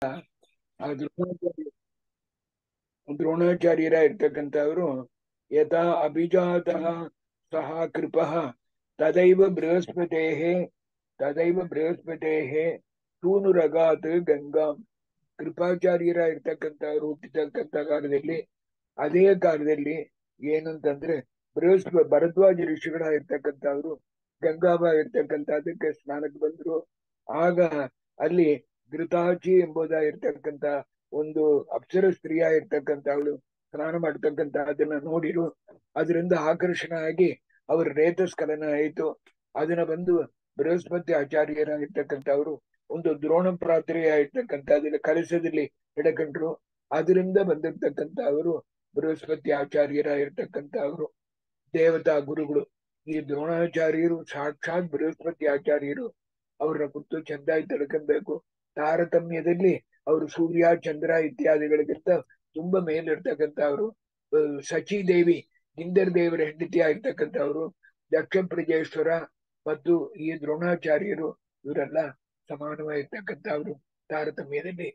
ಆ ದ್ರೋಣಾಚಾರ್ಯ ದ್ರೋಣಾಚಾರ್ಯರ ಇರ್ತಕ್ಕಂಥವ್ರು ಯಥಾ ಅಭಿಜಾತಃ ಸಹ ಕೃಪಃ ತದೈವ ಬೃಹಸ್ಪತೇಃ ತದೈವ ಬೃಹಸ್ಪತೇಃ ಸೂನುರಗಾತ್ ಗಂಗಾಂ ಕೃಪಾಚಾರ್ಯರ ಇರ್ತಕ್ಕಂಥವ್ರು ಹುಟ್ಟಿರ್ತಕ್ಕಂಥ ಕಾಲದಲ್ಲಿ ಅದೇ ಕಾಲದಲ್ಲಿ ಏನಂತಂದ್ರೆ ಬೃಹಸ್ಪ ಭರದ್ವಾಜ ಋಷಿಗಳ ಇರ್ತಕ್ಕಂಥವ್ರು ಗಂಗಾಬ ಇರ್ತಕ್ಕಂಥದಕ್ಕೆ ಸ್ನಾನಕ್ಕೆ ಬಂದ್ರು ಆಗ ಅಲ್ಲಿ ಘೃತಾಚಿ ಎಂಬುದಾಗಿರ್ತಕ್ಕಂಥ ಒಂದು ಅಪ್ಸರ ಸ್ತ್ರೀಯ ಇರ್ತಕ್ಕಂಥವಳು ಸ್ನಾನ ಮಾಡ್ತಕ್ಕಂಥ ಅದನ್ನ ನೋಡಿರು ಅದರಿಂದ ಆಕರ್ಷಣ ಆಗಿ ಅವ್ರ ರೇತಸ್ಖಲನ ಆಯಿತು ಅದನ್ನ ಬಂದು ಬೃಹಸ್ಪತಿ ಆಚಾರ್ಯರ ಇರ್ತಕ್ಕಂಥವ್ರು ಒಂದು ದ್ರೋಣ ಪ್ರಾತ್ರೆಯ ಇರ್ತಕ್ಕಂಥದ್ರಲ್ಲಿ ಕಲಸದಲ್ಲಿ ಹಿಡಕೊಂಡ್ರು ಅದರಿಂದ ಬಂದಿರ್ತಕ್ಕಂಥ ಅವರು ಬೃಹಸ್ಪತಿ ಆಚಾರ್ಯರ ಇರ್ತಕ್ಕಂಥವ್ರು ದೇವತಾ ಗುರುಗಳು ಈ ದ್ರೋಣಾಚಾರ್ಯರು ಸಾಕ್ಷಾತ್ ಬೃಹಸ್ಪತಿ ಆಚಾರ್ಯರು ಅವ್ರನ್ನ ಕುರಿತು ಚೆಂದಾಗಿ ತಿಳ್ಕೊಬೇಕು ತಾರತಮ್ಯದಲ್ಲಿ ಅವರು ಸೂರ್ಯ ಚಂದ್ರ ಇತ್ಯಾದಿಗಳಿಗಿಂತ ತುಂಬಾ ಮೇಲಿರ್ತಕ್ಕಂಥವ್ರು ಅಹ್ ಸಚಿ ದೇವಿ ಇಂದರ್ ದೇವರ ಹೆಂಡತಿ ಆಗಿರ್ತಕ್ಕಂಥವ್ರು ದಕ್ಷ ಪ್ರಜೇಶ್ವರ ಮತ್ತು ಈ ದ್ರೋಣಾಚಾರ್ಯರು ಇವರೆಲ್ಲ ಸಮಾನವಾಗಿರ್ತಕ್ಕಂಥವ್ರು ತಾರತಮ್ಯದಲ್ಲಿ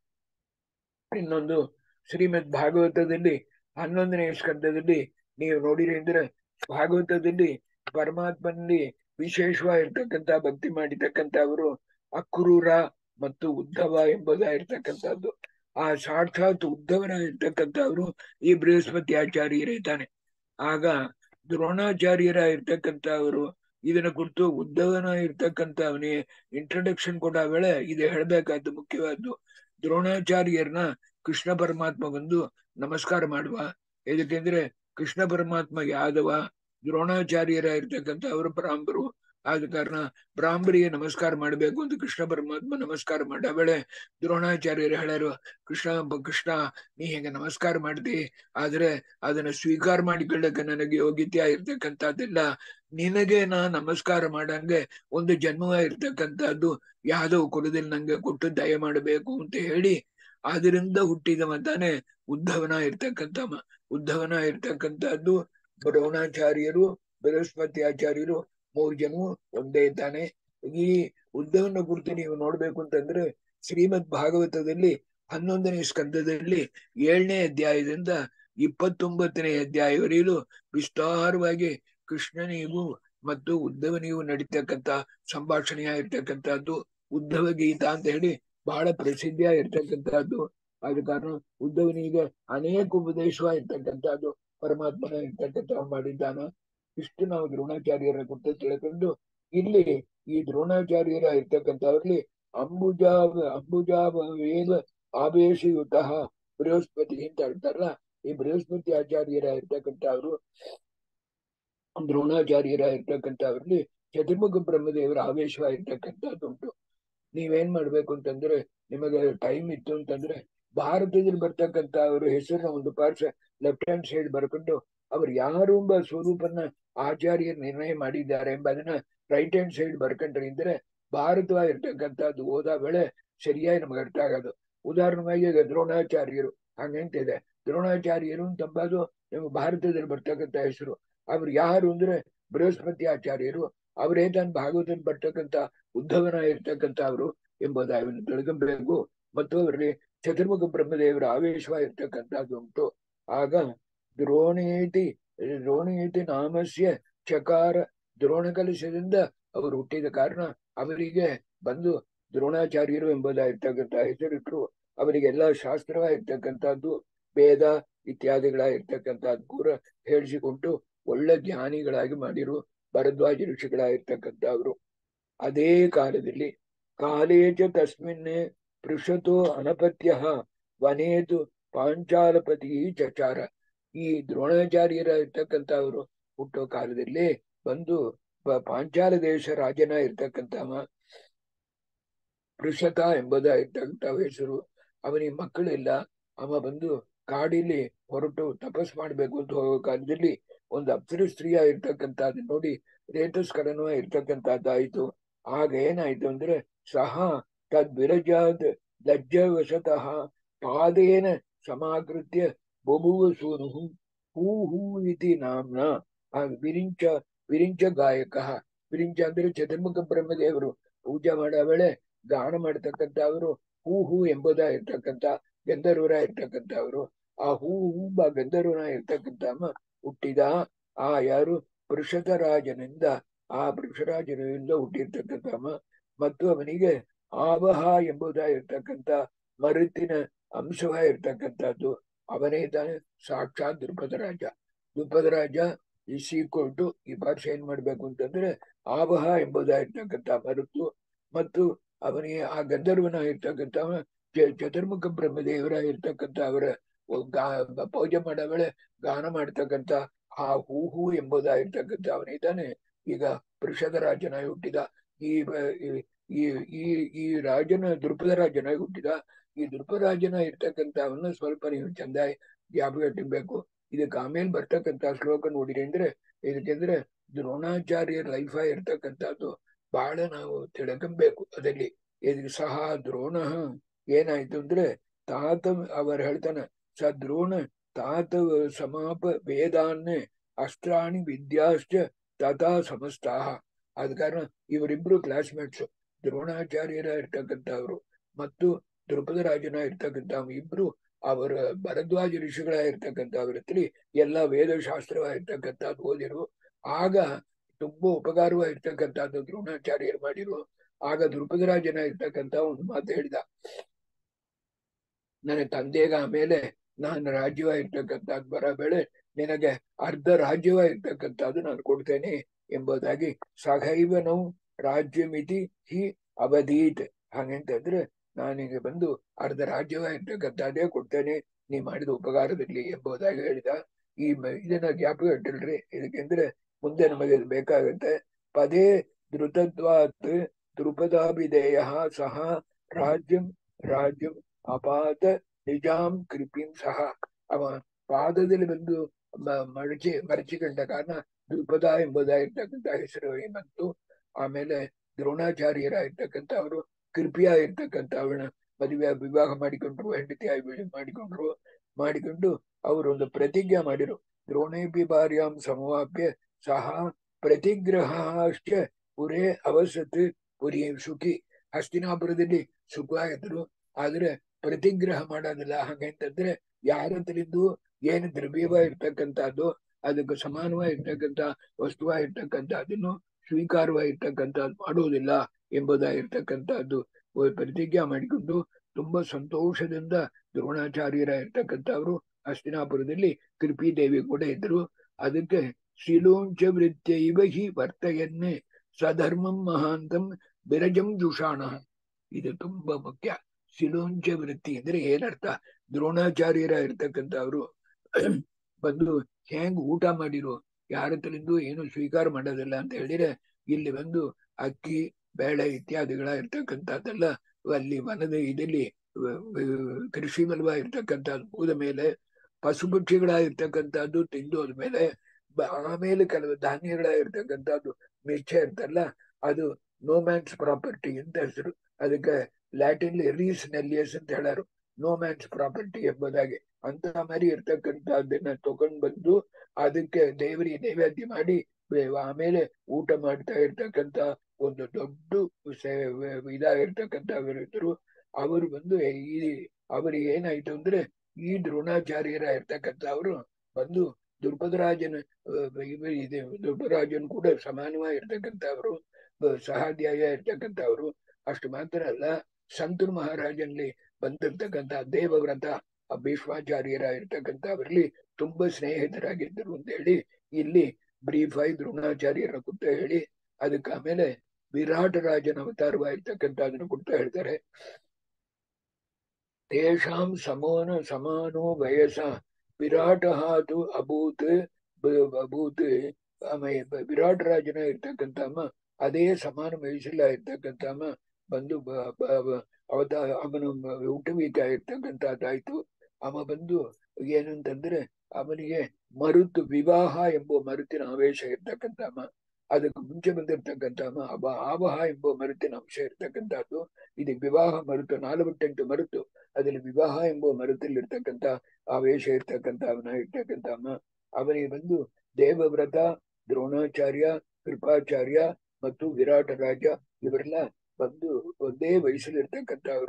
ಇನ್ನೊಂದು ಶ್ರೀಮದ್ ಭಾಗವತದಲ್ಲಿ ಹನ್ನೊಂದನೇ ಸ್ಕಂದದಲ್ಲಿ ನೀವು ನೋಡಿರಿ ಅಂದ್ರೆ ಭಾಗವತದಲ್ಲಿ ಪರಮಾತ್ಮನಲ್ಲಿ ವಿಶೇಷವಾಗಿರ್ತಕ್ಕಂಥ ಭಕ್ತಿ ಮಾಡಿರ್ತಕ್ಕಂಥವರು ಅಕ್ರೂರ ಮತ್ತು ಉದ್ಧವ ಎಂಬುದಾಗಿರ್ತಕ್ಕಂಥದ್ದು ಆ ಸಾಕ್ಷಾತ್ ಉದ್ಧವನ ಇರ್ತಕ್ಕಂಥವ್ರು ಈ ಬೃಹಸ್ಪತಿ ಆಚಾರ್ಯರಿದ್ದಾನೆ ಆಗ ದ್ರೋಣಾಚಾರ್ಯರ ಇರ್ತಕ್ಕಂಥವರು ಇದನ್ನ ಕುರಿತು ಉದ್ಧವನ ಇರ್ತಕ್ಕಂಥವನಿಗೆ ಇಂಟ್ರಡಕ್ಷನ್ ಕೊಡ ವೇಳೆ ಇದು ಹೇಳ್ಬೇಕಾದ್ದು ಮುಖ್ಯವಾದ್ದು ದ್ರೋಣಾಚಾರ್ಯರನ್ನ ಕೃಷ್ಣ ಪರಮಾತ್ಮ ಬಂದು ನಮಸ್ಕಾರ ಮಾಡುವ ಇದಕ್ಕೆಂದ್ರೆ ಕೃಷ್ಣ ಪರಮಾತ್ಮ ಯಾದವ ದ್ರೋಣಾಚಾರ್ಯರ ಇರ್ತಕ್ಕಂಥ ಅವರು ಬ್ರಾಹ್ಮರು ಆದ ಕಾರಣ ಬ್ರಾಹ್ಮರಿಗೆ ನಮಸ್ಕಾರ ಮಾಡಬೇಕು ಅಂತ ಕೃಷ್ಣ ಪರಮಾತ್ಮ ನಮಸ್ಕಾರ ಮಾಡ ವೇಳೆ ದ್ರೋಣಾಚಾರ್ಯರು ಹೇಳರು ಕೃಷ್ಣ ಕೃಷ್ಣ ನೀ ಹೇಗೆ ನಮಸ್ಕಾರ ಮಾಡ್ತಿ ಆದ್ರೆ ಅದನ್ನ ಸ್ವೀಕಾರ ಮಾಡಿಕೊಳ್ಳಕ್ಕೆ ನನಗೆ ಯೋಗ್ಯತೆ ಇರ್ತಕ್ಕಂಥದ್ದಿಲ್ಲ ನಿನಗೆ ನಾ ನಮಸ್ಕಾರ ಮಾಡಂಗೆ ಒಂದು ಜನ್ಮ ಇರ್ತಕ್ಕಂಥದ್ದು ಯಾದವ್ ಕುಲದಲ್ಲಿ ನಂಗೆ ಕೊಟ್ಟು ದಯ ಮಾಡಬೇಕು ಅಂತ ಹೇಳಿ ಅದರಿಂದ ಹುಟ್ಟಿದವ ತಾನೆ ಉದ್ಧವನ ಇರ್ತಕ್ಕಂಥ ಉದ್ಧವನ ಇರ್ತಕ್ಕಂಥದ್ದು ದ್ರೋಣಾಚಾರ್ಯರು ಬೃಹಸ್ಪತಿ ಆಚಾರ್ಯರು ಮೂರ್ ಜನವು ಒಂದೇ ತಾನೆ ಈ ಉದ್ಧವನ ಕುರಿತು ನೀವು ನೋಡ್ಬೇಕು ಅಂತಂದ್ರೆ ಶ್ರೀಮದ್ ಭಾಗವತದಲ್ಲಿ ಹನ್ನೊಂದನೇ ಸ್ಕಂದದಲ್ಲಿ ಏಳನೇ ಅಧ್ಯಾಯದಿಂದ ಇಪ್ಪತ್ತೊಂಬತ್ತನೇ ಅಧ್ಯಾಯವರೆಗೂ ವಿಸ್ತಾರವಾಗಿ ಕೃಷ್ಣನಿಗೂ ಮತ್ತು ಉದ್ಧವನಿಗೂ ನಡೀತಕ್ಕಂಥ ಸಂಭಾಷಣೆಯ ಇರ್ತಕ್ಕಂಥದ್ದು ಉದ್ಧವ ಗೀತಾ ಅಂತ ಹೇಳಿ ಬಹಳ ಪ್ರಸಿದ್ಧಿಯ ಇರ್ತಕ್ಕಂಥದ್ದು ಆದ ಕಾರಣ ಉದ್ಧವನಿಗೆ ಅನೇಕ ಉಪದೇಶವಾಗಿರ್ತಕ್ಕಂಥದ್ದು ಪರಮಾತ್ಮನ ಇರ್ತಕ್ಕಂಥ ಮಾಡಿದ್ದಾನ ಇಷ್ಟು ನಾವು ದ್ರೋಣಾಚಾರ್ಯರ ಕುರಿತು ತಿಳ್ಕೊಂಡು ಇಲ್ಲಿ ಈ ದ್ರೋಣಾಚಾರ್ಯರ ಇರ್ತಕ್ಕಂಥವ್ರಲ್ಲಿ ಅಂಬುಜಾ ಅಂಬುಜಾ ವೇದ ಆವೇಶಯುತ ಬೃಹಸ್ಪತಿ ಅಂತ ಹೇಳ್ತಾರಲ್ಲ ಈ ಬೃಹಸ್ಪತಿ ಆಚಾರ್ಯರ ಇರ್ತಕ್ಕಂಥವ್ರು ದ್ರೋಣಾಚಾರ್ಯರ ಇರ್ತಕ್ಕಂಥವ್ರಲ್ಲಿ ಚತುರ್ಮುಖ ಬ್ರಹ್ಮದೇವರ ಆವೇಶವಾಗಿರ್ತಕ್ಕಂಥದ್ದುಂಟು ನೀವೇನ್ ಮಾಡ್ಬೇಕು ಅಂತಂದ್ರೆ ನಿಮಗೆ ಟೈಮ್ ಇತ್ತು ಅಂತಂದ್ರೆ ಭಾರತದಲ್ಲಿ ಬರ್ತಕ್ಕಂಥ ಅವ್ರ ಹೆಸರನ್ನ ಒಂದು ಪಾರ್ಶ್ವ ಲೆಫ್ಟ್ ಹ್ಯಾಂಡ್ ಸೈಡ್ ಬರ್ಕೊಂಡು ಅವ್ರು ಯಾರು ಎಂಬ ಸ್ವರೂಪನ್ನ ಆಚಾರ್ಯರು ನಿರ್ಣಯ ಮಾಡಿದ್ದಾರೆ ಎಂಬುದನ್ನ ರೈಟ್ ಹ್ಯಾಂಡ್ ಸೈಡ್ ಬರ್ಕೊಂಡ್ರೆ ಅಂದ್ರೆ ಭಾರತವಾಗಿರ್ತಕ್ಕಂಥದ್ದು ಓದ ವೇಳೆ ಸರಿಯಾಗಿ ನಮ್ಗೆ ಅರ್ಥ ಆಗೋದು ಉದಾಹರಣೆಯಾಗಿ ಈಗ ದ್ರೋಣಾಚಾರ್ಯರು ಹಂಗಂತಿದೆ ದ್ರೋಣಾಚಾರ್ಯರು ಅಂತಂಬದು ನಮ್ಮ ಭಾರತದಲ್ಲಿ ಬರ್ತಕ್ಕಂಥ ಹೆಸರು ಅವ್ರು ಯಾರು ಅಂದ್ರೆ ಬೃಹಸ್ಪತಿ ಆಚಾರ್ಯರು ಅವರೇ ತಾನು ಭಾಗವತದಲ್ಲಿ ಬರ್ತಕ್ಕಂಥ ಉದ್ಧವನ ಇರ್ತಕ್ಕಂಥ ಅವರು ಎಂಬುದಾಗಿ ತಿಳ್ಕೊಬೇಕು ಮತ್ತು ಅವರಲ್ಲಿ ಚತುರ್ಮುಖ ಬ್ರಹ್ಮದೇವರ ಆವೇಶವಾಗಿರ್ತಕ್ಕಂಥದ್ದು ಉಂಟು ಆಗ ದ್ರೋಣೇತಿ ದ್ರೋಣೇತಿ ನಾಮಸ್ಯ ಚಕಾರ ದ್ರೋಣ ಕಲಶದಿಂದ ಅವರು ಹುಟ್ಟಿದ ಕಾರಣ ಅವರಿಗೆ ಬಂದು ದ್ರೋಣಾಚಾರ್ಯರು ಎಂಬುದಾಗಿರ್ತಕ್ಕಂಥ ಹೆಸರಿಟ್ಟರು ಅವರಿಗೆಲ್ಲ ಶಾಸ್ತ್ರವಾಗಿರ್ತಕ್ಕಂಥದ್ದು ವೇದ ಇತ್ಯಾದಿಗಳಾಗಿರ್ತಕ್ಕಂಥದ್ದು ಕೂಡ ಹೇಳಿಸಿಕೊಂಡು ಒಳ್ಳೆ ಜ್ಞಾನಿಗಳಾಗಿ ಮಾಡಿರು ಭರದ್ವಾಜ ಋಷಿಗಳಾಗಿರ್ತಕ್ಕಂಥವ್ರು ಅದೇ ಕಾಲದಲ್ಲಿ ಕಾಲೇಜ ತಸ್ಮಿನ್ನೇ ಪೃಷತೋ ಅನಪತ್ಯ ವನೇತು ಪಾಂಚಾಲಪತಿ ಚಚಾರ ಈ ದ್ರೋಣಾಚಾರ್ಯರ ಇರ್ತಕ್ಕಂಥವ್ರು ಹುಟ್ಟೋ ಕಾಲದಲ್ಲಿ ಬಂದು ಪಾಂಚಾಲ ದೇಶ ರಾಜನ ಇರ್ತಕ್ಕಂಥವ ಪೃಷತ ಎಂಬುದ ಇರ್ತಕ್ಕಂಥ ಹೆಸರು ಅವನಿಗೆ ಮಕ್ಕಳಿಲ್ಲ ಅವ ಬಂದು ಕಾಡಿಲಿ ಹೊರಟು ತಪಸ್ ಮಾಡ್ಬೇಕು ಅಂತ ಹೋಗೋ ಕಾಲದಲ್ಲಿ ಒಂದು ಅಪ್ಸರ ಸ್ತ್ರೀಯ ಇರ್ತಕ್ಕಂಥದ್ದು ನೋಡಿ ರೇತಸ್ಕರಣ ಇರ್ತಕ್ಕಂಥದ್ದಾಯ್ತು ಆಗ ಏನಾಯ್ತು ಅಂದ್ರೆ ಸಹ ತದ್ವಿರಜಾದ್ ಲಜ್ಜವಶತಃ ಪಾದೇನ ಸಮಾಕೃತ್ಯ ಬಭುವ ಸೂನು ಹೂ ಹೂ ಇತಿ ನಾಮ್ನ ಆ ವಿರಿಂಚ ವಿರಿಂಚ ಗಾಯಕ ವಿರಿಂಚ ಅಂದ್ರೆ ಚತುರ್ಮುಖ ಬ್ರಹ್ಮದೇವರು ಪೂಜೆ ಮಾಡೋ ವೇಳೆ ಗಾನ ಮಾಡ್ತಕ್ಕಂಥವರು ಹೂ ಹೂ ಎಂಬುದಾಗಿರ್ತಕ್ಕಂಥ ಗಂಧರ್ವರ ಇರ್ತಕ್ಕಂಥವ್ರು ಆ ಹೂ ಹೂಂಬ ಗಂಧರ್ವನ ಇರ್ತಕ್ಕಂಥ ಹುಟ್ಟಿದ ಆ ಯಾರು ಪುರುಷತರಾಜನಿಂದ ಆ ಪುರುಷರಾಜನಿಂದ ಹುಟ್ಟಿರ್ತಕ್ಕಂಥ ಮತ್ತು ಅವನಿಗೆ ಆವಹ ಎಂಬುದಾಗಿರ್ತಕ್ಕಂಥ ಮರುತಿನ ಅಂಶವಾಗಿರ್ತಕ್ಕಂಥದ್ದು ಅವನೇ ತಾನೆ ಸಾಕ್ಷಾತ್ ದ್ರುಪದ ರಾಜ ದ್ರುಪದ ರಾಜ ಇಸ್ ಈಕ್ವಲ್ ಟು ಈ ಭಾಷೆ ಏನ್ ಮಾಡ್ಬೇಕು ಅಂತಂದ್ರೆ ಆವಹ ಎಂಬುದಾಗಿರ್ತಕ್ಕಂಥ ಮರುತು ಮತ್ತು ಅವನಿಗೆ ಆ ಗಂಧರ್ವನ ಇರ್ತಕ್ಕಂಥ ಚತುರ್ಮುಖ ಬ್ರಹ್ಮದೇವರ ಇರ್ತಕ್ಕಂಥ ಅವರ ಪೂಜೆ ಮಾಡೋ ವೇಳೆ ಗಾನ ಮಾಡ್ತಕ್ಕಂಥ ಆ ಹೂ ಹೂ ಎಂಬುದಾಗಿರ್ತಕ್ಕಂಥ ಅವನಿದ್ದಾನೆ ಈಗ ಪುರುಷದ ರಾಜನಾಗಿ ಹುಟ್ಟಿದ ಈ ಈ ಈ ಈ ರಾಜನ ದೃಪದ ರಾಜನಾಗಿ ಹುಟ್ಟಿದ ಈ ದೃಪರಾಜನ ಇರ್ತಕ್ಕಂಥ ಅವನ್ನ ಸ್ವಲ್ಪ ನೀವು ಚಂದಾಗಿ ಜ್ಞಾಪಕ ಇಟ್ಟಿರ್ಬೇಕು ಇದಕ್ಕೆ ಆಮೇಲೆ ಬರ್ತಕ್ಕಂಥ ಶ್ಲೋಕ ನೋಡಿರಿ ಅಂದ್ರೆ ಇದಕ್ಕೆಂದ್ರೆ ದ್ರೋಣಾಚಾರ್ಯರ ಲೈಫ್ ಇರ್ತಕ್ಕಂಥದ್ದು ಬಹಳ ನಾವು ತಿಳ್ಕೊಬೇಕು ಅದರಲ್ಲಿ ಇದಕ್ಕೆ ಸಹ ದ್ರೋಣ ಏನಾಯ್ತು ಅಂದ್ರೆ ತಾತ ಅವರು ಹೇಳ್ತಾನೆ ಸ ದ್ರೋಣ ತಾತ ಸಮಾಪ ವೇದಾನ್ನೇ ಅಸ್ತ್ರಾಣಿ ವಿದ್ಯಾಶ್ಚ ತಥಾ ಸಮಸ್ತಾಹ ಆದ ಕಾರಣ ಇವರಿಬ್ರು ಕ್ಲಾಸ್ಮೇಟ್ಸ್ ದ್ರೋಣಾಚಾರ್ಯರ ಇರ್ತಕ್ಕಂಥವ್ರು ಮತ್ತು ದ್ರುಪದ ರಾಜನ ಇರ್ತಕ್ಕಂಥ ಇಬ್ರು ಅವರ ಭರದ್ವಾಜ ಋಷಿಗಳ ಇರ್ತಕ್ಕಂಥವ್ರ ಹತ್ರ ಎಲ್ಲ ವೇದಶಾಸ್ತ್ರವಾಗಿರ್ತಕ್ಕಂಥದ್ದು ಓದಿರು ಆಗ ತುಂಬಾ ಉಪಕಾರವಾಗಿರ್ತಕ್ಕಂಥದ್ದು ದ್ರೋಣಾಚಾರ್ಯರು ಮಾಡಿರು ಆಗ ದ್ರುಪದ ರಾಜನ ಇರ್ತಕ್ಕಂಥ ಒಂದು ಮಾತು ಹೇಳಿದ ನನ್ನ ತಂದೆಗ ಆಮೇಲೆ ನಾನು ರಾಜ್ಯವಾಗಿರ್ತಕ್ಕಂಥದ್ದು ಬರ ಬೆಳೆ ನಿನಗೆ ಅರ್ಧ ರಾಜ್ಯವಾಗಿರ್ತಕ್ಕಂಥದ್ದು ನಾನು ಕೊಡ್ತೇನೆ ಎಂಬುದಾಗಿ ಸಹೈವನೌ ರಾಜ್ಯಮಿತಿ ಹಿ ಅವಧೀತ್ ಹಾಗಂತಂದ್ರೆ ನಾನೀಗ ಬಂದು ಅರ್ಧ ರಾಜ್ಯವಾಗಿರ್ತಕ್ಕಂಥದ್ದೇ ಕೊಡ್ತೇನೆ ನೀ ಮಾಡಿದ ಉಪಕಾರದಲ್ಲಿ ಎಂಬುದಾಗಿ ಹೇಳಿದ ಈ ಇದನ್ನ ಜ್ಞಾಪಕ ಇಟ್ಟಿಲ್ರಿ ಇದಕ್ಕೆಂದ್ರೆ ಮುಂದೆ ನಮಗೆ ಬೇಕಾಗುತ್ತೆ ಪದೇ ಧೃತದ್ವಾತ್ ದ್ರುಪದಾಭಿಧೇಯ ಸಹ ರಾಜ್ಯಂ ರಾಜ್ಯಂ ಅಪಾತ ನಿಜಾಂ ಕೃಪಿಂ ಸಹ ಅವ ಪಾದದಲ್ಲಿ ಬಂದು ಮಡಚಿ ಮರಚಿಕೊಂಡ ಕಾರಣ ದ್ರುಪದ ಎಂಬುದಾಗಿರ್ತಕ್ಕಂಥ ಹೆಸರು ಬಂತು ಆಮೇಲೆ ದ್ರೋಣಾಚಾರ್ಯರ ಇರ್ತಕ್ಕಂಥ ಅವರು ಕೃಪಿಯ ಇರ್ತಕ್ಕಂಥ ಅವಳನ್ನ ಮದುವೆ ವಿವಾಹ ಮಾಡಿಕೊಂಡ್ರು ಹೆಂಡತಿ ಮಾಡಿಕೊಂಡ್ರು ಮಾಡಿಕೊಂಡು ಅವರು ಒಂದು ಪ್ರತಿಜ್ಞೆ ಮಾಡಿರು ದ್ರೋಣೇಪಿ ಭಾರ್ಯಾಂ ಸಮವಾಪ್ಯ ಸಹ ಪ್ರತಿಗ್ರಹಶ್ಚ ಪುರೇ ಅವಸತ್ ಪುರಿ ಸುಖಿ ಹಸ್ತಿನಾಪುರದಲ್ಲಿ ಸುಖವಾಗಿದ್ರು ಆದ್ರೆ ಪ್ರತಿಗ್ರಹ ಮಾಡೋದಿಲ್ಲ ಹಾಗಂತಂದ್ರೆ ಯಾರ ಹತ್ರದ್ದು ಏನು ದ್ರವ್ಯವಾಗಿರ್ತಕ್ಕಂಥದ್ದು ಅದಕ್ಕೆ ಸಮಾನವಾಗಿರ್ತಕ್ಕಂಥ ವಸ್ತುವಾಗಿರ್ತಕ್ಕಂಥದ್ದನ್ನು ಸ್ವೀಕಾರವಾಗಿರ್ತಕ್ಕಂಥದ್ದು ಮಾಡುವುದಿಲ್ಲ ಎಂಬುದಾಗಿರ್ತಕ್ಕಂಥದ್ದು ಪ್ರತಿಜ್ಞೆ ಮಾಡಿಕೊಂಡು ತುಂಬಾ ಸಂತೋಷದಿಂದ ದ್ರೋಣಾಚಾರ್ಯರ ಇರ್ತಕ್ಕಂಥವ್ರು ಹಸ್ತಿನಾಪುರದಲ್ಲಿ ಕೃಪಿ ದೇವಿ ಕೂಡ ಇದ್ರು ಅದಕ್ಕೆ ಶಿಲೋಂಚ ವೃತ್ತೈವ ಹಿ ವರ್ತಯನ್ನೇ ಸಧರ್ಮಂ ಮಹಾಂತಂ ಬಿರಜಂ ಜುಷಾಣ ಇದು ತುಂಬಾ ಮುಖ್ಯ ಶಿಲೋಂಚ ವೃತ್ತಿ ಅಂದ್ರೆ ಏನರ್ಥ ದ್ರೋಣಾಚಾರ್ಯರ ಇರ್ತಕ್ಕಂಥವ್ರು ಬಂದು ಹೆಂಗ್ ಊಟ ಮಾಡಿರು ಯಾರ ಹತ್ರದ್ದು ಏನು ಸ್ವೀಕಾರ ಮಾಡೋದಿಲ್ಲ ಅಂತ ಹೇಳಿದ್ರೆ ಇಲ್ಲಿ ಬಂದು ಅಕ್ಕಿ ಬೇಳೆ ಇತ್ಯಾದಿಗಳ ಇರ್ತಕ್ಕಂಥದ್ದೆಲ್ಲ ಅಲ್ಲಿ ವನದ ಇದಲ್ಲಿ ಕೃಷಿ ಬಲವ ಇರ್ತಕ್ಕಂಥದ್ದು ಹೋದ ಮೇಲೆ ಪಶು ಪಕ್ಷಿಗಳಾಗಿರ್ತಕ್ಕಂಥದ್ದು ತಿಂದು ಹೋದ್ಮೇಲೆ ಆಮೇಲೆ ಕೆಲವು ಧಾನ್ಯಗಳ ಇರ್ತಕ್ಕಂಥದ್ದು ಮಿಚ್ಚ ಇರ್ತಲ್ಲ ಅದು ನೋಮ್ಯಾನ್ಸ್ ಪ್ರಾಪರ್ಟಿ ಅಂತ ಹೆಸರು ಅದಕ್ಕೆ ಲ್ಯಾಟಿನ್ ರೀಸ್ ನೆಲ್ಲಿಯಸ್ ಅಂತ ಹೇಳಾರು ನೋಮ್ಯಾನ್ಸ್ ಪ್ರಾಪರ್ಟಿ ಎಂಬುದಾಗಿ ಅಂತ ಮರಿ ಇರ್ತಕ್ಕಂಥದ್ದನ್ನ ತಗೊಂಡ್ ಬಂದು ಅದಕ್ಕೆ ದೇವರಿಗೆ ನೈವೇದ್ಯ ಮಾಡಿ ಆಮೇಲೆ ಊಟ ಮಾಡ್ತಾ ಇರ್ತಕ್ಕಂಥ ಒಂದು ದೊಡ್ಡ ಇದಾಗಿರ್ತಕ್ಕಂಥ ಇದ್ರು ಅವರು ಬಂದು ಈ ಅವರಿಗೆ ಏನಾಯ್ತು ಅಂದ್ರೆ ಈ ದ್ರೋಣಾಚಾರ್ಯರ ಇರ್ತಕ್ಕಂಥ ಅವರು ಬಂದು ದುರ್ಪದರಾಜನ ಇದೆ ದುರ್ಪದರಾಜನ್ ಕೂಡ ಸಮಾನವಾಗಿರ್ತಕ್ಕಂಥವ್ರು ಸಹಾಧ್ಯಾಯ ಇರ್ತಕ್ಕಂಥವ್ರು ಅಷ್ಟು ಮಾತ್ರ ಅಲ್ಲ ಸಂತೂರ್ ಮಹಾರಾಜನಲ್ಲಿ ಬಂದಿರ್ತಕ್ಕಂಥ ದೇವವ್ರತ ಭೀಷ್ಮಾಚಾರ್ಯರ ಇರ್ತಕ್ಕಂಥವರಲ್ಲಿ ತುಂಬಾ ಸ್ನೇಹಿತರಾಗಿದ್ದರು ಅಂತ ಹೇಳಿ ಇಲ್ಲಿ ಬ್ರೀಫ್ ಆಗಿ ದ್ರೋಣಾಚಾರ್ಯರ ಕುರಿತ ಹೇಳಿ ಅದಕ್ಕೆ ಆಮೇಲೆ ವಿರಾಟ ರಾಜನ ಅವತಾರವಾಗಿರ್ತಕ್ಕಂಥ ಅದನ್ನು ಕುರಿತ ಹೇಳ್ತಾರೆ ತೇಷಾಂ ಸಮೋನ ಸಮಾನೋ ವಯಸ್ಸ ವಿರಾಟ ಹಾತು ಅಭೂತ್ ಅಭೂತ್ ಆಮೇಲೆ ವಿರಾಟ ರಾಜನ ಇರ್ತಕ್ಕಂಥ ಅದೇ ಸಮಾನ ವಯಸ್ಸಲ್ಲ ಇರ್ತಕ್ಕಂಥ ಬಂದು ಅವತ ಅವನು ಹುಟ್ಟುವಿಕೆ ಆಗಿರ್ತಕ್ಕಂಥದ್ದಾಯ್ತು ಅವ ಬಂದು ಏನಂತಂದ್ರೆ ಅವನಿಗೆ ಮರುತು ವಿವಾಹ ಎಂಬ ಮರುತಿನ ಆವೇಶ ಇರ್ತಕ್ಕಂಥ ಅದಕ್ಕೆ ಮುಂಚೆ ಬಂದಿರ್ತಕ್ಕಂಥ ಅಬ ಆವಹ ಎಂಬ ಮರುತಿನ ಅಂಶ ಇರ್ತಕ್ಕಂಥದ್ದು ಇದು ವಿವಾಹ ಮರುತು ನಾಲ್ವತ್ತೆಂಟು ಮರುತು ಅದರಲ್ಲಿ ವಿವಾಹ ಎಂಬ ಮರುತಲ್ಲಿರ್ತಕ್ಕಂಥ ಆವೇಶ ಇರ್ತಕ್ಕಂಥ ಅವನ ಇರ್ತಕ್ಕಂಥ ಅವನಿಗೆ ಬಂದು ದೇವವ್ರತ ದ್ರೋಣಾಚಾರ್ಯ ಕೃಪಾಚಾರ್ಯ ಮತ್ತು ವಿರಾಟ ರಾಜ ಇವರೆಲ್ಲ ಬಂದು ಒಂದೇ ವಯಸ್ಸಲ್ಲಿರ್ತಕ್ಕಂಥವ್ರು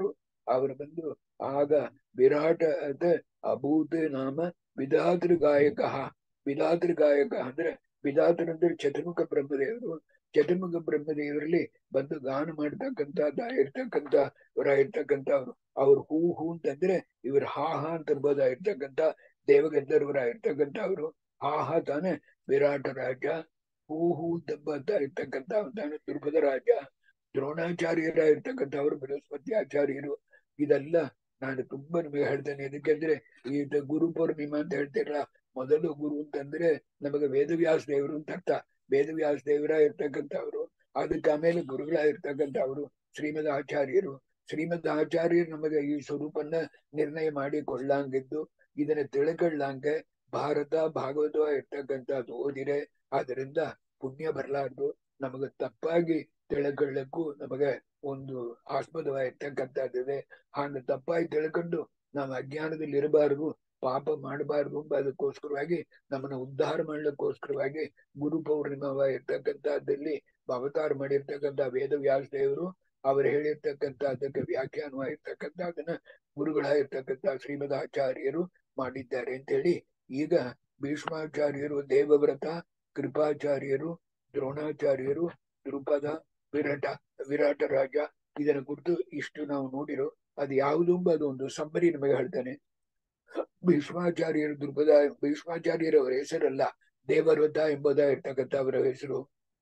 ಅವರು ಬಂದು ಆಗ ವಿರಾಟ ಅದ ಅಭೂತ ನಾಮ ವಿಧಾತೃ ಗಾಯಕ ವಿಧಾತೃ ಗಾಯಕ ಅಂದ್ರೆ ವಿಧಾತೃ ಅಂದ್ರೆ ಚತುರ್ಮುಖ ಬ್ರಹ್ಮದೇವರು ಚತುರ್ಮುಖ ಬ್ರಹ್ಮದೇವರಲ್ಲಿ ಬಂದು ಗಾನ ಮಾಡ್ತಕ್ಕಂತ ಇರ್ತಕ್ಕಂತ ಇರ್ತಕ್ಕಂತ ಅವ್ರು ಅವ್ರು ಹೂ ಹೂ ಅಂತಂದ್ರೆ ಇವ್ರು ಹಾ ಹಾ ಅಂತ ಎಂಬುದಾಗಿರ್ತಕ್ಕಂತ ದೇವಗಂಧರ್ವರ ಇರ್ತಕ್ಕಂತ ಅವರು ಹಾ ಹಾ ತಾನೆ ವಿರಾಟ ರಾಜ ಹೂ ಹೂ ಎಂಬಂತ ಇರ್ತಕ್ಕಂತ ತಾನೆ ದುರ್ಗದ ರಾಜ ದ್ರೋಣಾಚಾರ್ಯರ ಇರ್ತಕ್ಕಂಥವ್ರು ಬೃಹಸ್ಪತಿ ಆಚಾರ್ಯರು ಇದೆಲ್ಲ ನಾನು ತುಂಬಾ ನಿಮಗೆ ಹೇಳ್ತೇನೆ ಯಾಕೆಂದ್ರೆ ಈ ಗುರು ಪೌರ್ಣಿಮಾ ಅಂತ ಹೇಳ್ತೀರಲ್ಲ ಮೊದಲು ಗುರು ಅಂತಂದ್ರೆ ನಮಗೆ ವೇದವ್ಯಾಸ ದೇವರು ಅಂತ ಅರ್ಥ ವೇದವ್ಯಾಸ ದೇವರ ಇರ್ತಕ್ಕಂಥವ್ರು ಅದಕ್ಕೆ ಆಮೇಲೆ ಗುರುಗಳಾಗಿರ್ತಕ್ಕಂಥವ್ರು ಶ್ರೀಮದ್ ಆಚಾರ್ಯರು ಶ್ರೀಮದ್ ಆಚಾರ್ಯರು ನಮಗೆ ಈ ಸ್ವರೂಪನ್ನ ನಿರ್ಣಯ ಮಾಡಿ ಕೊಳ್ಳಂಗಿದ್ದು ಇದನ್ನ ತಿಳ್ಕೊಳ್ಳಂಗೆ ಭಾರತ ಭಾಗವತ ಇರ್ತಕ್ಕಂಥದ್ದು ಓದಿರೆ ಅದರಿಂದ ಪುಣ್ಯ ಬರಲಾರ್ದು ನಮಗೆ ತಪ್ಪಾಗಿ ತಿಳ್ಕೊಳ್ಳಕ್ಕೂ ನಮಗೆ ಒಂದು ಆಸ್ಪದವಾಗಿರ್ತಕ್ಕಂಥದ್ದಿದೆ ಹಾಗೆ ತಪ್ಪಾಗಿ ತಿಳ್ಕೊಂಡು ನಾವು ಅಜ್ಞಾನದಲ್ಲಿ ಇರಬಾರದು ಪಾಪ ಮಾಡಬಾರದು ಎಂಬ ಅದಕ್ಕೋಸ್ಕರವಾಗಿ ನಮ್ಮನ್ನ ಉದ್ಧಾರ ಮಾಡ್ಲಿಕ್ಕೋಸ್ಕರವಾಗಿ ಗುರು ಪೌರ್ಣಿಮವ ಇರ್ತಕ್ಕಂಥದ್ದಲ್ಲಿ ಅವತಾರ ಮಾಡಿರ್ತಕ್ಕಂಥ ವೇದವ್ಯಾಸ ದೇವರು ಅವರು ಹೇಳಿರ್ತಕ್ಕಂಥ ಅದಕ್ಕೆ ವ್ಯಾಖ್ಯಾನವಾಗಿರ್ತಕ್ಕಂಥ ಅದನ್ನ ಗುರುಗಳಾಗಿರ್ತಕ್ಕಂಥ ಶ್ರೀಮದ್ ಆಚಾರ್ಯರು ಮಾಡಿದ್ದಾರೆ ಅಂತ ಹೇಳಿ ಈಗ ಭೀಷ್ಮಾಚಾರ್ಯರು ದೇವವ್ರತ ಕೃಪಾಚಾರ್ಯರು ದ್ರೋಣಾಚಾರ್ಯರು ದ್ರುಪದ ವಿರಾಟ ವಿರಾಟ ರಾಜ ಇದರ ಕುರಿತು ಇಷ್ಟು ನಾವು ನೋಡಿರೋ ಅದು ಯಾವುದು ಎಂಬ ಅದೊಂದು ಸಂಬರಿ ನಮಗೆ ಹೇಳ್ತಾನೆ ಭೀಷ್ಮಾಚಾರ್ಯರು ದ್ರುಪದ ಭೀಷ್ಮಾಚಾರ್ಯರವರ ಹೆಸರಲ್ಲ ದೇವವ್ರತ ಎಂಬುದ ಇರ್ತಕ್ಕಂಥ ಅವರ ಹೆಸರು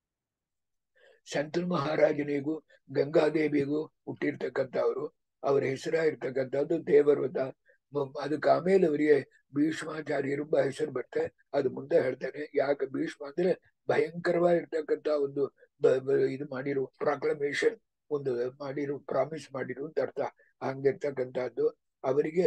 ಸಂತನ್ ಮಹಾರಾಜನಿಗೂ ಗಂಗಾದೇವಿಗೂ ಹುಟ್ಟಿರ್ತಕ್ಕಂಥವ್ರು ಅವರ ಹೆಸರ ಇರ್ತಕ್ಕಂಥದ್ದು ದೇವವ್ರತ ಅದಕ್ಕೆ ಆಮೇಲೆ ಅವರಿಗೆ ಭೀಷ್ಮಾಚಾರ್ಯರು ಎಂಬ ಹೆಸರು ಬರುತ್ತೆ ಅದು ಮುಂದೆ ಹೇಳ್ತೇನೆ ಯಾಕೆ ಭೀಷ್ಮ ಅಂದ್ರೆ ಭಯಂಕರವಾಗಿರ್ತಕ್ಕಂಥ ಒಂದು ಇದು ಮಾಡಿರು ಪ್ರಾಕ್ಲಮೇಶನ್ ಒಂದು ಮಾಡಿರು ಪ್ರಾಮಿಸ್ ಮಾಡಿರು ಅಂತ ಅರ್ಥ ಹಂಗಿರ್ತಕ್ಕಂಥದ್ದು ಅವರಿಗೆ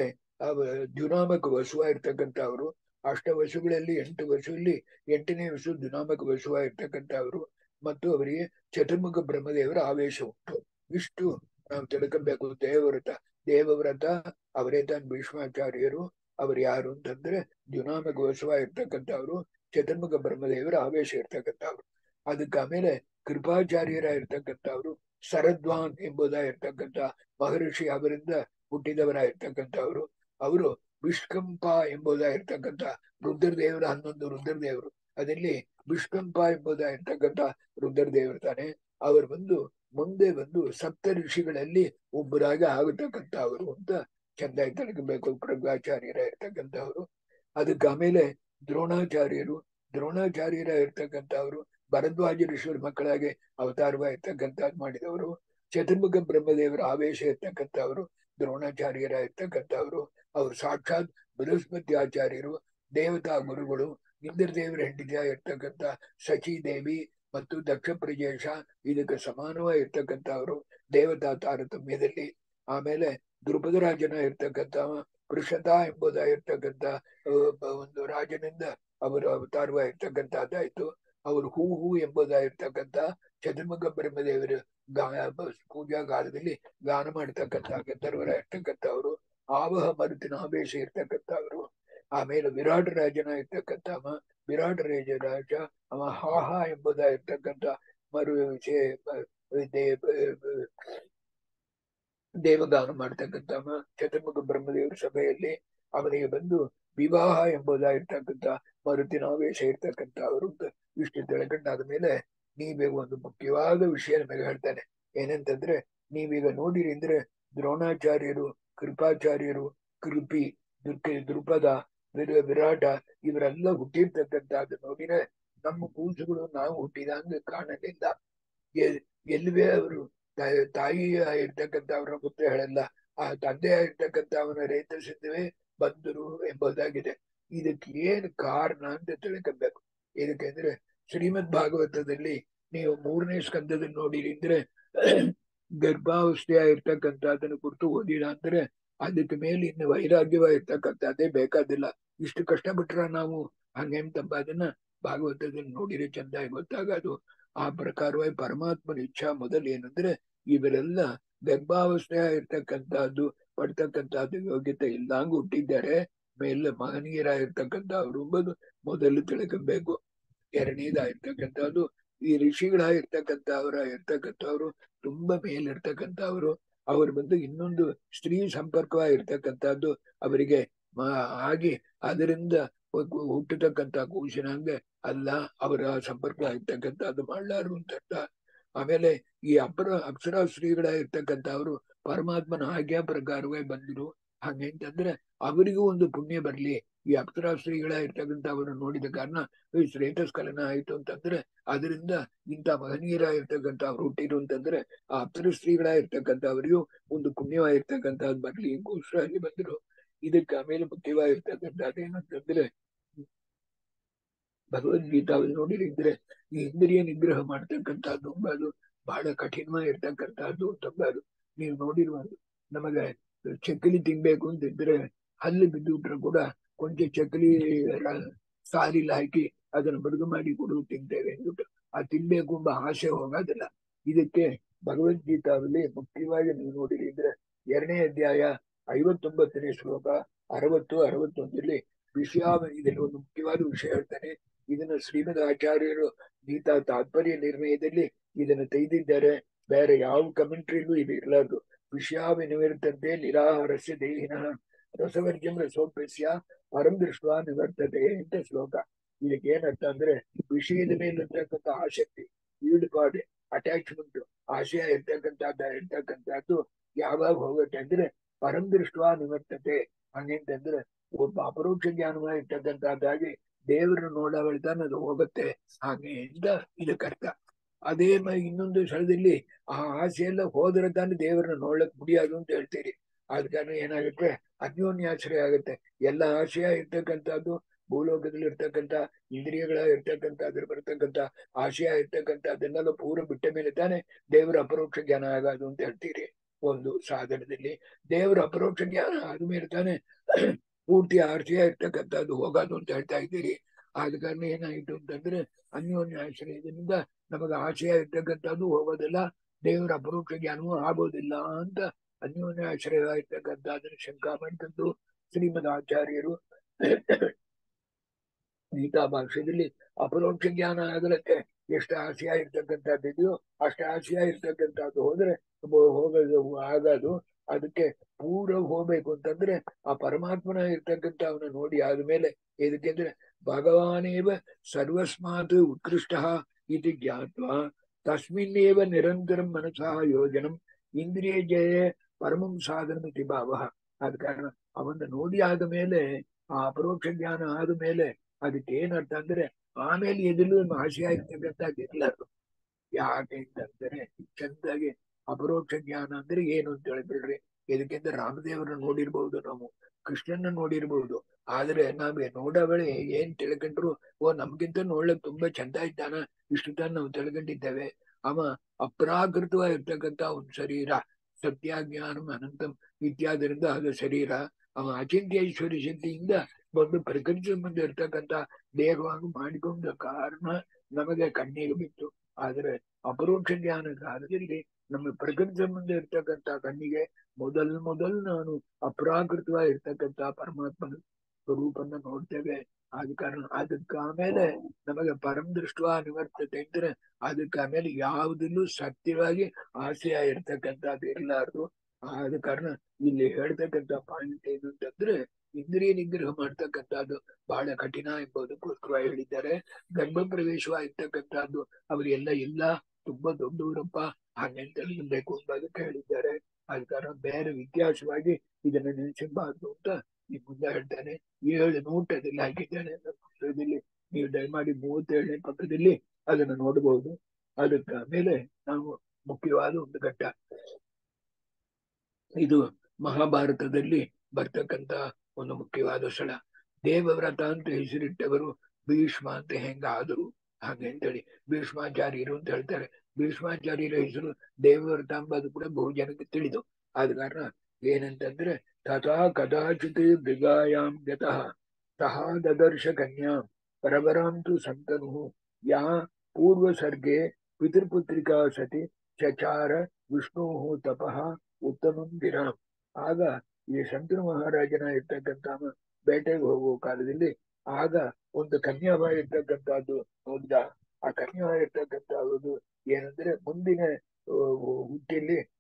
ದ್ಯುನಾಮಕ ವಸುವ ಇರ್ತಕ್ಕಂಥವ್ರು ಅಷ್ಟ ವಸುಗಳಲ್ಲಿ ಎಂಟು ವಸುವಲ್ಲಿ ಎಂಟನೇ ವಸು ದ್ಯುನಾಮಕ ವಸುವ ಇರ್ತಕ್ಕಂಥವ್ರು ಮತ್ತು ಅವರಿಗೆ ಚತುರ್ಮುಖ ಬ್ರಹ್ಮದೇವರ ಆವೇಶ ಉಂಟು ಇಷ್ಟು ನಾವು ತಿಳ್ಕೊಬೇಕು ದೇವವ್ರತ ದೇವವ್ರತ ಅವರೇ ತಾನು ಭೀಷ್ಮಾಚಾರ್ಯರು ಅವ್ರು ಯಾರು ಅಂತಂದ್ರೆ ದ್ಯುನಾಮಕ ವಸುವ ಇರ್ತಕ್ಕಂಥವ್ರು ಚತುರ್ಮುಖ ಬ್ರಹ್ಮದೇವರ ಆವೇಶ ಇರ್ತಕ್ಕಂಥವ್ರು ಅದಕ್ಕೆ ಆಮೇಲೆ ಕೃಪಾಚಾರ್ಯರ ಇರ್ತಕ್ಕಂಥವ್ರು ಸರದ್ವಾನ್ ಎಂಬುದಾಗಿರ್ತಕ್ಕಂಥ ಮಹರ್ಷಿ ಅವರಿಂದ ಹುಟ್ಟಿದವರಾಗಿರ್ತಕ್ಕಂಥವ್ರು ಅವರು ವಿಷ್ಕಂಪ ಎಂಬುದಾಗಿರ್ತಕ್ಕಂಥ ರುದ್ರದೇವರ ಹನ್ನೊಂದು ರುದ್ರದೇವರು ಅದರಲ್ಲಿ ವಿಷ್ಕಂಪ ಎಂಬುದಾಗಿರ್ತಕ್ಕಂಥ ರುದ್ರದೇವರು ತಾನೆ ಅವರು ಬಂದು ಮುಂದೆ ಬಂದು ಸಪ್ತ ಋಷಿಗಳಲ್ಲಿ ಒಬ್ಬರಾಗಿ ಆಗತಕ್ಕಂಥ ಅವರು ಅಂತ ಚಂದಾಗಿ ತಿಳ್ಕೊಬೇಕು ಕೃಪಾಚಾರ್ಯರ ಇರ್ತಕ್ಕಂಥವ್ರು ಅದಕ್ಕೆ ಆಮೇಲೆ ದ್ರೋಣಾಚಾರ್ಯರು ದ್ರೋಣಾಚಾರ್ಯರ ಇರ್ತಕ್ಕಂಥವ್ರು ಭರದ್ವಾಜ ಋಷಿಯರ ಮಕ್ಕಳಾಗಿ ಅವತಾರವ ಇರ್ತಕ್ಕಂಥದ್ದು ಮಾಡಿದವರು ಚತುರ್ಮುಖ ಬ್ರಹ್ಮದೇವರ ಆವೇಶ ಇರ್ತಕ್ಕಂಥವ್ರು ದ್ರೋಣಾಚಾರ್ಯರ ಇರ್ತಕ್ಕಂಥವ್ರು ಅವರು ಸಾಕ್ಷಾತ್ ಬೃಹಸ್ಪತಿ ಆಚಾರ್ಯರು ದೇವತಾ ಗುರುಗಳು ಇಂದ್ರದೇವರ ಹೆಂಡತಿಯ ಇರ್ತಕ್ಕಂಥ ಸಚಿ ದೇವಿ ಮತ್ತು ದಕ್ಷ ಪ್ರಜೇಶ ಇದಕ್ಕೆ ಸಮಾನವಾಗಿರ್ತಕ್ಕಂಥವ್ರು ದೇವತಾ ತಾರತಮ್ಯದಲ್ಲಿ ಆಮೇಲೆ ದ್ರುಪದ ರಾಜನ ಇರ್ತಕ್ಕಂಥ ಪುರುಷತ ಎಂಬುದಾಗಿರ್ತಕ್ಕಂಥ ಒಂದು ರಾಜನಿಂದ ಅವರು ಅವತಾರವಾಗಿರ್ತಕ್ಕಂಥದ್ದಾಯ್ತು ಅವರು ಹೂ ಹೂ ಎಂಬುದಾಗಿರ್ತಕ್ಕಂಥ ಚತುರ್ಮುಖ ಬ್ರಹ್ಮದೇವರು ಗಾ ಪೂಜಾ ಕಾಲದಲ್ಲಿ ಗಾನ ಮಾಡ್ತಕ್ಕಂಥ ಗಂಧರ್ವರ ಇರ್ತಕ್ಕಂಥವ್ರು ಆವಹ ಮರುತಿನ ಆವೇಶ ಇರ್ತಕ್ಕಂಥವ್ರು ಆಮೇಲೆ ವಿರಾಟ ರಾಜನ ಇರ್ತಕ್ಕಂಥ ವಿರಾಟ ರಾಜ ರಾಜ ಅವ ಹಾಹ ಎಂಬುದಾಗಿರ್ತಕ್ಕಂಥ ಮರು ದೇವಗಾನ ಮಾಡ್ತಕ್ಕಂಥ ಚತುರ್ಮುಖ ಬ್ರಹ್ಮದೇವರ ಸಭೆಯಲ್ಲಿ ಅವನಿಗೆ ಬಂದು ವಿವಾಹ ಎಂಬುದಾಗಿರ್ತಕ್ಕಂಥ ಮರುತಿನ ಆವೇಶ ಇರ್ತಕ್ಕಂಥ ಅವರು ಇಷ್ಟು ತಿಳ್ಕೊಂಡಾದ ಮೇಲೆ ನೀವೀಗ ಒಂದು ಮುಖ್ಯವಾದ ವಿಷಯ ನಮಗೆ ಹೇಳ್ತಾನೆ ಏನಂತಂದ್ರೆ ನೀವೀಗ ನೋಡಿರಿ ಅಂದ್ರೆ ದ್ರೋಣಾಚಾರ್ಯರು ಕೃಪಾಚಾರ್ಯರು ಕೃಪಿ ದೃಪದ ವಿರಾಟ ಇವರೆಲ್ಲ ಹುಟ್ಟಿರ್ತಕ್ಕಂಥದ್ದು ನೋಡಿದ್ರೆ ನಮ್ಮ ಕೂಸುಗಳು ನಾವು ಹುಟ್ಟಿದಂಗ ಕಾಣಲಿಲ್ಲ ಎಲ್ವೇ ಅವರು ತಾಯಿ ಇರ್ತಕ್ಕಂಥ ಅವರ ಪುತ್ರ ಹೇಳಲ್ಲ ಆ ತಂದೆ ಇರ್ತಕ್ಕಂಥ ಅವನ ರೈತ ಸಿದ್ಧವೇ ಬಂದರು ಎಂಬುದಾಗಿದೆ ಇದಕ್ಕೆ ಏನ್ ಕಾರಣ ಅಂತ ತಿಳ್ಕೊಬೇಕು ಇದಕ್ಕೆಂದ್ರೆ ಶ್ರೀಮದ್ ಭಾಗವತದಲ್ಲಿ ನೀವು ಮೂರನೇ ಸ್ಕಂದದಲ್ಲಿ ನೋಡಿರಿ ಅಂದ್ರೆ ಗರ್ಭಾವಸ್ಥೆಯ ಇರ್ತಕ್ಕಂಥ ಅದನ್ನು ಕುರಿತು ಓದಿಲ್ಲ ಅಂದ್ರೆ ಅದಕ್ಕೆ ಮೇಲೆ ಇನ್ನು ವೈರಾಗ್ಯವಾಗಿರ್ತಕ್ಕಂಥದ್ದೇ ಬೇಕಾದಿಲ್ಲ ಇಷ್ಟು ಕಷ್ಟಪಟ್ರ ನಾವು ಹಂಗೆಂತಂಬ ಅದನ್ನ ಭಾಗವತದಲ್ಲಿ ನೋಡಿರಿ ಚಂದಾಗಿ ಗೊತ್ತಾಗೋದು ಆ ಪ್ರಕಾರವಾಗಿ ಪರಮಾತ್ಮನ ಇಚ್ಛಾ ಮೊದಲು ಏನಂದ್ರೆ ಇವರೆಲ್ಲ ಗರ್ಭಾವಸ್ಥೆಯ ಇರ್ತಕ್ಕಂಥದ್ದು ಪಡ್ತಕ್ಕಂಥದ್ದು ಯೋಗ್ಯತೆ ಇಲ್ಲಂಗ ಹುಟ್ಟಿದ್ದಾರೆ ಮೇಲೆ ಮಹನೀಯರಾಗಿರ್ತಕ್ಕಂಥವ್ರು ಎಂಬುದು ಮೊದಲು ತಿಳ್ಕೊಬೇಕು ಎರಡನೇದಾಗಿರ್ತಕ್ಕಂಥದ್ದು ಈ ಋಷಿಗಳಾಗಿರ್ತಕ್ಕಂಥವ್ರ ಇರ್ತಕ್ಕಂಥವ್ರು ತುಂಬಾ ಮೇಲಿರ್ತಕ್ಕಂಥವ್ರು ಅವರು ಬಂದು ಇನ್ನೊಂದು ಸ್ತ್ರೀ ಸಂಪರ್ಕವಾಗಿರ್ತಕ್ಕಂಥದ್ದು ಅವರಿಗೆ ಮ- ಆಗಿ ಅದರಿಂದ ಹು- ಹುಟ್ಟತಕ್ಕಂಥ ಕೂಸಿನಂಗ ಅಲ್ಲ ಅವರ ಸಂಪರ್ಕ ಆಗಿರ್ತಕ್ಕಂಥದ್ದು ಮಾಡ್ಲಾರು ಅಂತ ಅರ್ಥ. ಆಮೇಲೆ ಈ ಅಪರ ಅಪ್ಸರಾ ಶ್ರೀಗಳಾಗಿರ್ತಕ್ಕಂಥವ್ರು ಪರಮಾತ್ಮನ ಆಜ್ಞಾ ಪ್ರಕಾರವೇ ಬಂದಿರು ಹಾಗೆಂತಂದ್ರೆ ಅವರಿಗೂ ಒಂದು ಪುಣ್ಯ ಬರ್ಲಿ ಈ ಅಪ್ಸರಾ ಶ್ರೀಗಳಾಗಿರ್ತಕ್ಕಂಥ ಅವರನ್ನು ನೋಡಿದ ಕಾರಣ ಈ ಶ್ರೇಯಸ್ಕಲನ ಆಯ್ತು ಅಂತಂದ್ರೆ ಅದರಿಂದ ಇಂಥ ಮಹನೀಯರಾಗಿರ್ತಕ್ಕಂಥ ಅವ್ರು ಹುಟ್ಟಿರು ಅಂತಂದ್ರೆ ಆ ಅಪ್ಸರ ಶ್ರೀಗಳಾಗಿರ್ತಕ್ಕಂಥವರಿಗೂ ಒಂದು ಪುಣ್ಯವಾಗಿರ್ತಕ್ಕಂಥದ್ದು ಬರ್ಲಿ ಗೋಸ್ಕರ ಅಲ್ಲಿ ಬಂದ್ರು ಇದಕ್ಕೆ ಆಮೇಲೆ ಮುಖ್ಯವಾಗಿರ್ತಕ್ಕಂಥದ್ದು ಏನಂತಂದ್ರೆ ಭಗವದ್ಗೀತಾವನ್ನು ನೋಡಿದ್ರೆ ಈ ಇಂದ್ರಿಯ ನಿಗ್ರಹ ಮಾಡ್ತಕ್ಕಂಥದ್ದು ಅದು ಬಹಳ ಕಠಿಣವಾಗಿರ್ತಕ್ಕಂಥದ್ದು ಅದು ನೀವು ನೋಡಿರುವುದು ನಮಗೆ ಚಕ್ಕಲಿ ತಿನ್ಬೇಕು ಅಂತಿದ್ರೆ ಹಲ್ಲು ಬಿದ್ದುಬಿಟ್ರೆ ಕೂಡ ಕೊಂಚ ಚಕ್ಕಲಿ ರ- ಸಾರಿಲ್ಲ ಹಾಕಿ ಅದನ್ನು ಮೃದು ಮಾಡಿ ಕೊಡು ತಿಂತೇವೆ ಅಂದ್ಬಿಟ್ಟು ಆ ತಿನ್ಬೇಕು ಎಂಬ ಆಸೆ ಹೋಗೋದಿಲ್ಲ ಇದಕ್ಕೆ ಭಗವದ್ಗೀತಾದಲ್ಲಿ ಮುಖ್ಯವಾಗಿ ನೀವು ನೋಡಿದ್ರೆ ಎರಡನೇ ಅಧ್ಯಾಯ ಐವತ್ತೊಂಬತ್ತನೇ ಶ್ಲೋಕ ಅರವತ್ತು ಅರವತ್ತೊಂದರಲ್ಲಿ ವಿಷಯ ಇದರಲ್ಲಿ ಒಂದು ಮುಖ್ಯವಾದ ವಿಷಯ ಹೇಳ್ತಾನೆ ಇದನ್ನು ಶ್ರೀಮದ್ ಆಚಾರ್ಯರು ಗೀತಾ ತಾತ್ಪರ್ಯ ನಿರ್ಣಯದಲ್ಲಿ ಇದನ್ನು ತೆಗೆದಿದ್ದಾರೆ ಬೇರೆ ಯಾವ ಕಮೆಂಟ್ರಿಗೂ ಇದು ಇರಲಾರ್ದು ವಿಷಯಾವಿನಿವರ್ತಂತೆ ನಿರಾಹಾರಸ್ಯ ದೇಹಿನಃ ರಸವರ್ಜಂ ರಸೋಪ್ಯಸ್ಯ ಪರಂ ದೃಷ್ಟ ನಿವರ್ತತೆ ಅಂತ ಶ್ಲೋಕ ಇದಕ್ಕೆ ಏನರ್ಥ ಅಂದ್ರೆ ವಿಷಯದ ಮೇಲಿರ್ತಕ್ಕಂಥ ಆಸಕ್ತಿ ಈಡುಪಾಡು ಅಟ್ಯಾಚ್ಮೆಂಟ್ ಆಶಯ ಇರ್ತಕ್ಕಂಥದ್ದ ಇರ್ತಕ್ಕಂಥದ್ದು ಯಾವಾಗ ಹೋಗುತ್ತೆ ಅಂದ್ರೆ ಪರಂ ದೃಷ್ಟ ನಿವರ್ತತೆ ಹಂಗಂತಂದ್ರೆ ಒಬ್ಬ ಅಪರೋಕ್ಷ ಜ್ಞಾನವಾಗಿರ್ತಕ್ಕಂಥದ್ದಾಗಿ ದೇವರನ್ನು ನೋಡವಳ್ತಾನೆ ಅದು ಹೋಗುತ್ತೆ ಹಾಗೆ ಅಂತ ಇದಕ್ಕರ್ಥ ಅದೇ ಮ- ಇನ್ನೊಂದು ಸ್ಥಳದಲ್ಲಿ ಆ ಆಸೆ ಎಲ್ಲ ಹೋದ್ರೆ ತಾನೇ ದೇವರನ್ನ ನೋಡ್ಲಕ್ ಮುಡಿயாது ಅಂತ ಹೇಳ್ತೀರಿ ಆದ ಕಾರಣ ಏನಾಗುತ್ತೆ ಅನ್ಯೋನ್ಯಾಶ್ರಯ ಆಗುತ್ತೆ ಎಲ್ಲ ಆಶಯ ಇರ್ತಕ್ಕಂಥದ್ದು ಭೂಲೋಕದಲ್ಲಿ ಇರ್ತಕ್ಕಂಥ ಇಂದ್ರಿಯಗಳ ಇರ್ತಕ್ಕಂಥ ಅದ್ರ ಬರ್ತಕ್ಕಂಥ ಆಶಯ ಇರ್ತಕ್ಕಂಥ ಅದನ್ನೆಲ್ಲ ಪೂರ ಬಿಟ್ಟ ಮೇಲೆ ತಾನೇ ದೇವರ ಅಪರೋಕ್ಷ ಜ್ಞಾನ ಆಗೋದು ಅಂತ ಹೇಳ್ತೀರಿ ಒಂದು ಸಾಧನದಲ್ಲಿ ದೇವರ ಅಪರೋಕ್ಷ ಜ್ಞಾನ ಆದ್ಮೇಲೆ ತಾನೇ ಪೂರ್ತಿ ಆಶಯ ಇರ್ತಕ್ಕಂಥದ್ದು ಹೋಗೋದು ಅಂತ ಹೇಳ್ತಾ ಇದ್ದೀರಿ ಆದ ಕಾರಣ ಏನಾಯ್ತು ಅಂತಂದ್ರೆ ಅನ್ಯೋನ್ಯ ಆಶ್ರಯದಿಂದ ನಮಗೆ ಆಶಯ ಇರ್ತಕ್ಕಂಥದ್ದು ಹೋಗೋದಿಲ್ಲ ದೇವರ ಅಪರೋಕ್ಷ ಜ್ಞಾನವೂ ಆಗೋದಿಲ್ಲ ಅಂತ ಅನ್ಯೋನ್ಯ ಆಶ್ರಯ ಇರ್ತಕ್ಕಂಥ ಅದನ್ನು ಶಂಕಾ ಮಾಡಿದ್ದು ಶ್ರೀಮದ್ ಆಚಾರ್ಯರು ಗೀತಾ ಭಾಷೆಯಲ್ಲಿ ಅಪರೋಕ್ಷ ಜ್ಞಾನ ಆಗಲಕ್ಕೆ ಎಷ್ಟು ಆಶಯ ಇರ್ತಕ್ಕಂಥದ್ದಿದೆಯೋ ಅಷ್ಟು ಆಶಯ ಇರ್ತಕ್ಕಂಥದ್ದು ಹೋದ್ರೆ ಹೋ- ಹೋಗೋದು ಆಗೋದು ಅದಕ್ಕೆ ಪೂರ ಹೋಗ್ಬೇಕು ಅಂತಂದ್ರೆ ಆ ಪರಮಾತ್ಮನ ಇರ್ತಕ್ಕಂಥ ಅವನ ನೋಡಿ ಆದ್ಮೇಲೆ ಇದಕ್ಕೆಂದ್ರೆ ಭಗವಾನೇವ ಸರ್ವಸ್ಮಾತ್ ಉತ್ಕೃಷ್ಟ ಇತಿ ಜ್ಞಾತ್ವಾ ತಸ್ಮಿನ್ನೇವ ನಿರಂತರಂ ಮನಸಃ ಯೋಜನಂ ಇಂದ್ರಿಯ ಜಯ ಪರಮಂ ಸಾಧನಮಿತಿ ಭಾವ ಆದ ಕಾರಣ ಅವನ್ನ ನೋಡಿ ಆದ ಮೇಲೆ ಆ ಅಪರೋಕ್ಷ ಜ್ಞಾನ ಆದ ಮೇಲೆ ಅದಕ್ಕೆ ಏನರ್ಥ ಅಂದ್ರೆ ಆಮೇಲೆ ಎದಲು ಆಶಯ ಇರ್ತಕ್ಕಂಥದ್ದು ಇರ್ಲಾರ್ದು ಯಾಕೆ ಅಂತಂದ್ರೆ ಚಂದಾಗಿ ಅಪರೋಕ್ಷ ಜ್ಞಾನ ಅಂದ್ರೆ ಏನು ಅಂತ ಹೇಳಿಬಿಡ್ರಿ ಇದಕ್ಕಿಂತ ರಾಮದೇವರನ್ನ ನೋಡಿರ್ಬಹುದು ನಾವು ಕೃಷ್ಣನ ನೋಡಿರ್ಬಹುದು ಆದ್ರೆ ನಾವೇ ನೋಡೋ ವೇಳೆ ಏನ್ ತಿಳ್ಕೊಂಡ್ರು ಓ ನಮ್ಗಿಂತ ನೋಡ್ಲಕ್ ತುಂಬಾ ಚಂದ ಇದ್ದಾನ ಇಷ್ಟು ತಾನ ನಾವು ತಿಳ್ಕೊಂಡಿದ್ದೇವೆ ಅವ ಅಪ್ರಾಕೃತವಾಗಿರ್ತಕ್ಕಂಥ ಒಂದು ಶರೀರ ಸತ್ಯ ಜ್ಞಾನಂ ಅನಂತಂ ಇತ್ಯಾದಿರಿಂದ ಅದು ಶರೀರ ಅವ ಅಚಿಂತ್ಯ ಐಶ್ವರ್ಯ ಶಕ್ತಿಯಿಂದ ಒಂದು ಪ್ರಕೃತಿ ಸಂಬಂಧ ಇರ್ತಕ್ಕಂಥ ದೇಹವಾಗಿ ಮಾಡಿಕೊಂಡ ಕಾರಣ ನಮಗೆ ಕಣ್ಣಿಗೆ ಬಿತ್ತು ಆದ್ರೆ ಅಪರೋಕ್ಷ ಜ್ಞಾನ ಕಾಲದಲ್ಲಿ ನಮ್ಮ ಪ್ರಕೃತಿ ಸಂಬಂಧ ಇರ್ತಕ್ಕಂಥ ಕಣ್ಣಿಗೆ ಮೊದಲ್ ಮೊದಲು ನಾನು ಅಪ್ರಾಕೃತವಾಗಿ ಇರ್ತಕ್ಕಂಥ ಪರಮಾತ್ಮನ ಸ್ವರೂಪನ್ನ ನೋಡ್ತೇವೆ ಆದ ಕಾರಣ ಅದಕ್ಕೆ ಆಮೇಲೆ ನಮಗೆ ಪರಂ ದೃಷ್ಟ ನಿವರ್ತತೆ ಅಂದ್ರೆ ಅದಕ್ಕೆ ಆಮೇಲೆ ಯಾವುದಲ್ಲೂ ಸತ್ಯವಾಗಿ ಆಸೆಯ ಇರ್ತಕ್ಕಂಥದ್ದು ಇರಲಾರ್ದು ಆದ ಕಾರಣ ಇಲ್ಲಿ ಹೇಳ್ತಕ್ಕಂಥ ಪಾಯಿಂಟ್ ಏನು ಅಂತಂದ್ರೆ ಇಂದ್ರಿಯ ನಿಗ್ರಹ ಮಾಡ್ತಕ್ಕಂಥದ್ದು ಬಹಳ ಕಠಿಣ ಎಂಬುದಕ್ಕೋಸ್ಕರ ಹೇಳಿದ್ದಾರೆ ಗರ್ಭ ಪ್ರವೇಶವಾಗಿರ್ತಕ್ಕಂಥದ್ದು ಅವರೆಲ್ಲ ಇಲ್ಲ ತುಂಬಾ ದೊಡ್ಡವರಪ್ಪ ಹಾಗೆಂತ ಬೇಕು ಎಂಬುದಕ್ಕೆ ಹೇಳಿದ್ದಾರೆ ಆದ ಕಾರಣ ಬೇರೆ ವ್ಯತ್ಯಾಸವಾಗಿ ಇದನ್ನ ನೆನೆಸಬಾರ್ದು ಅಂತ ಈ ಮುಂದೆ ಹೇಳ್ತಾನೆ ಏಳು ನೋಟದಲ್ಲಿ ಹಾಕಿದ್ದಾನೆ ನನ್ನ ಪುಸ್ತಕದಲ್ಲಿ ನೀವು ದಯಮಾಡಿ ಮೂವತ್ತೇಳನೇ ಪಕ್ಕದಲ್ಲಿ ಅದನ್ನು ನೋಡಬಹುದು ಅದಕ್ಕೆ ಮೇಲೆ ನಾವು ಮುಖ್ಯವಾದ ಒಂದು ಘಟ್ಟ ಇದು ಮಹಾಭಾರತದಲ್ಲಿ ಬರ್ತಕ್ಕಂತ ಒಂದು ಮುಖ್ಯವಾದ ಸ್ಥಳ ದೇವವ್ರತ ಅಂತ ಹೆಸರಿಟ್ಟವರು ಭೀಷ್ಮ ಅಂತ ಹೆಂಗ ಆದರು ಹಾಗೆ ಅಂತೇಳಿ ಭೀಷ್ಮಾಚಾರ್ಯರು ಅಂತ ಹೇಳ್ತಾರೆ ಭೀಷ್ಮಾಚಾರ್ಯರ ಹೆಸರು ದೇವವ್ರತ ಎಂಬುದು ಕೂಡ ಬಹು ಜನಕ್ಕೆ ತಿಳಿದು ಆದ ಕಾರಣ ಏನಂತಂದ್ರೆ ತಥಾ ಕದಾಚಿತ್ ಮೃಗಾಯಾಂ ಗತಃ ಸಹ ದದರ್ಶ ಕನ್ಯಾಂ ಪರವರಾಂತು ಸಂತನು ಯಾ ಪೂರ್ವ ಸರ್ಗೆ ಪಿತೃಪುತ್ರಿಕಾ ಸತಿ ಚಚಾರ ವಿಷ್ಣು ತಪಃ ಉತ್ತಮಂ ದಿನ ಆಗ ಈ ಶಂಕರ ಮಹಾರಾಜನ ಇರ್ತಕ್ಕಂಥ ಬೇಟೆಗೆ ಹೋಗುವ ಕಾಲದಲ್ಲಿ ಆಗ ಒಂದು ಕನ್ಯಾವ ಇರ್ತಕ್ಕಂಥದ್ದು ನೋಡಿದ ಆ ಕನ್ಯಾವ ಇರ್ತಕ್ಕಂಥದ್ದು ಏನಂದ್ರೆ ಮುಂದಿನ ಆ, ಹುಟ್ಟಿಯಲ್ಲಿ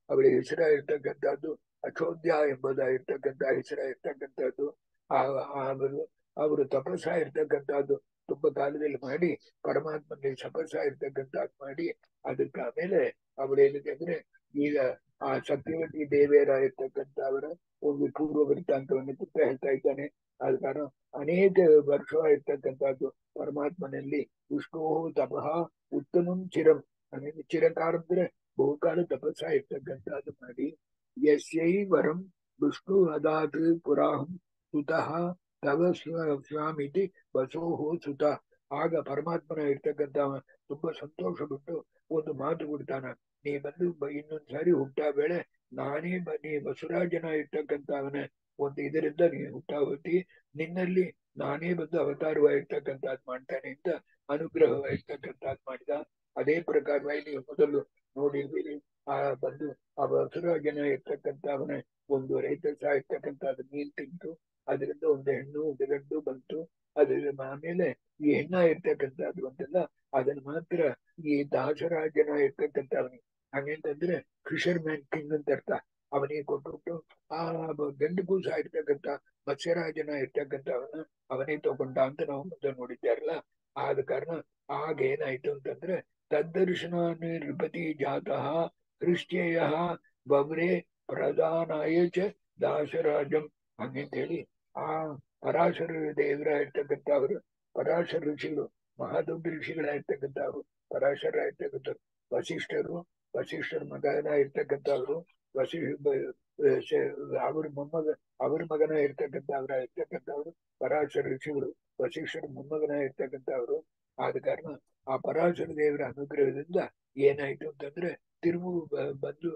ಅವಳಿಗೆ ಹೆಸರಾಗಿರ್ತಕ್ಕಂಥದ್ದು ಅಚೋದ್ಯ ಎಂಬುದಾಗಿರ್ತಕ್ಕಂಥ ಹೆಸರಾಗಿರ್ತಕ್ಕಂಥದ್ದು ಆ ಅವರು ಅವರು ತಪಸ್ಸ ಇರ್ತಕ್ಕಂಥದ್ದು ತುಂಬ ಕಾಲದಲ್ಲಿ ಮಾಡಿ ಪರಮಾತ್ಮನಿಗೆ ತಪಸ್ಸ ಇರ್ತಕ್ಕಂಥದ್ದು ಮಾಡಿ ಅದಕ್ಕೆ ಆಮೇಲೆ ಅವಳೇನಿದೆ ಅಂದ್ರೆ ಈಗ ಆ ಸತ್ಯವತಿ ದೇವಿಯರ ಇರ್ತಕ್ಕಂಥ ಅವರ ಒಂದು ಪೂರ್ವ ವೃತ್ತಾಂತವನ್ನು ಕುತ್ತ ಹೇಳ್ತಾ ಇದ್ದಾನೆ ಆದ ಕಾರಣ ಅನೇಕ ವರ್ಷ ಇರ್ತಕ್ಕಂಥದ್ದು ಪರಮಾತ್ಮನಲ್ಲಿ ವಿಷ್ಣು ತಪಃ ಉತ್ತಮಂ ಚಿರಂ ಅಂದ್ರೆ ಚಿರಕಾಲ ಅಂದ್ರೆ ಬಹುಕಾಲ ತಪಸ್ಸ ಇರ್ತಕ್ಕಂಥದ್ದು ಮಾಡಿ ಯಸ್ಯೈ ವರಂ ವಿಷ್ಣು ಅದಾತ್ ಪುರಾಹಂ ಸುತಃ ತವ ಸ್ವ- ಸ್ವಾಮಿತಿ ಬಸೋಹೋ ಸುತ ಆಗ ಪರಮಾತ್ಮನ ಇರ್ತಕ್ಕಂಥ ತುಂಬಾ ಸಂತೋಷ ಬಿಟ್ಟು ಒಂದು ಮಾತು ಕೊಡ್ತಾನ ನೀ ಬಂದು ಬ- ಇನ್ನೊಂದ್ ಸಾರಿ ಹುಟ್ಟಾ ಬೇಳೆ ನಾನೇ ಬ- ನೀ ಬಸವರಾಜನ ಇರ್ತಕ್ಕಂಥವನ ಒಂದು ಇದರಿಂದ ನೀ ಹುಟ್ಟಾ ಹೋತಿ ನಿನ್ನಲ್ಲಿ ನಾನೇ ಬಂದು ಅವತಾರವಾಗಿರ್ತಕ್ಕಂಥದ್ದು ಮಾಡ್ತಾನೆ ಅಂತ ಅನುಗ್ರಹವಾಗಿರ್ತಕ್ಕಂಥದ್ದು ಮಾಡಿದ ಅದೇ ಪ್ರಕಾರವಾಗಿ ನೀವು ಮೊದಲು ನೋಡಿರ್ತೀರಿ ಆ ಬಂದು ಆ ಬಸವರಾಜನ ಇರ್ತಕ್ಕಂಥವನ ಒಂದು ರೈತ ಇರ್ತಕ್ಕಂಥದ್ದು ಮೀನ್ ತಿಂತು ಅದರಿಂದ ಒಂದು ಹೆಣ್ಣು ಒಂದು ಗಂಡು ಬಂತು ಅದ್ರ ಆಮೇಲೆ ಈ ಹೆಣ್ಣ ಇರ್ತಕ್ಕಂಥದ್ದು ಬಂತಲ್ಲ ಅದನ್ನ ಮಾತ್ರ ಈ ದಾಸರಾಜನ ಇರ್ತಕ್ಕಂಥವನಿಗೆ ಹಂಗಂತಂದ್ರೆ ಫಿಶರ್ ಮ್ಯಾನ್ ಕಿಂಗ್ ಅಂತ ಅರ್ಥ ಅವನಿಗೆ ಕೊಟ್ಬಿಟ್ಟು ಆ ಬ- ಗಂಡು ಕೂಸ ಇರ್ತಕ್ಕಂಥ ಮತ್ಸ್ಯರಾಜನ ಇರ್ತಕ್ಕಂಥವನ ಅವನೇ ತಗೊಂಡ ಅಂತ ನಾವು ಮೊದಲು ನೋಡಿದ್ದಾರಲ್ಲ ಆದ ಕಾರಣ ಆಗ ಏನಾಯ್ತು ಅಂತಂದ್ರೆ ತದ್ದರ್ಶನ ನೃಪತಿ ಜಾತಃ ಹೃಷ್ಟ್ಯಯ ಬಬ್ರೆ ಪ್ರಧಾನಾಯ ಚ ದಾಸರಾಜಂ ಹಂಗಂತ ಹೇಳಿ ಆ ಪರಾಶರ ದೇವರ ಇರ್ತಕ್ಕಂಥವ್ರು ಪರಾಶರ ಋಷಿಗಳು ಮಹಾದೊಡ್ಡ ಋಷಿಗಳಾಗಿರ್ತಕ್ಕಂಥವ್ರು ಪರಾಶರ ಇರ್ತಕ್ಕಂಥವ್ರು ವಸಿಷ್ಠರು ವಸಿಷ್ಠರ ಮಗನ ಇರ್ತಕ್ಕಂಥವ್ರು ವಸಿ ಬ- ಶ- ಅವ್ರ ಮೊಮ್ಮಗ ಅವ್ರ ಮಗನ ಇರ್ತಕ್ಕಂಥವ್ರ ಇರ್ತಕ್ಕಂಥವ್ರು ಪರಾಶರ ಋಷಿಗಳು ವಸಿಷ್ಠರ ಮೊಮ್ಮಗನ ಇರ್ತಕ್ಕಂಥವ್ರು ಆದ ಕಾರಣ ಆ ಪರಾಶರ ದೇವರ ಅನುಗ್ರಹದಿಂದ ಏನಾಯ್ತು ಅಂತಂದ್ರೆ ತಿರುವು ಬ- ಬಂದು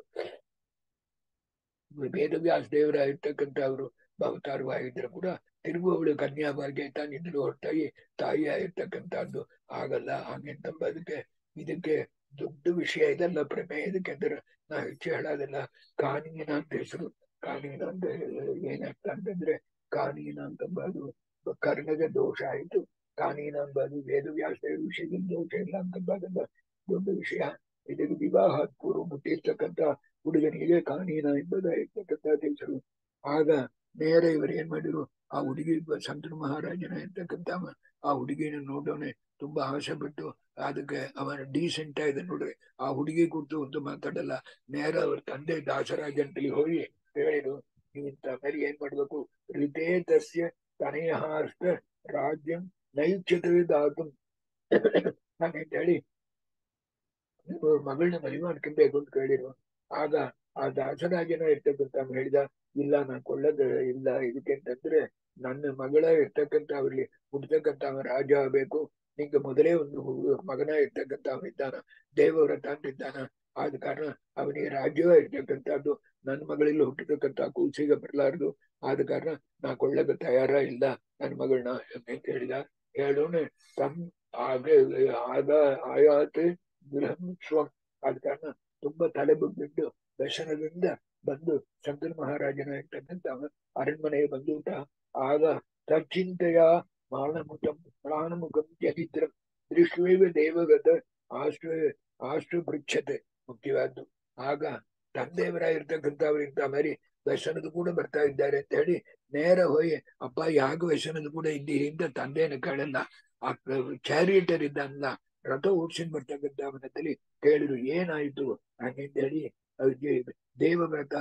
ವೇದವ್ಯಾಸ ದೇವರ ಇರ್ತಕ್ಕಂಥವ್ರು ಅವತಾರವಾಗಿದ್ರು ಕೂಡ ತಿರುಗು ಅವಳು ಕನ್ಯಾಭಾಗ್ಯ ತಾನಿದ್ರು ಹೊರತಾಗಿ ತಾಯಿ ಆಗಿರ್ತಕ್ಕಂಥದ್ದು ಆಗಲ್ಲ ಹಾಗೆಂತಂಬದಕ್ಕೆ ಇದಕ್ಕೆ ದೊಡ್ಡ ವಿಷಯ ಇದಲ್ಲ ಪ್ರಮೇಯ ಇದಕ್ಕೆ ಅಂದ್ರೆ ನಾ ಹೆಚ್ಚು ಹೇಳೋದಿಲ್ಲ ಕಾನೀನ ಅಂತ ಹೆಸರು ಕಾನೀನ ಅಂತ ಏನರ್ಥ ಅಂತಂದ್ರೆ ಕಾನೀನ ಅಂತಂಬದು ಕರ್ಣದ ದೋಷ ಆಯ್ತು ಕಾನೀನ ಅಂಬದು ವೇದವ್ಯಾಸ ವಿಷಯದಲ್ಲಿ ದೋಷ ಇಲ್ಲ ಅಂತಂಬದಲ್ಲ ದೊಡ್ಡ ವಿಷಯ ಇದಕ್ಕೆ ವಿವಾಹ ಪೂರ್ವ ಮುಟ್ಟಿರ್ತಕ್ಕಂಥ ಹುಡುಗನಿಗೆ ಕಾನೀನ ಎಂಬುದಾಗಿರ್ತಕ್ಕಂಥ ಹೆಸರು ಆಗ ನೇರ ಇವರು ಏನ್ ಮಾಡಿದ್ರು ಆ ಹುಡುಗಿ ಸಂತನ ಮಹಾರಾಜನ ಇರ್ತಕ್ಕಂಥ ಆ ಹುಡುಗಿನ ನೋಡೋನೆ ತುಂಬಾ ಆಸೆ ಪಟ್ಟು ಅದಕ್ಕೆ ಅವನ ಡೀಸೆಂಟ್ ಆಗಿದೆ ನೋಡ್ರಿ ಆ ಹುಡುಗಿ ಕುರಿತು ಒಂದು ಮಾತಾಡಲ್ಲ ನೇರ ಅವ್ರ ತಂದೆ ದಾಸರಾಜಂತಲಿ ಹೋಗಿ ಹೇಳಿದ್ರು ನೀವಿಂತ ಮೇಲೆ ಏನ್ ಮಾಡ್ಬೇಕು ಋತೇ ತಸ್ಯ ತನಯಹಾರ್ಥ ರಾಜ್ಯಂ ನೈಚ್ಯತವೇ ದಾತು ಹಾಗಂತ ಹೇಳಿ ನೀವು ಮಗಳನ್ನ ಮದುವೆ ಮಾಡ್ಕೊಬೇಕು ಅಂತ ಕೇಳಿರು ಆಗ ಆ ದಾಸರಾಜನ ಇರ್ತಕ್ಕಂಥ ಅವ್ನು ಹೇಳಿದ ಇಲ್ಲ ನಾನು ಕೊಳ್ಳದ ಇಲ್ಲ ಇದಕ್ಕೆ ಅಂತಂದ್ರೆ ನನ್ನ ಮಗಳ ಇರ್ತಕ್ಕಂಥ ಅವ್ರಿಗೆ ಹುಡ್ತಕ್ಕಂಥ ಅವ ರಾಜ ಆಗ್ಬೇಕು ನಿಂಗೆ ಮೊದಲೇ ಒಂದು ಹು- ಮಗನ ಇರ್ತಕ್ಕಂಥ ಅವ ಇದ್ದಾನ ದೇವವ್ರತ ಅಂತ ಇದ್ದಾನ ಆದ ಕಾರಣ ಅವನಿಗೆ ರಾಜ್ಯವೇ ಇರ್ತಕ್ಕಂಥದ್ದು ನನ್ನ ಮಗಳಲ್ಲಿ ಹುಟ್ಟತಕ್ಕಂಥ ಕೂಸಿಗೆ ಬರಲಾರ್ದು ಆದ ಕಾರಣ ನಾ ಕೊಳ್ಳಕ್ಕೆ ತಯಾರ ಇಲ್ಲ ನನ್ನ ಮಗಳನ್ನ ಅಂತ ಹೇಳಿದ ಹೇಳೋಣ ತಮ್ ಆಗ ಆಗ ಆಯಾತ್ ಗೃಹಂ ಸ್ವಂ ಆದ ಕಾರಣ ತುಂಬಾ ತಲೆ ಬಿಟ್ಟು ದರ್ಶನದಿಂದ ಬಂದು ಶಂಕರ ಮಹಾರಾಜನ ಇರ್ತಕ್ಕಂಥ ಅರಣ್ಮನೆಗೆ ಬಂದು ಊಟ ಆಗ ತಚ್ಚಿಂತೆಯ ಮಾನಮುಖಂ ಪ್ರಾಣಮುಖಂ ಚರಿತ್ರಂ ದೃಷ್ಟ್ವೇವ ದೇವಗತ ಆಶ್ರ ಆಶ್ರ ಪೃಚ್ಛತೆ ಮುಖ್ಯವಾದ್ದು ಆಗ ತಂದೆಯವರಾಗಿರ್ತಕ್ಕಂಥವ್ರಿಂದ ಮರಿ ದರ್ಶನದ ಕೂಡ ಬರ್ತಾ ಇದ್ದಾರೆ ಅಂತ ಹೇಳಿ ನೇರ ಹೋಗಿ ಅಪ್ಪ ಯಾಕೆ ವ್ಯಸನದ ಕೂಡ ಇದ್ದೀರಿ ಅಂತ ತಂದೆನ ಕೇಳಲ್ಲ ಆ ಚಾರಿಯಟರ್ ಇದ್ದಾನಲ್ಲ ರಥ ಓಡ್ಸಿನ್ ಬರ್ತಕ್ಕಂಥ ಅವನಲ್ಲಿ ಕೇಳಿದ್ರು ಏನಾಯ್ತು ಹಾಗೆಂತ ಹೇಳಿ ಅವ್ರಿಗೆ ದೇವವ್ರತ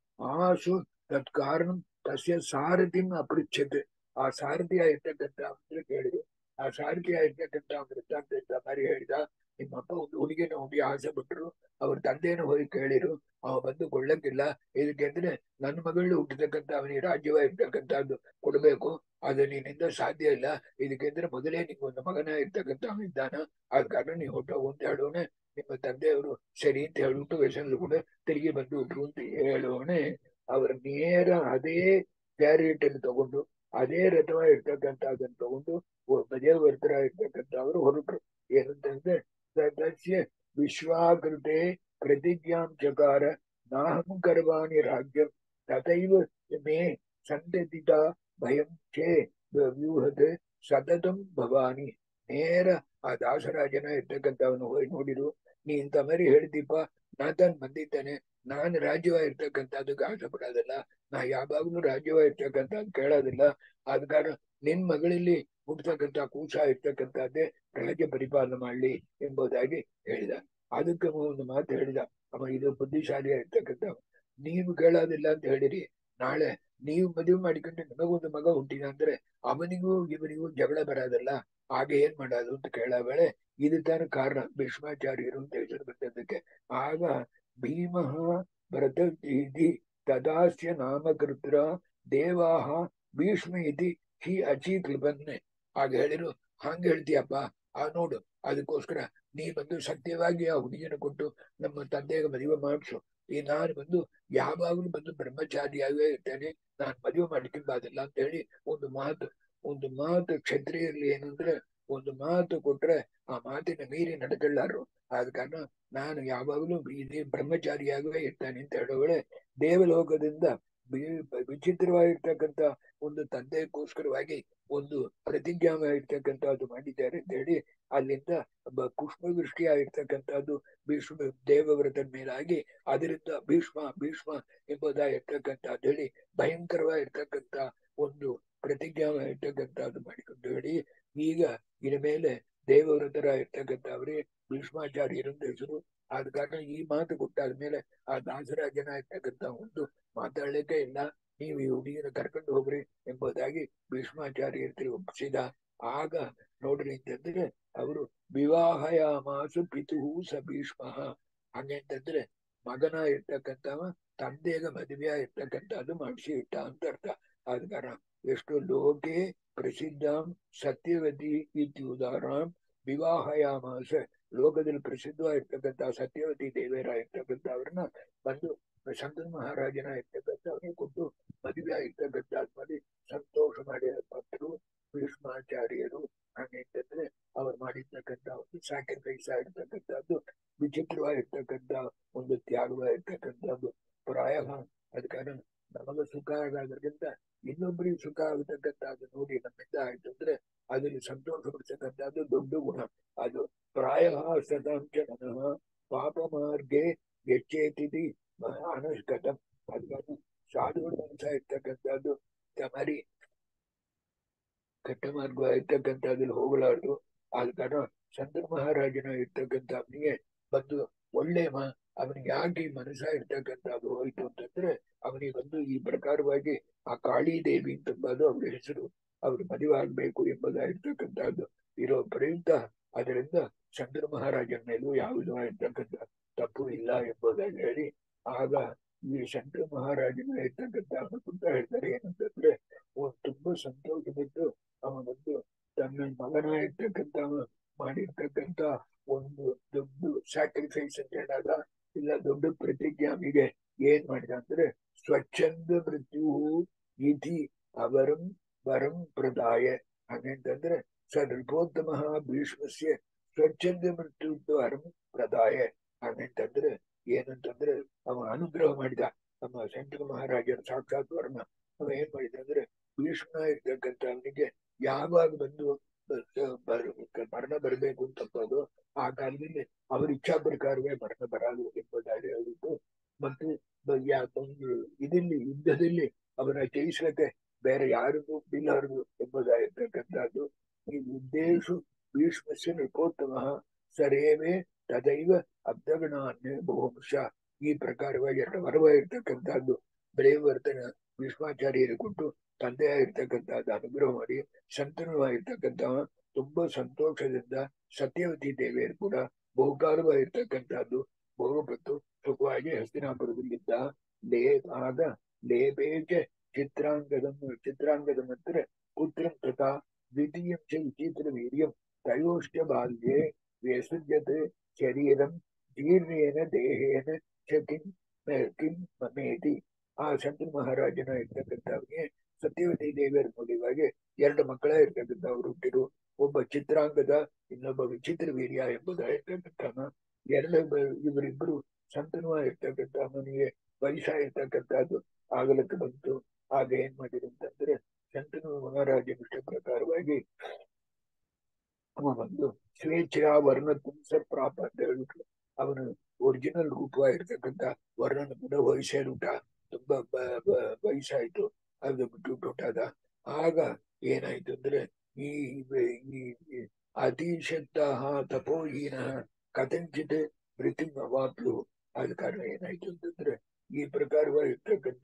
ಆಸು ತತ್ ಕಾರಣ ತಸ್ಯ ಸಾರಥಿನ ಅಪೃಚ್ಛತೆ ಆ ಸಾರಥಿ ಆಗಿರ್ತಕ್ಕಂಥ ಅಂದ್ರೆ ಕೇಳಿದ್ರು ಆ ಸಾರಥಿ ಆಗಿರ್ತಕ್ಕಂಥ ವೃತ್ತಾಂತ ಮರಿ ಹೇಳಿದ ನಿಮ್ಮಪ್ಪ ಒಂದು ಹುಡುಗಿನ ಹುಡುಗಿ ಆಸೆ ಬಿಟ್ರು ಅವ್ರ ತಂದೆಯನ್ನು ಹೋಗಿ ಕೇಳಿರು ಅವ ಬಂದು ಕೊಳ್ಳಕ್ಕಿಲ್ಲ ಇದಕ್ಕೆ ಅಂದ್ರೆ ನನ್ನ ಮಗಳು ಹುಟ್ಟತಕ್ಕಂಥ ಅವನಿಗೆ ರಾಜ್ಯವ ಇರ್ತಕ್ಕಂಥದ್ದು ಕೊಡ್ಬೇಕು ಅದು ನಿನ್ನಿಂದ ಸಾಧ್ಯ ಇಲ್ಲ ಇದಕ್ಕೆ ಅಂದ್ರೆ ಮೊದಲೇ ನಿಂಗೆ ಒಂದು ಮಗನ ಇರ್ತಕ್ಕಂಥ ಅವನು ಇದ್ದಾನ ಆದ ಕಾರಣ ನೀವು ಹೊಟ್ಟೋಗು ಅಂತ ಹೇಳೋಣ ನಿಮ್ಮ ತಂದೆಯವರು ಸರಿ ಅಂತ ಹೇಳ್ಬಿಟ್ಟು ವ್ಯಸನದ ಕೂಡ ತಿರುಗಿ ಬಂದು ಬಿಟ್ರು ಅಂತ ಹೇಳೋಣೆ ಅವ್ರ ನೇರ ಅದೇ ಕ್ಯಾರಿಯಟ್ ಅನ್ನು ತಗೊಂಡು ಅದೇ ರಥವ ಇರ್ತಕ್ಕಂಥ ಅದನ್ನು ತಗೊಂಡು ಮಧ್ಯವರ್ತರ ಇರ್ತಕ್ಕಂಥ ಅವರು ಹೊರಟರು ಏನಂತಂದ್ರೆ ಸದಸ್ಯ ವಿಶ್ವಾಕೃತೆ ಪ್ರತಿಜ್ಞಾಂ ಚಕಾರ ನಾಹಂ ಕರ್ವಾಣಿ ರಾಜ್ಯಂ ತಥೈವ ಮೇ ಸಂತತಿತ ಭಯಂ ಚೇ ವ್ಯೂಹದ ಸತತಂ ಭವಾನಿ ನೇರ ಆ ದಾಸರಾಜನ ಇರ್ತಕ್ಕಂಥವನು ಹೋಗಿ ನೋಡಿರು ನೀ ಇಂಥ ಮರಿ ಹೇಳ್ದೀಪ ನಾತಾನ್ ಬಂದಿದ್ದಾನೆ ನಾನು ರಾಜ್ಯವಾಗಿರ್ತಕ್ಕಂಥದ್ದಕ್ಕೆ ಆಸೆ ಪಡೋದಿಲ್ಲ ನಾ ಯಾವಾಗ್ಲೂ ರಾಜ್ಯವಾಗಿರ್ತಕ್ಕಂಥದ್ದು ಕೇಳೋದಿಲ್ಲ ಆದ ಕಾರಣ ನಿನ್ ಮಗಳಲ್ಲಿ ಹುಟ್ಟತಕ್ಕಂಥ ಕೂಸ ಇರ್ತಕ್ಕಂಥದ್ದೇ ರಾಜ್ಯ ಪರಿಪಾಲನೆ ಮಾಡ್ಲಿ ಎಂಬುದಾಗಿ ಹೇಳಿದ ಅದಕ್ಕೆ ಒಂದು ಮಾತು ಹೇಳಿದ ಅವ ಇದು ಬುದ್ಧಿಶಾಲಿ ಇರ್ತಕ್ಕಂಥ ನೀವು ಕೇಳೋದಿಲ್ಲ ಅಂತ ಹೇಳಿರಿ ನಾಳೆ ನೀವು ಮದುವೆ ಮಾಡಿಕೊಂಡು ನಿಮಗೊಂದು ಮಗ ಹುಟ್ಟಿದ ಅಂದ್ರೆ ಅವನಿಗೂ ಇವನಿಗೂ ಜಗಳ ಬರೋದಿಲ್ಲ ಆಗ ಏನ್ ಮಾಡೋದು ಅಂತ ಕೇಳೋ ವೇಳೆ ಇದು ತಾನು ಕಾರಣ ಭೀಷ್ಮಾಚಾರ್ಯರು ಅಂತ ಹೆಸರು ಬಂದದ್ದಕ್ಕೆ ಆಗ ಭೀಮಃ ಭರತೀತಿ ತದಾಸ್ಯ ನಾಮಕೃತ್ರ ದೇವಾಹ ಭೀಷ್ಮ ಇತಿ ಹಿ ಅಚಿ ಕೃಪನ್ನೆ ಆಗ ಹೇಳಿರು ಹಂಗ ಹೇಳ್ತೀಯಪ್ಪ ಆ ನೋಡು ಅದಕ್ಕೋಸ್ಕರ ನೀ ಬಂದು ಸತ್ಯವಾಗಿ ಆ ಹುಡುಗಿನ ಕೊಟ್ಟು ನಮ್ಮ ತಂದೆಗೆ ಮದುವೆ ಮಾಡಿಸು ಈ ನಾನು ಬಂದು ಯಾವಾಗಲೂ ಬಂದು ಬ್ರಹ್ಮಚಾರಿಯಾಗೇ ಇರ್ತೇನೆ ನಾನು ಮದುವೆ ಮಾಡ್ಕೊಂಬಾದಿಲ್ಲ ಅಂತ ಹೇಳಿ ಒಂದು ಮಾತು ಒಂದು ಮಾತು ಕ್ಷತ್ರಿಯರಲ್ಲಿ ಏನಂದ್ರೆ ಒಂದು ಮಾತು ಕೊಟ್ರೆ ಆ ಮಾತಿನ ಮೀರಿ ನಡ್ಕೊಳ್ಳಾರು ಆದ ಕಾರಣ ನಾನು ಯಾವಾಗಲೂ ಇದೇ ಬ್ರಹ್ಮಚಾರಿಯಾಗೇ ಇರ್ತಾನೆ ಅಂತ ಹೇಳೋಳೆ ದೇವಲೋಕದಿಂದ ವಿಚಿತ್ರವಾಗಿರ್ತಕ್ಕಂಥ ಒಂದು ತಂದೆಗೋಸ್ಕರವಾಗಿ ಒಂದು ಪ್ರತಿಜ್ಞಾಮ ಇರ್ತಕ್ಕಂಥದ್ದು ಮಾಡಿದ್ದಾರೆ ಅಂತ ಹೇಳಿ ಅಲ್ಲಿಂದ ಪುಷ್ಪವೃಷ್ಟಿ ಆಗಿರ್ತಕ್ಕಂಥದ್ದು ಭೀಷ್ಮ ದೇವವ್ರತನ ಮೇಲಾಗಿ ಅದರಿಂದ ಭೀಷ್ಮ ಭೀಷ್ಮ ಎಂಬುದಾಗಿರ್ತಕ್ಕಂಥದ್ದು ಹೇಳಿ ಭಯಂಕರವಾಗಿರ್ತಕ್ಕಂಥ ಒಂದು ಪ್ರತಿಜ್ಞಾಮ ಇರ್ತಕ್ಕಂಥದ್ದು ಮಾಡಿಕೊಂಡು ಹೇಳಿ ಈಗ ಇದ ಮೇಲೆ ದೇವವ್ರತರ ಇರ್ತಕ್ಕಂಥವ್ರೆ ಭೀಷ್ಮಾಚಾರ್ಯರಂತ ಹೆಸರು ಆದ ಕಾರಣ ಈ ಮಾತು ಕೊಟ್ಟಾದ್ಮೇಲೆ ಆ ದಾಸರಾಜನ ಇರ್ತಕ್ಕಂಥ ಒಂದು ಮಾತಾಡ್ಲಿಕ್ಕೆ ಇಲ್ಲ ನೀವು ಈ ಹುಡುಗಿನ ಕರ್ಕೊಂಡು ಹೋಗ್ರಿ ಎಂಬುದಾಗಿ ಭೀಷ್ಮಾಚಾರ್ಯರು ಒಪ್ಪಿಸಿದ ಆಗ ನೋಡ್ರಿ ಅಂತಂದ್ರೆ ಅವರು ವಿವಾಹಯಾಮಾಸು ಪಿತುಹು ಸ ಭೀಷ್ಮ ಹಂಗಂತಂದ್ರೆ ಮಗನ ಇರ್ತಕ್ಕಂಥವ ತಂದೆಗ ಮದುವೆ ಇರ್ತಕ್ಕಂಥದ್ದು ಮಾಡಿಸಿ ಇಟ್ಟ ಅಂತ ಅರ್ಥ ಆದ ಕಾರಣ ಎಷ್ಟು ಲೋಕೆ ಪ್ರಸಿದ್ಧಾಂ ಸತ್ಯವತಿ ಇತಿ ಉದಾಹರಣಂ ವಿವಾಹಯಾಮಾಸ ಲೋಕದಲ್ಲಿ ಪ್ರಸಿದ್ಧವಾಗಿರ್ತಕ್ಕಂಥ ಸತ್ಯವತಿ ದೇವೇರ ಇರ್ತಕ್ಕಂಥವ್ರನ್ನ ಬಂದು ಶಂಕರ ಮಹಾರಾಜನ ಇರ್ತಕ್ಕಂಥವ್ರಿಗೆ ಕೊಟ್ಟು ಮದುವೆ ಆಗಿರ್ತಕ್ಕಂಥ ಮಾಡಿ ಸಂತೋಷ ಮಾಡಿ ಭಕ್ತರು ಭೀಷ್ಮಾಚಾರ್ಯರು ಹಾಗೆಂತಂದ್ರೆ ಅವ್ರು ಮಾಡಿರ್ತಕ್ಕಂಥ ಒಂದು ಸ್ಯಾಕ್ರಿಫೈಸ್ ಆಗಿರ್ತಕ್ಕಂಥದ್ದು ವಿಚಿತ್ರವಾಗಿರ್ತಕ್ಕಂಥ ಒಂದು ತ್ಯಾಗವಾಗಿರ್ತಕ್ಕಂಥದ್ದು ಪ್ರಾಯ ಅದ ಕಾರಣ ನಮಗ ಸುಖ ಆಗೋದ್ರಿಂದ ಇನ್ನೊಬ್ಬರಿಗೆ ಸುಖ ಆಗತಕ್ಕಂಥದ್ದು ನೋಡಿ ನಮ್ಮಿಂದ ಆಯ್ತು ಅಂದ್ರೆ ಅದ್ರಲ್ಲಿ ಸಂತೋಷ ಪಡ್ತಕ್ಕಂಥದ್ದು ದೊಡ್ಡ ಗುಣ ಅದು ಪ್ರಾಯ ಸದಾಂಶ ಮನಃ ಪಾಪ ಮಾರ್ಗೆ ಹೆಚ್ಚೇತಿದಿ ಅನುಷ್ಕಟ ಅದನ್ನು ಸಾಧುಗಳ ಮನಸ್ಸ ಇರ್ತಕ್ಕಂಥದ್ದು ತಮರಿ ಕೆಟ್ಟ ಮಾರ್ಗ ಇರ್ತಕ್ಕಂಥದ್ರಲ್ಲಿ ಹೋಗಲಾರ್ದು ಆದ ಕಾರಣ ಚಂದ್ರ ಮಹಾರಾಜನ ಇರ್ತಕ್ಕಂಥ ಅವನಿಗೆ ಬಂದು ಒಳ್ಳೆ ಮ ಅವನಿಗೆ ಯಾಕೆ ಈ ಮನಸ್ಸ ಇರ್ತಕ್ಕಂಥದ್ದು ಹೋಯ್ತು ಅಂತಂದ್ರೆ ಅವನಿಗೆ ಬಂದು ಈ ಪ್ರಕಾರವಾಗಿ ಆ ಕಾಳಿ ದೇವಿ ಅಂತಂಬುದು ಅವ್ರ ಹೆಸರು ಅವ್ರು ಮದುವೆ ಆಗ್ಬೇಕು ಎಂಬುದಾಗಿರ್ತಕ್ಕಂಥದ್ದು ಇರೋ ಪ್ರಯುಕ್ತ ಅದರಿಂದ ಚಂದ್ರ ಮಹಾರಾಜನ ಮೇಲೂ ಯಾವುದೋ ಇರ್ತಕ್ಕಂಥ ತಪ್ಪು ಇಲ್ಲ ಎಂಬುದಾಗಿ ಹೇಳಿ ಆಗ ಈ ಶಂಕರ ಮಹಾರಾಜನ ಇರ್ತಕ್ಕಂಥ ಅಂತ ಹೇಳ್ತಾರೆ ಏನಂತಂದ್ರೆ ತುಂಬಾ ಸಂತೋಷ ಬಿಟ್ಟು ಅವ ಬಂದು ತನ್ನ ಮಗನ ಇರ್ತಕ್ಕಂಥ ಮಾಡಿರ್ತಕ್ಕಂಥ ಒಂದು ದೊಡ್ಡ ಸ್ಯಾಕ್ರಿಫೈಸ್ ಅಂತ ಹೇಳಿದಾಗ ಇಲ್ಲ ದೊಡ್ಡ ಪ್ರತಿಜ್ಞಾಮಿಗೆ ಏನ್ ಮಾಡಿದ ಅಂದ್ರೆ ಸ್ವಚ್ಛಂದ ಮೃತ್ಯು ಇತಿ ಅವರಂ ವರಂ ಪ್ರದಾಯ ಹಾಗಂತಂದ್ರೆ ಸ ನೃಪೋತ್ತಮ ಭೀಷ್ಮಸ್ಯ ಸ್ವಚ್ಛಂದ ಮೃತ್ಯು ವರಂ ಪ್ರದಾಯ ಹಾಗಂತಂದ್ರೆ ಏನಂತಂದ್ರೆ ಅವ ಅನುಗ್ರಹ ಮಾಡಿದ ನಮ್ಮ ಶಂಕರ ಮಹಾರಾಜರ ಸಾಕ್ಷಾತ್ ವರ್ಣ ಅವ ಏನ್ ಮಾಡಿದ ಅಂದ್ರೆ ಭೀಷ್ಮ ಇರ್ತಕ್ಕಂಥ ಅವನಿಗೆ ಯಾವಾಗ ಬಂದು ಮರಣ ಬರಬೇಕು ಅಂತಂಬೋದು ಆ ಕಾಲದಲ್ಲಿ ಅವ್ರ ಇಚ್ಛಾ ಪ್ರಕಾರವೇ ಮರಣ ಬರಲು ಎಂಬುದಾಗಿ ಹೇಳಿದ್ದು ಮತ್ತು ಒಂದು ಇದಲ್ಲಿ ಯುದ್ಧದಲ್ಲಿ ಅವರ ಜಯಿಸಲಿಕ್ಕೆ ಬೇರೆ ಯಾರಿಗೂ ಬಿಲ್ಲಾರದು ಎಂಬುದಾಗಿರ್ತಕ್ಕಂಥದ್ದು ಈ ಉದ್ದೇಶ ಭೀಷ್ಮಸ್ಯ ನೃಪೋತ್ತಮ ಸರೇವೇ ತದೈವ ಅಬ್ಧಗಣಾನ್ಯ ಬಹುಂಶ ಈ ಪ್ರಕಾರವಾಗಿ ಎರಡು ವರವಾಗಿರ್ತಕ್ಕಂಥದ್ದು ಬ್ರೇವರ್ತನ ಭೀಷ್ಮಾಚಾರ್ಯರು ಕೊಟ್ಟು ತಂದೆಯಾಗಿರ್ತಕ್ಕಂಥದ್ದು ಅನುಗ್ರಹ ಮಾಡಿ ಸಂತನವಾಗಿರ್ತಕ್ಕಂಥವ ತುಂಬಾ ಸಂತೋಷದಿಂದ ಸತ್ಯವತಿ ದೇವಿಯರು ಕೂಡ ಬಹುಕಾಲವಾಗಿರ್ತಕ್ಕಂಥದ್ದು ಬಹುಪತ್ತು ಸುಖವಾಗಿ ಹಸ್ತಿನಾಪುರದಲ್ಲಿದ್ದ ಲೇ ಆಗ ಲೇಪೇಚ ಚಿತ್ರಾಂಗದಂ ಚಿತ್ರಾಂಗದಂ ಅಂದ್ರೆ ಪುತ್ರಂ ತಥಾ ದ್ವಿತೀಯಂ ಚ ವಿಚಿತ್ರ ವೀರ್ಯಂ ತಯೋಷ್ಟ ಬಾಲ್ಯೆ ವ್ಯಸೃಜ್ಯತೆ ಶರೀರಂ ಜೀರ್ಣೇನ ದೇಹೇನ ಚ ಕಿಂ ಕಿಂ ಮಮೇತಿ ಆ ಶಂಕರ ಮಹಾರಾಜನ ಇರ್ತಕ್ಕಂಥವ್ರಿಗೆ ಸತ್ಯವತಿ ದೇವಿಯರ ಮೂಲವಾಗಿ ಎರಡು ಮಕ್ಕಳೇ ಇರ್ತಕ್ಕಂಥವ್ರು ಹುಟ್ಟಿರು ಒಬ್ಬ ಚಿತ್ರಾಂಗದ ಇನ್ನೊಬ್ಬ ವಿಚಿತ್ರ ವೀರ್ಯ ಎಂಬುದಾಗಿರ್ತಕ್ಕಂಥ ಎರಡು ಇವರಿಬ್ಬರು ಸಂತನವಾಗಿರ್ತಕ್ಕಂಥ ಅವನಿಗೆ ವಯಸ್ಸಾಗಿರ್ತಕ್ಕಂಥದ್ದು ಆಗಲಕ್ಕೆ ಬಂತು ಆಗ ಏನ್ ಮಾಡಿದ್ರು ಅಂತಂದ್ರೆ ಶಂತನು ಮಹಾರಾಜನ ಇಷ್ಟ ಪ್ರಕಾರವಾಗಿ ಅವ ಬಂದು ಸ್ವೇಚ್ಛಾ ವರ್ಣ ಪುಂಸ ಪ್ರಾಪ ಅಂತ ಹೇಳ್ಬಿಟ್ರು ಅವನು ಅವ್ರ ಒರಿಜಿನಲ್ ರೂಪವಾಗಿರ್ತಕ್ಕಂಥ ವರ್ಣನ ಕೂಡ ವಯಸ್ಸೇರುಟ ತುಂಬಾ ಬ- ಬ- ವಯಸ್ಸಾಯ್ತು ಅದು ಬಿಟ್ಟು ಹೊಟ್ಟಾದ ಆಗ ಏನಾಯ್ತು ಅಂದ್ರೆ ಈ ಈ ಈ ಅತಿಶಕ್ತ ತಪೋಹೀನ ಕಥಂಚಿತ್ ಮೃತ್ಯು ಅವಾಪ್ಲು ಆದ ಕಾರಣ ಏನಾಯ್ತು ಅಂತಂದ್ರೆ ಈ ಪ್ರಕಾರವಾಗಿರ್ತಕ್ಕಂಥ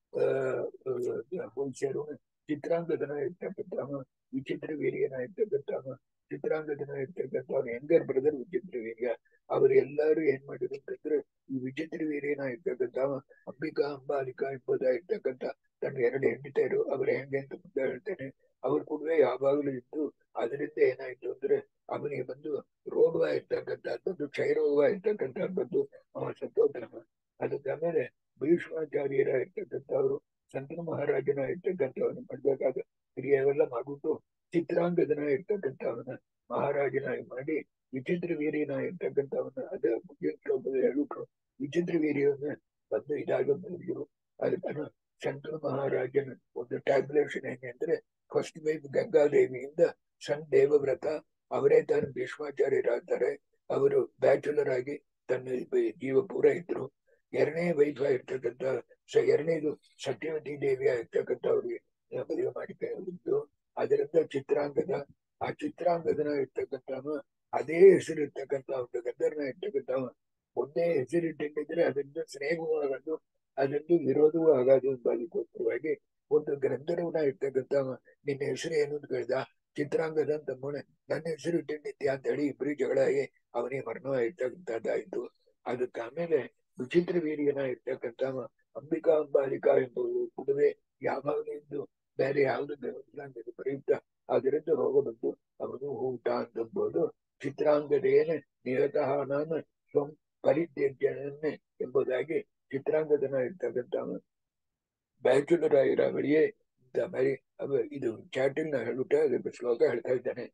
ಮನುಷ್ಯರು ಚಿತ್ರಾಂಗದನ ಇರ್ತಕ್ಕಂಥ ವಿಚಿತ್ರ ವೀರ್ಯನ ಇರ್ತಕ್ಕಂಥ ಚಿತ್ರಾಂಗದನ ಇರ್ತಕ್ಕಂಥ ಅವ್ರ ಯಂಗರ್ ಬ್ರದರ್ ವಿಚಿತ್ರ ವೀರ್ಯ ಅವರೆಲ್ಲರೂ ಏನ್ ಮಾಡಿದ್ರು ಅಂತಂದ್ರೆ ಈ ವಿಚಿತ್ರ ವೀರ್ಯನ ಇರ್ತಕ್ಕಂಥ ಅಂಬಿಕಾ ಅಂಬಾಲಿಕಾ ಎಂಬುದಾಗಿರ್ತಕ್ಕಂಥ ತನ್ನ ಎರಡು ಹೆಂಡತಿಯರು ಅವರ ಹೆಂಗೆ ಅಂತ ಮುಂದೆ ಹೇಳ್ತೇನೆ ಅವ್ರ ಕೂಡವೇ ಯಾವಾಗಲೂ ಇದ್ದು ಅದರಿಂದ ಏನಾಯ್ತು ಅಂದ್ರೆ ಅವನಿಗೆ ಬಂದು ರೋಗವಾಗಿರ್ತಕ್ಕಂಥದ್ದು ಕ್ಷಯರೋಗವಾಗಿರ್ತಕ್ಕಂಥದ್ದು ಅವ ಸತ್ತೋದ್ರಮ ಅದಕ್ಕೆ ಆಮೇಲೆ ಭೀಷ್ಮಾಚಾರ್ಯರ ಇರ್ತಕ್ಕಂಥವ್ರು ಸಂತನ ಮಹಾರಾಜನ ಇರ್ತಕ್ಕಂಥವನ್ನ ಮಾಡ್ಬೇಕಾದ ಕ್ರಿಯೆವೆಲ್ಲ ಮಾಡ್ಬಿಟ್ಟು ಚಿತ್ರಾಂಗದನ ಇರ್ತಕ್ಕಂಥವನ್ನ ಮಹಾರಾಜನಾಗಿ ಮಾಡಿ ವಿಚಿತ್ರ ವೀರ್ಯನ ಇರ್ತಕ್ಕಂಥವನ್ನ ಅದ ಶ್ಲೋಕದಲ್ಲಿ ಹೇಳ್ಬಿಟ್ರು ವಿಚಿತ್ರ ವೀರ್ಯವನ್ನ ಬಂದು ಇದಾಗ ಬಂದಿರು ಅದಕ್ಕೆ ಶಂಕರ ಮಹಾರಾಜನ ಒಂದು ಟ್ಯಾಬ್ಲೇಷನ್ ಹೆಂಗೆ ಅಂದ್ರೆ ಫಸ್ಟ್ ವೈಫ್ ಗಂಗಾದೇವಿಯಿಂದ ಸಣ್ಣ ದೇವವ್ರತ ಅವರೇ ತಾನು ಭೀಷ್ಮಾಚಾರ್ಯರಾಗ್ತಾರೆ ಅವರು ಬ್ಯಾಚುಲರ್ ಆಗಿ ತನ್ನ ಜೀವ ಪೂರ ಇದ್ರು ಎರಡನೇ ವೈಫ್ ಆಗಿರ್ತಕ್ಕಂಥ ಸ ಎರಡನೇದು ಸತ್ಯವತಿ ದೇವಿ ಆಗಿರ್ತಕ್ಕಂಥ ಅವ್ರಿಗೆ ಮದುವೆ ಮಾಡಿದ್ದು ಅದರಿಂದ ಚಿತ್ರಾಂಗದ ಆ ಚಿತ್ರಾಂಗದನ ಇರ್ತಕ್ಕಂಥವ ಅದೇ ಹೆಸರು ಇರ್ತಕ್ಕಂಥ ಒಂದು ಗಂಧರ್ನ ಇರ್ತಕ್ಕಂಥವ ಒಂದೇ ಹೆಸರಿಟ್ಟಿದ್ರೆ ಅದರಿಂದ ಸ್ನೇಹವೂ ಆಗೋದು ಅದರಿಂದ ವಿರೋಧವೂ ಆಗೋದು ಎಂಬುದಕ್ಕೋಸ್ಕರವಾಗಿ ಒಂದು ಗ್ರಂಥರವನ ಇರ್ತಕ್ಕಂಥವ ನಿನ್ನ ಹೆಸರು ಏನು ಅಂತ ಕೇಳ್ದ ಚಿತ್ರಾಂಗದ ಅಂತ ಮೊನ್ನೆ ನನ್ನ ಹೆಸರು ಇಟ್ಟಿದ್ದೆ ಅಂತ ಹೇಳಿ ಇಬ್ಬರು ಜಗಳ ಆಗಿ ಅವನಿಗೆ ಮರಣ ಇರ್ತಕ್ಕಂಥದ್ದಾಯ್ತು ಅದಕ್ಕೆ ಆಮೇಲೆ ವಿಚಿತ್ರ ವೀರ್ಯನ ಇರ್ತಕ್ಕಂಥವ ಅಂಬಿಕಾ ಅಂಬಾಲಿಕಾ ಎಂಬುದು ಕುದುವೆ ಯಾವಾಗಲೂ ಇದ್ದು ಬೇರೆ ಯಾವುದು ಪ್ರಯುಕ್ತ ಅದರಿಂದ ರೋಗ ಬಂದು ಅವನು ಊಟ ಅಂತಂಬೋದು ಚಿತ್ರಾಂಗದೇನ ನಿರತಃ ನಾನು ಸ್ವಂ ಪರಿತ್ಯಜ್ಯನೇ ಎಂಬುದಾಗಿ ಚಿತ್ರಾಂಗದನ ಇರ್ತಕ್ಕಂಥವ ಬ್ಯಾಚುಲರ್ ಆಗಿರೋವಳಿಗೆ ಇಂಥ ಮರಿ ಅವ ಇದು ಚಾಟಿಲ್ ನ ಹೇಳ್ಬಿಟ್ಟೆ ಅದಕ್ಕೆ ಶ್ಲೋಕ ಹೇಳ್ತಾ ಇದ್ದಾನೆ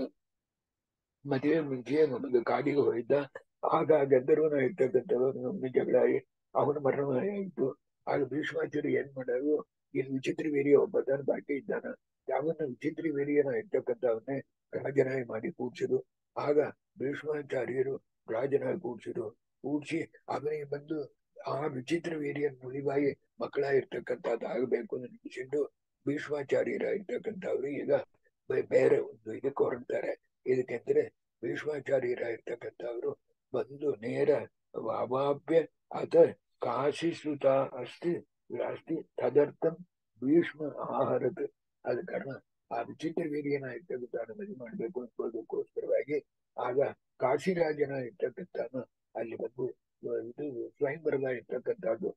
ಮದುವೆ ಮುಂಚೆ ಒಂದು ಕಾಡಿಗೆ ಹೋಗಿದ್ದ ಆಗ ಗಂಧರ್ವನ ಇರ್ತಕ್ಕಂಥವನು ಜಗಳ ಆಗಿ ಅವನ ಮರಣ ಆಯಿತು ಆಗ ಭೀಷ್ಮಾಚಾರ್ಯ ಏನ್ ಮಾಡೋದು ಇಲ್ಲಿ ವಿಚಿತ್ರ ವೀರ್ಯ ಒಬ್ಬ ತನ್ನ ಬಾಕಿ ಇದ್ದಾನ ಯಾವನ್ನ ವಿಚಿತ್ರ ವೀರ್ಯನ ಇರ್ತಕ್ಕಂಥವನ್ನೇ ರಾಜನಾಗಿ ಮಾಡಿ ಕೂಡ್ಸಿದ್ರು ಆಗ ಭೀಷ್ಮಾಚಾರ್ಯರು ರಾಜನಾಗಿ ಕೂಡ್ಸಿದ್ರು ಕೂಡ್ಸಿ ಅವನಿಗೆ ಬಂದು ಆ ವಿಚಿತ್ರ ವೀರ್ಯ ಮುಳಿಬಾಯಿ ಮಕ್ಕಳಾಗಿರ್ತಕ್ಕಂಥದ್ದು ಆಗಬೇಕು ಅಂತ ನಿಲ್ಲಿಸಿದ್ದು ಭೀಷ್ಮಾಚಾರ್ಯರ ಇರ್ತಕ್ಕಂಥವ್ರು ಈಗ ಬೆ- ಬೇರೆ ಒಂದು ಇದಕ್ಕೆ ಹೊರಡ್ತಾರೆ ಇದಕ್ಕೆಂದ್ರೆ ಭೀಷ್ಮಾಚಾರ್ಯರ ಇರ್ತಕ್ಕಂಥವ್ರು ಬಂದು ನೇರ ಅವಾಪ್ಯ ಅತ ಕಾಶಿ ಸುತ ಅಸ್ತಿ ಅಸ್ತಿ ತದರ್ಥಂ ಭೀಷ್ಮ ಆಹಾರದ ಆದ ಕಾರಣ ಆ ವಿಚಿತ್ರ ವೀರ್ಯನ ಇರ್ತಕ್ಕಂಥ ಮದುವೆ ಮಾಡ್ಬೇಕು ಅನ್ಕೊಳ್ಳೋದಕ್ಕೋಸ್ಕರವಾಗಿ ಆಗ ಕಾಶಿರಾಜನ ಇರ್ತಕ್ಕಂಥನು ಅಲ್ಲಿ ಬಂದು ಇದು ಸ್ವಯಂವರದ ಇರ್ತಕ್ಕಂಥದ್ದು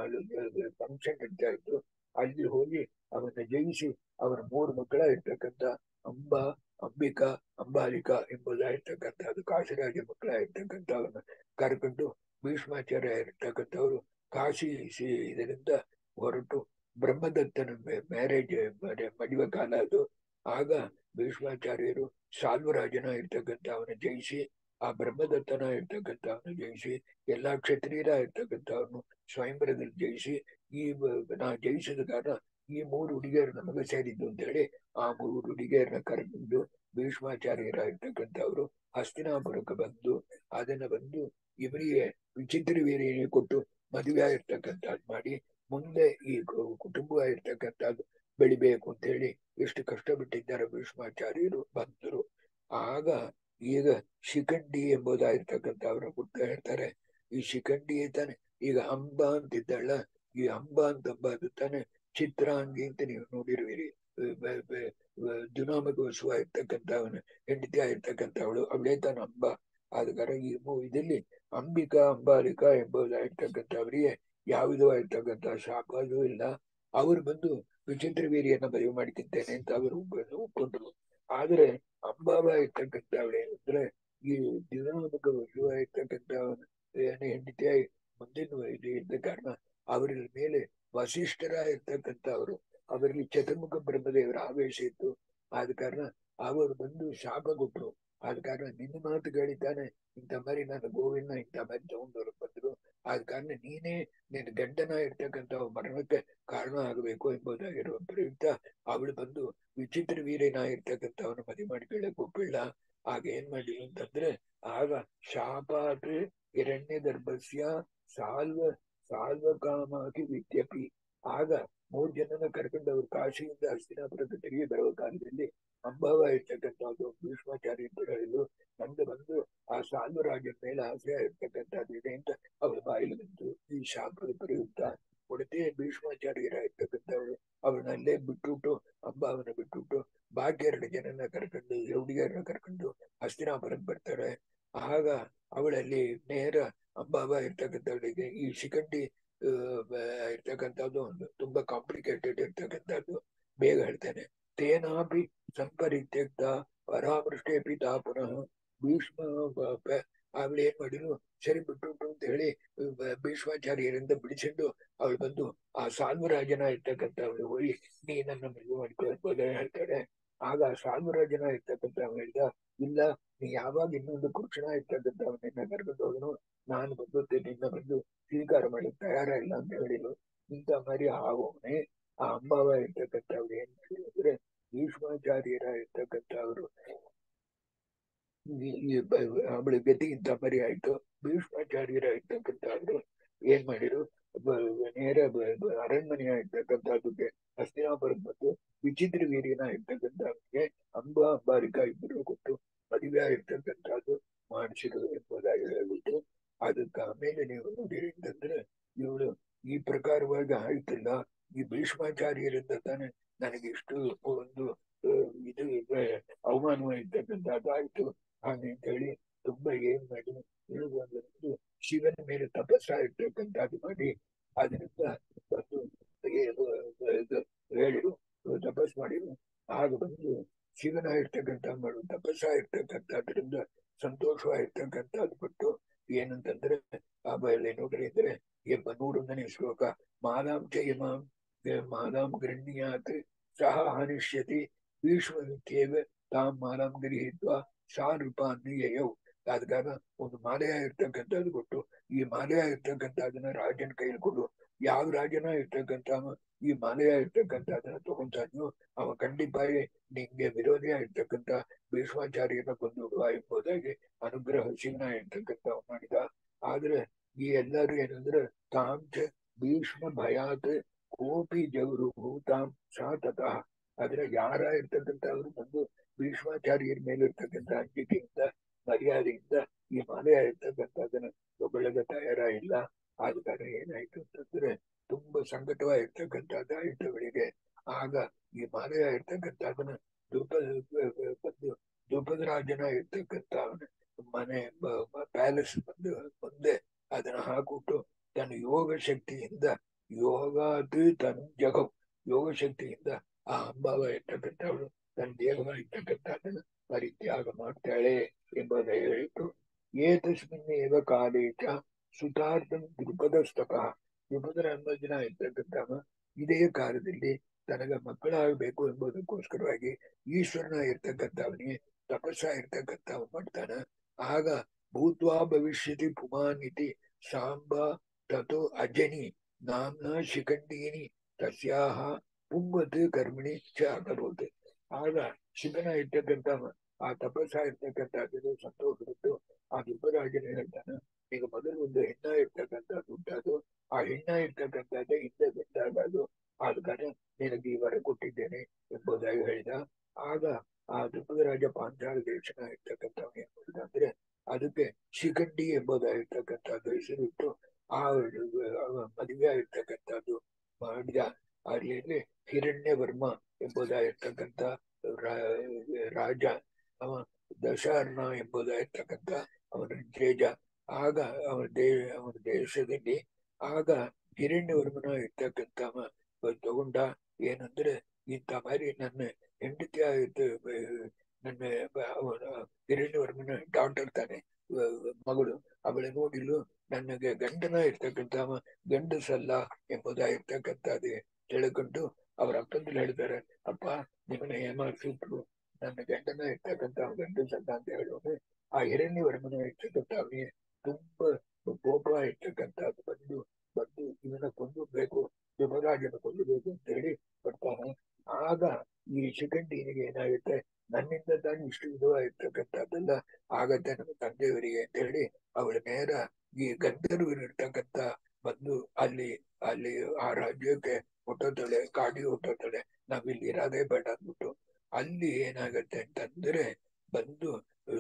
ಫಂಕ್ಷನ್ ನಡೀತಾ ಇತ್ತು ಅಲ್ಲಿ ಹೋಗಿ ಅವನ್ನ ಜಯಿಸಿ ಅವನ ಮೂರು ಮಕ್ಕಳ ಇರ್ತಕ್ಕಂಥ ಅಂಬ ಅಂಬಿಕಾ ಅಂಬಾಲಿಕಾ ಎಂಬುದಾಗಿರ್ತಕ್ಕಂಥದ್ದು ಕಾಶಿರಾಜ ಮಕ್ಕಳ ಇರ್ತಕ್ಕಂಥವನ್ನ ಕರ್ಕೊಂಡು ಭೀಷ್ಮಾಚಾರ್ಯ ಇರ್ತಕ್ಕಂಥವ್ರು ಕಾಶಿ ಸಿ- ಇದರಿಂದ ಹೊರಟು ಬ್ರಹ್ಮದತ್ತನ ಮ್ಯಾರೇಜ್ ಮದುವೆ ಕಾಲ ಅದು ಆಗ ಭೀಷ್ಮಾಚಾರ್ಯರು ಸಾಲ್ವರಾಜನ ಇರ್ತಕ್ಕಂಥ ಅವನ ಜಯಿಸಿ ಆ ಬ್ರಹ್ಮದತ್ತನ ಇರ್ತಕ್ಕಂಥ ಅವನ ಜಯಿಸಿ ಎಲ್ಲಾ ಕ್ಷತ್ರಿಯರ ಇರ್ತಕ್ಕಂಥವ್ರನ್ನು ಸ್ವಯಂವರದಲ್ಲಿ ಜಯಿಸಿ ಈ ಬ- ನಾ ಜಯಿಸಿದ ಕಾರಣ ಈ ಮೂರು ಹುಡುಗಿಯರು ನಮಗೆ ಸೇರಿದ್ದು ಅಂತ ಹೇಳಿ ಆ ಮೂರು ಹುಡುಗಿಯರನ್ನ ಕರೆದು ಭೀಷ್ಮಾಚಾರ್ಯರ ಇರ್ತಕ್ಕಂಥವ್ರು ಹಸ್ತಿನಾಪುರಕ್ಕೆ ಬಂದು ಅದನ್ನ ಬಂದು ಇವರಿಗೆ ವಿಚಿತ್ರ ವೀರ್ಯನೇ ಕೊಟ್ಟು ಮದುವೆ ಆಗಿರ್ತಕ್ಕಂಥದ್ದು ಮಾಡಿ ಮುಂದೆ ಈ ಕು- ಕುಟುಂಬ ಇರ್ತಕ್ಕಂಥದ್ದು ಬೆಳಿಬೇಕು ಅಂತ ಹೇಳಿ ಎಷ್ಟು ಕಷ್ಟಪಟ್ಟಿದ್ದಾರೆ ಭೀಷ್ಮಾಚಾರ್ಯರು ಬಂದರು ಆಗ ಈಗ ಶಿಖಂಡಿ ಎಂಬುದಾಗಿರ್ತಕ್ಕಂಥ ಅವರ ಗುರ್ತ ಹೇಳ್ತಾರೆ ಈ ಶಿಖಂಡಿ ತಾನೆ ಈಗ ಅಂಬ ಅಂತಿದ್ದಾಳ ಈ ಅಂಬ ಅಂತ ಅಂಬದು ತಾನೆ ಚಿತ್ರಾಂಗಿ ಅಂತ ನೀವು ನೋಡಿರುವಿರಿ ಬ- ಬ- ಬ- ದುನಾಮಕ ವಸುವ ಇರ್ತಕ್ಕಂಥವನ ಹೆಂಡತಿ ಆಗಿರ್ತಕ್ಕಂಥವಳು ಅವಳೇ ತಾನ ಅಂಬ ಆದ ಕಾರಣ ಈ ಮೂ- ಇದಲ್ಲಿ ಅಂಬಿಕಾ ಅಂಬಾಲಿಕಾ ಎಂಬುದಾಗಿರ್ತಕ್ಕಂಥವರಿಗೆ ಯಾವುದಾಗಿರ್ತಕ್ಕಂಥ ಶಾಪವೂ ಇಲ್ಲ ಅವರು ಬಂದು ವಿಚಿತ್ರ ವೀರ್ಯನ ಮದುವೆ ಮಾಡ್ತಿದ್ದೇನೆ ಅಂತ ಅವರು ಒಪ್ಪ- ಒಪ್ಕೊಂಡ್ರು ಆದ್ರೆ ಅಂಬಾಬ ಇರ್ತಕ್ಕಂಥವಳೆ ಅಂದ್ರೆ ಈ ದಿನಾಮಕ ವಸುವ ಇರ್ತಕ್ಕಂಥವನ ಏನೇ ಹೆಂಡತಿಯಾಗಿ ಮುಂದಿನ ಇದು ಇದ್ದ ಕಾರಣ ಅವರ ಮೇಲೆ ವಸಿಷ್ಠರ ಇರ್ತಕ್ಕಂಥವರು ಅವರಲ್ಲಿ ಚತುರ್ಮುಖ ಬ್ರಹ್ಮದೇವರ ಆವೇಶ ಇತ್ತು ಆದ ಕಾರಣ ಅವರು ಬಂದು ಶಾಪ ಕೊಟ್ರು ಆದ ಕಾರಣ ನಿನ್ನ ಮಾತು ಕೇಳಿದ್ದಾನೆ ಇಂಥ ಮರಿ ನನ್ನ ಗೋವಿನ ಇಂಥ ಮರಿ ತಗೊಂಡವರು ಬಂದ್ರು ಆದ ಕಾರಣ ನೀನೇ ನಿನ್ನ ಗಂಡನ ಇರ್ತಕ್ಕಂಥ ಮರಣಕ್ಕೆ ಕಾರಣ ಆಗಬೇಕು ಎಂಬುದಾಗಿರುವ ಪ್ರಯುಕ್ತ ಅವಳು ಬಂದು ವಿಚಿತ್ರ ವೀರನ ಇರ್ತಕ್ಕಂಥವನ್ನ ಮದುವೆ ಮಾಡಿಕೊಳ್ಳಕ್ ಒಪ್ಪಿಲ್ಲ ಆಗ ಏನ್ ಮಾಡಿದ್ರು ಅಂತಂದ್ರೆ ಆಗ ಶಾಪಾತ್ ಹಿರಣ್ಯ ಗರ್ಭಸ್ಯ ಸಾಲ್ವ ಸಾಲ್ವ ಕಾಮಾಕಿ ವಿದ್ಯಪಿ ಆಗ ಮೂರ್ ಜನನ ಕರ್ಕೊಂಡು ಅವರು ಕಾಶಿಯಿಂದ ಹಸ್ತಿನಾಪುರಕ್ಕೆ ತಿರುಗಿ ಬರುವ ಕಾಲದಲ್ಲಿ ಅಂಬಾವ ಇರ್ತಕ್ಕಂಥದ್ದು ಭೀಷ್ಮಾಚಾರ್ಯ ಅಂತ ಹೇಳಿದ್ರು ನಂದು ಬಂದು ಆ ಸಾಲ್ವರಾಜನ ಮೇಲೆ ಆಸೆ ಇರ್ತಕ್ಕಂಥದ್ದು ಇದೆ ಅಂತ ಅವಳ ಬಾಯಲ್ಲಿ ಬಂತು ಈ ಶಾಪದ ಪ್ರಯುಕ್ತ ಉಡತೆ ಭೀಷ್ಮಾಚಾರ್ಯರ ಇರ್ತಕ್ಕಂಥವ್ರು ಅವ್ರನ್ನಲ್ಲೇ ಬಿಟ್ಟುಬಿಟ್ಟು ಅಂಬಾವನ್ನ ಬಿಟ್ಟುಬಿಟ್ಟು ಬಾಕಿ ಎರಡು ಜನನ ಕರ್ಕೊಂಡು ಹುಡುಗಿಯರನ್ನ ಕರ್ಕೊಂಡು ಹಸ್ತಿನಾಪುರಕ್ಕೆ ಬರ್ತಾರೆ ಆಗ ಅವಳಲ್ಲಿ ನೇರ ಅಂಬಾವ ಇರ್ತಕ್ಕಂಥವಳಿಗೆ ಈ ಶಿಖಂಡಿ ಆ, ಬ- ಇರ್ತಕ್ಕಂಥದ್ದು ಒಂದು ತುಂಬಾ ಕಾಂಪ್ಲಿಕೇಟೆಡ್ ಇರ್ತಕ್ಕಂಥದ್ದು ಬೇಗ ಹೇಳ್ತೇನೆ ತೇನಾಪಿ ಸಂಪರಿತ್ಯಕ್ತ ಪರಾಮೃಷ್ಟೇಪಿ ತಾ ಪುನಃ ಭೀಷ್ಮ ಪ- ಪ- ಅವಳು ಏನ್ ಮಾಡಿದ್ರು ಸರಿ ಬಿಟ್ಟು ಅಂತ ಹೇಳಿ ಬ- ಭೀಷ್ಮಾಚಾರ್ಯರಿಂದ ಬಿಡಿಸಿಕೊಂಡು ಅವಳು ಬಂದು ಆ ಸಾಲ್ವರಾಜನ ಇರ್ತಕ್ಕಂಥ ಅವಳು ಹೋಗಿ ನೀ ನನ್ನ ಮದುವೆ ಮಾಡ್ಕೊಳ್ಬೋದ ಹೇಳ್ತಾಳೆ ಆಗ ಆ ಸಾಲ್ವರಾಜನ ಇರ್ತಕ್ಕಂಥ ಅವ್ನು ಹೇಳ್ದ ಇಲ್ಲ ನೀ ಯಾವಾಗ ಇನ್ನೊಂದು ಕೃಷ್ಣ ಇರ್ತಕ್ಕಂಥ ಅವನನ್ನ ಕರ್ಕೊಂಡು ಹೋದನು ನಾನು ಬಂದು ನಿನ್ನ ಬಂದು ಸ್ವೀಕಾರ ಮಾಡಲಿಕ್ಕೆ ತಯಾರಿಲ್ಲ ಅಂತ ಹೇಳಿದ್ರು ಇಂಥ ಮರಿ ಆಗೋನೆ ಆ ಅಂಬಾವ ಇರ್ತಕ್ಕಂಥ ಅವ್ರು ಏನ್ ಮಾಡಿದ್ರು ಅಂದ್ರೆ ಭೀಷ್ಮಾಚಾರ್ಯರ ಇರ್ತಕ್ಕಂಥ ಅವರು ಅವಳ ಗತಿ ಇಂಥ ಮರಿ ಆಯ್ತು ಭೀಷ್ಮಾಚಾರ್ಯರ ಇರ್ತಕ್ಕಂಥ ಅವರು ಏನ್ ಮಾಡಿದ್ರು ಬ- ನೇರ ಬ- ಬ- ಅರಣ್ಮನೆಯ ಇರ್ತಕ್ಕಂಥದ್ದಕ್ಕೆ ಹಸ್ತಿನಾಪುರಕ್ಕೆ ಬಂದು ವಿಚಿತ್ರ ವೀರ್ಯನ ಇರ್ತಕ್ಕಂಥವ್ರಿಗೆ ಅಂಬ ಅಂಬಾರಿಕ ಇಬ್ಬರು ಕೊಟ್ಟು ಮದುವೆ ಆಗಿರ್ತಕ್ಕಂಥದ್ದು ಮಾಡಿಸಿದ್ರು ಎಂಬುದಾಗಿ ಹೇಳ್ಬಿಟ್ಟು ಅದಕ್ಕೆ ಆಮೇಲೆ ನೀವು ನೋಡಿರಿ ಅಂತಂದ್ರೆ ಇವಳು ಈ ಪ್ರಕಾರವಾಗಿ ಆಯ್ತಲ್ಲ ಈ ಭೀಷ್ಮಾಚಾರ್ಯರಿಂದ ತಾನೆ ನನಗೆ ಇಷ್ಟು ಒಂದು ಆ, ಇದು ಆ, ಅವಮಾನ ಇರ್ತಕ್ಕಂಥದ್ದು ಆಯ್ತು ಹಾಗೆ ಅಂತ ಹೇಳಿ ತುಂಬಾ ಏನ್ ಮಾಡಿ ಇಳಿದು ಒಂದು ಶಿವನ ಮೇಲೆ ತಪಸ್ಸ ಇರ್ತಕ್ಕಂಥದ್ದು ಮಾಡಿ ಅದರಿಂದ ಬಂದು ಏನು, ಇದು ಹೇಳಿರು ತಪಸ್ ಮಾಡಿರು ಆಗ ಬಂದು ಶಿವನ ಇರ್ತಕ್ಕಂಥ ಮಾಡು ತಪಸ್ಸ ಇರ್ತಕ್ಕಂಥದ್ರಿಂದ ಸಂತೋಷವಾಗಿರ್ತಕ್ಕಂಥದ್ದು ಬಿಟ್ಟು ಏನಂತಂದ್ರೆ ಆ ಬಯಲಿ ನೋಡ್ರಿ ಅಂದ್ರೆ ಎಂಬ ನೂರೊಂದನೇ ಶ್ಲೋಕ ಮಾಲಾಂ ಚ ಇಮಾಂ ಗ- ಮಾಲಾಂ ಗೃಹ್ಣಿಯಾತ್ ಸಹ ಹನಿಷ್ಯತಿ ಭೀಷ್ಮವಿತ್ಯೇವ ತಾಂ ಮಾಲಾಂ ಗೃಹೀತ್ವ ಸಾ ನೃಪಾನ್ನು ಯಯೌ ಆದಾಗ ಒಂದು ಮಾಲೆಯ ಇರ್ತಕ್ಕಂಥದ್ದು ಕೊಟ್ಟು ಈ ಮಾಲೆಯ ಇರ್ತಕ್ಕಂಥದನ್ನ ರಾಜನ ಕೈಲಿ ಕೊಡು ಯಾವ ರಾಜನ ಇರ್ತಕ್ಕಂಥ ಈ ಮಾಲೆಯ ಇರ್ತಕ್ಕಂಥದನ್ನ ತಗೊಂತಾನು ಅವ ಖಂಡಿತವಾಗಿ ನಿಂಗೆ ವಿರೋಧಿಯ ಇರ್ತಕ್ಕಂಥ ಭೀಷ್ಮಾಚಾರ್ಯನ ಕೊಂದು ಬಿಡುವ ಎಂಬುದಾಗಿ ಅನುಗ್ರಹ ಶಿವನ ಇರ್ತಕ್ಕಂಥ ಮಾಡಿದ ಆದ್ರೆ ಈ ಎಲ್ಲರೂ ಏನಂದ್ರೆ ತಾಂ ಚ ಭೀಷ್ಮ ಭಯಾತ್ ಕೋಪಿ ಜವರು ಭೂತಾಂ ಸಾ ತತಃ ಆದ್ರೆ ಯಾರ ಇರ್ತಕ್ಕಂಥವ್ರು ಬಂದು ಭೀಷ್ಮಾಚಾರ್ಯರ ಮೇಲೆ ಇರ್ತಕ್ಕಂಥ ಅಂಜಿಕೆಯಿಂದ ಮರ್ಯಾದೆಯಿಂದ ಈ ಮಾಲೆಯ ಇರ್ತಕ್ಕಂಥದ್ದನ್ನ ತಗೊಳ್ಳದ ತಯಾರ ಇಲ್ಲ ಆದ ಕಾರಣ ಏನಾಯ್ತು ಅಂತಂದ್ರೆ ತುಂಬಾ ಸಂಕಟವಾಗಿರ್ತಕ್ಕಂಥದ್ದು ಆಯ್ತು ಅವಳಿಗೆ ಆಗ ಈ ಮಾಲೆಯ ಇರ್ತಕ್ಕಂಥದ್ದನ್ನ ದ್ರುಪ ಬಂದು ದ್ರುಪದ ರಾಜನ ಇರ್ತಕ್ಕಂಥ ಅವನ ಮನೆ ಪ್ಯಾಲೇಸ್ ಬಂದು ಮುಂದೆ ಅದನ್ನ ಹಾಕ್ಬಿಟ್ಟು ತನ್ನ ಯೋಗ ಶಕ್ತಿಯಿಂದ ಯೋಗಾದು ತನ್ನ ಜಗಂ ಯೋಗ ಶಕ್ತಿಯಿಂದ ಆ ಅಂಬಾವ ಇರ್ತಕ್ಕಂಥವಳು ತನ್ನ ದೇಹ ಇರ್ತಕ್ಕಂಥದ್ದನ್ನ ಪರಿತ್ಯಾಗ ಮಾಡ್ತಾಳೆ ಎಂಬುದು ಹೇಳಿತು ಏತಸ್ಮಿನ್ನೇವ ಕಾಲೇ ಚ ಸುತಾರ್ಥಂ ದ್ರುಪದಸ್ತಃ ದ್ರುಪದರ ಅನ್ನೋ ಜನ ಇರ್ತಕ್ಕಂಥವ ಇದೇ ಕಾಲದಲ್ಲಿ ತನಗ ಮಕ್ಕಳಾಗಬೇಕು ಎಂಬುದಕ್ಕೋಸ್ಕರವಾಗಿ ಈಶ್ವರನ ಇರ್ತಕ್ಕಂಥವನಿಗೆ ತಪಸ್ಸ ಇರ್ತಕ್ಕಂಥವ್ ಮಾಡ್ತಾನ ಆಗ ಭೂತ್ವಾ ಭವಿಷ್ಯತಿ ಪುಮಾನಿತಿ ಸಾಂಬ ತಥೋ ಅಜನಿ ನಾಮ್ನ ಶಿಖಂಡೀನಿ ತಸ್ಯಾಹ ಪುಂಗತ್ ಕರ್ಮಿಣಿ ಚ ಅಕರೋತ್ ಆಗ ಶಿವನ ಇರ್ತಕ್ಕಂಥವ ಆ ತಪಸ್ಸ ಇರ್ತಕ್ಕಂಥದ್ದು ಸಂತೋಷ ಬಿಟ್ಟು ಆ ದುರ್ಗರಾಜನ ಹೇಳ್ತಾನ ಈಗ ಮೊದಲು ಒಂದು ಹೆಣ್ಣ ಇರ್ತಕ್ಕಂಥದ್ದು ಉಂಟದು ಆ ಹೆಣ್ಣ ಇರ್ತಕ್ಕಂಥದ್ದೇ ಹಿಂದೆ ಗೊತ್ತಾಗೋದು ಆದ ಕಾರಣ ನಿನಗೆ ಈ ವರ ಕೊಟ್ಟಿದ್ದೇನೆ ಎಂಬುದಾಗಿ ಹೇಳಿದ ಆಗ ಆ ದುರ್ಗರಾಜ ಪಾಂಚಾಲ ದೇಶನ ಇರ್ತಕ್ಕಂಥವ್ನು ಏನ್ ಮಾಡಿದ ಅಂದ್ರೆ ಅದಕ್ಕೆ ಶಿಖಂಡಿ ಎಂಬುದಾಗಿರ್ತಕ್ಕಂಥದ್ದು ಹೆಸರಿಟ್ಟು ಆ ಅವ ಮದುವೆ ಆಗಿರ್ತಕ್ಕಂಥದ್ದು ಮಾಡಿದ ಅಲ್ಲಿ ಹಿರಣ್ಯ ವರ್ಮ ಎಂಬುದಾಗಿರ್ತಕ್ಕಂಥ ರಾ- ರಾಜ ಅವ ದಶಾರ್ಣ ಎಂಬುದಾಗಿರ್ತಕ್ಕಂಥ ಅವನ ತೇಜ ಆಗ ಅವನ ದೇ ಅವನ ದೇಶದಲ್ಲಿ ಆಗ ಹಿರಣ್ಯವರ್ಮನ ಇರ್ತಕ್ಕಂಥ ತಗೊಂಡ ಏನಂದ್ರೆ ಇಂಥ ಮಾರಿ ನನ್ನ ಹೆಂಡತಿ ಆಯ್ತು ನನ್ನ ಬ- ಅವನ ಹಿರಣ್ಯವರ್ಮನ ಡಾಕ್ಟರ್ ತಾನೆ ವ- ಮಗಳು ಅವಳ ನೋಡಿಲು ನನಗೆ ಗಂಡನ ಇರ್ತಕ್ಕಂಥ ಗಂಡಸಲ್ಲ ಎಂಬುದಾಗಿರ್ತಕ್ಕಂಥದ್ದು ತಿಳ್ಕೊಂಡು ಅವ್ರ ಅಪ್ಪಂದಲ್ಲಿ ಹೇಳ್ತಾರೆ ಅಪ್ಪ ನಿಮ್ಮನ್ನ ಏಮಾರಿಸಿಟ್ರು ನನ್ನ ಗಂಡನ ಇರ್ತಕ್ಕಂಥ ಗಂಡಸಲ್ಲ ಅಂತ ಹೇಳುವಾಗ ಆ ಹಿರಣ್ಯವರ್ಮನ ಇರ್ತಕ್ಕಂಥ ಅವನಿಗೆ ತುಂಬಾ ಕೋಪ ಇರ್ತಕ್ಕಂಥದ್ದು ಬಂದು ಬಂದು ಇವನ ಕೊಂದುಬೇಕು ಯುವರಾಜನ ಕೊಂದಬೇಕು ಅಂತ ಹೇಳಿ ಬರ್ತಾನೆ ಆಗ ಈ ಶಿಖಂಡಿನಿಗೆ ಏನಾಗುತ್ತೆ ನನ್ನಿಂದ ತಾನು ಇಷ್ಟು ವಿಧವಾಗಿರ್ತಕ್ಕಂಥದ್ದೆಲ್ಲ ಆಗತ್ತೆ ನಮ್ಮ ತಂದೆಯವರಿಗೆ ಅಂತ ಹೇಳಿ ಅವಳ ನೇರ ಈ ಗಂಧರ್ವರು ಇರ್ತಕ್ಕಂಥ ಬಂದು ಅಲ್ಲಿ ಅಲ್ಲಿ ಆ ರಾಜ್ಯಕ್ಕೆ ಹುಟ್ಟೋತಾಳೆ ಕಾಡಿ ಹುಟ್ಟೋತಾಳೆ ನಾವಿಲ್ಲಿ ಇರೋದೇ ಬೇಡ ಅಂದ್ಬಿಟ್ಟು ಅಲ್ಲಿ ಏನಾಗತ್ತೆ ಅಂತಂದ್ರೆ ಬಂದು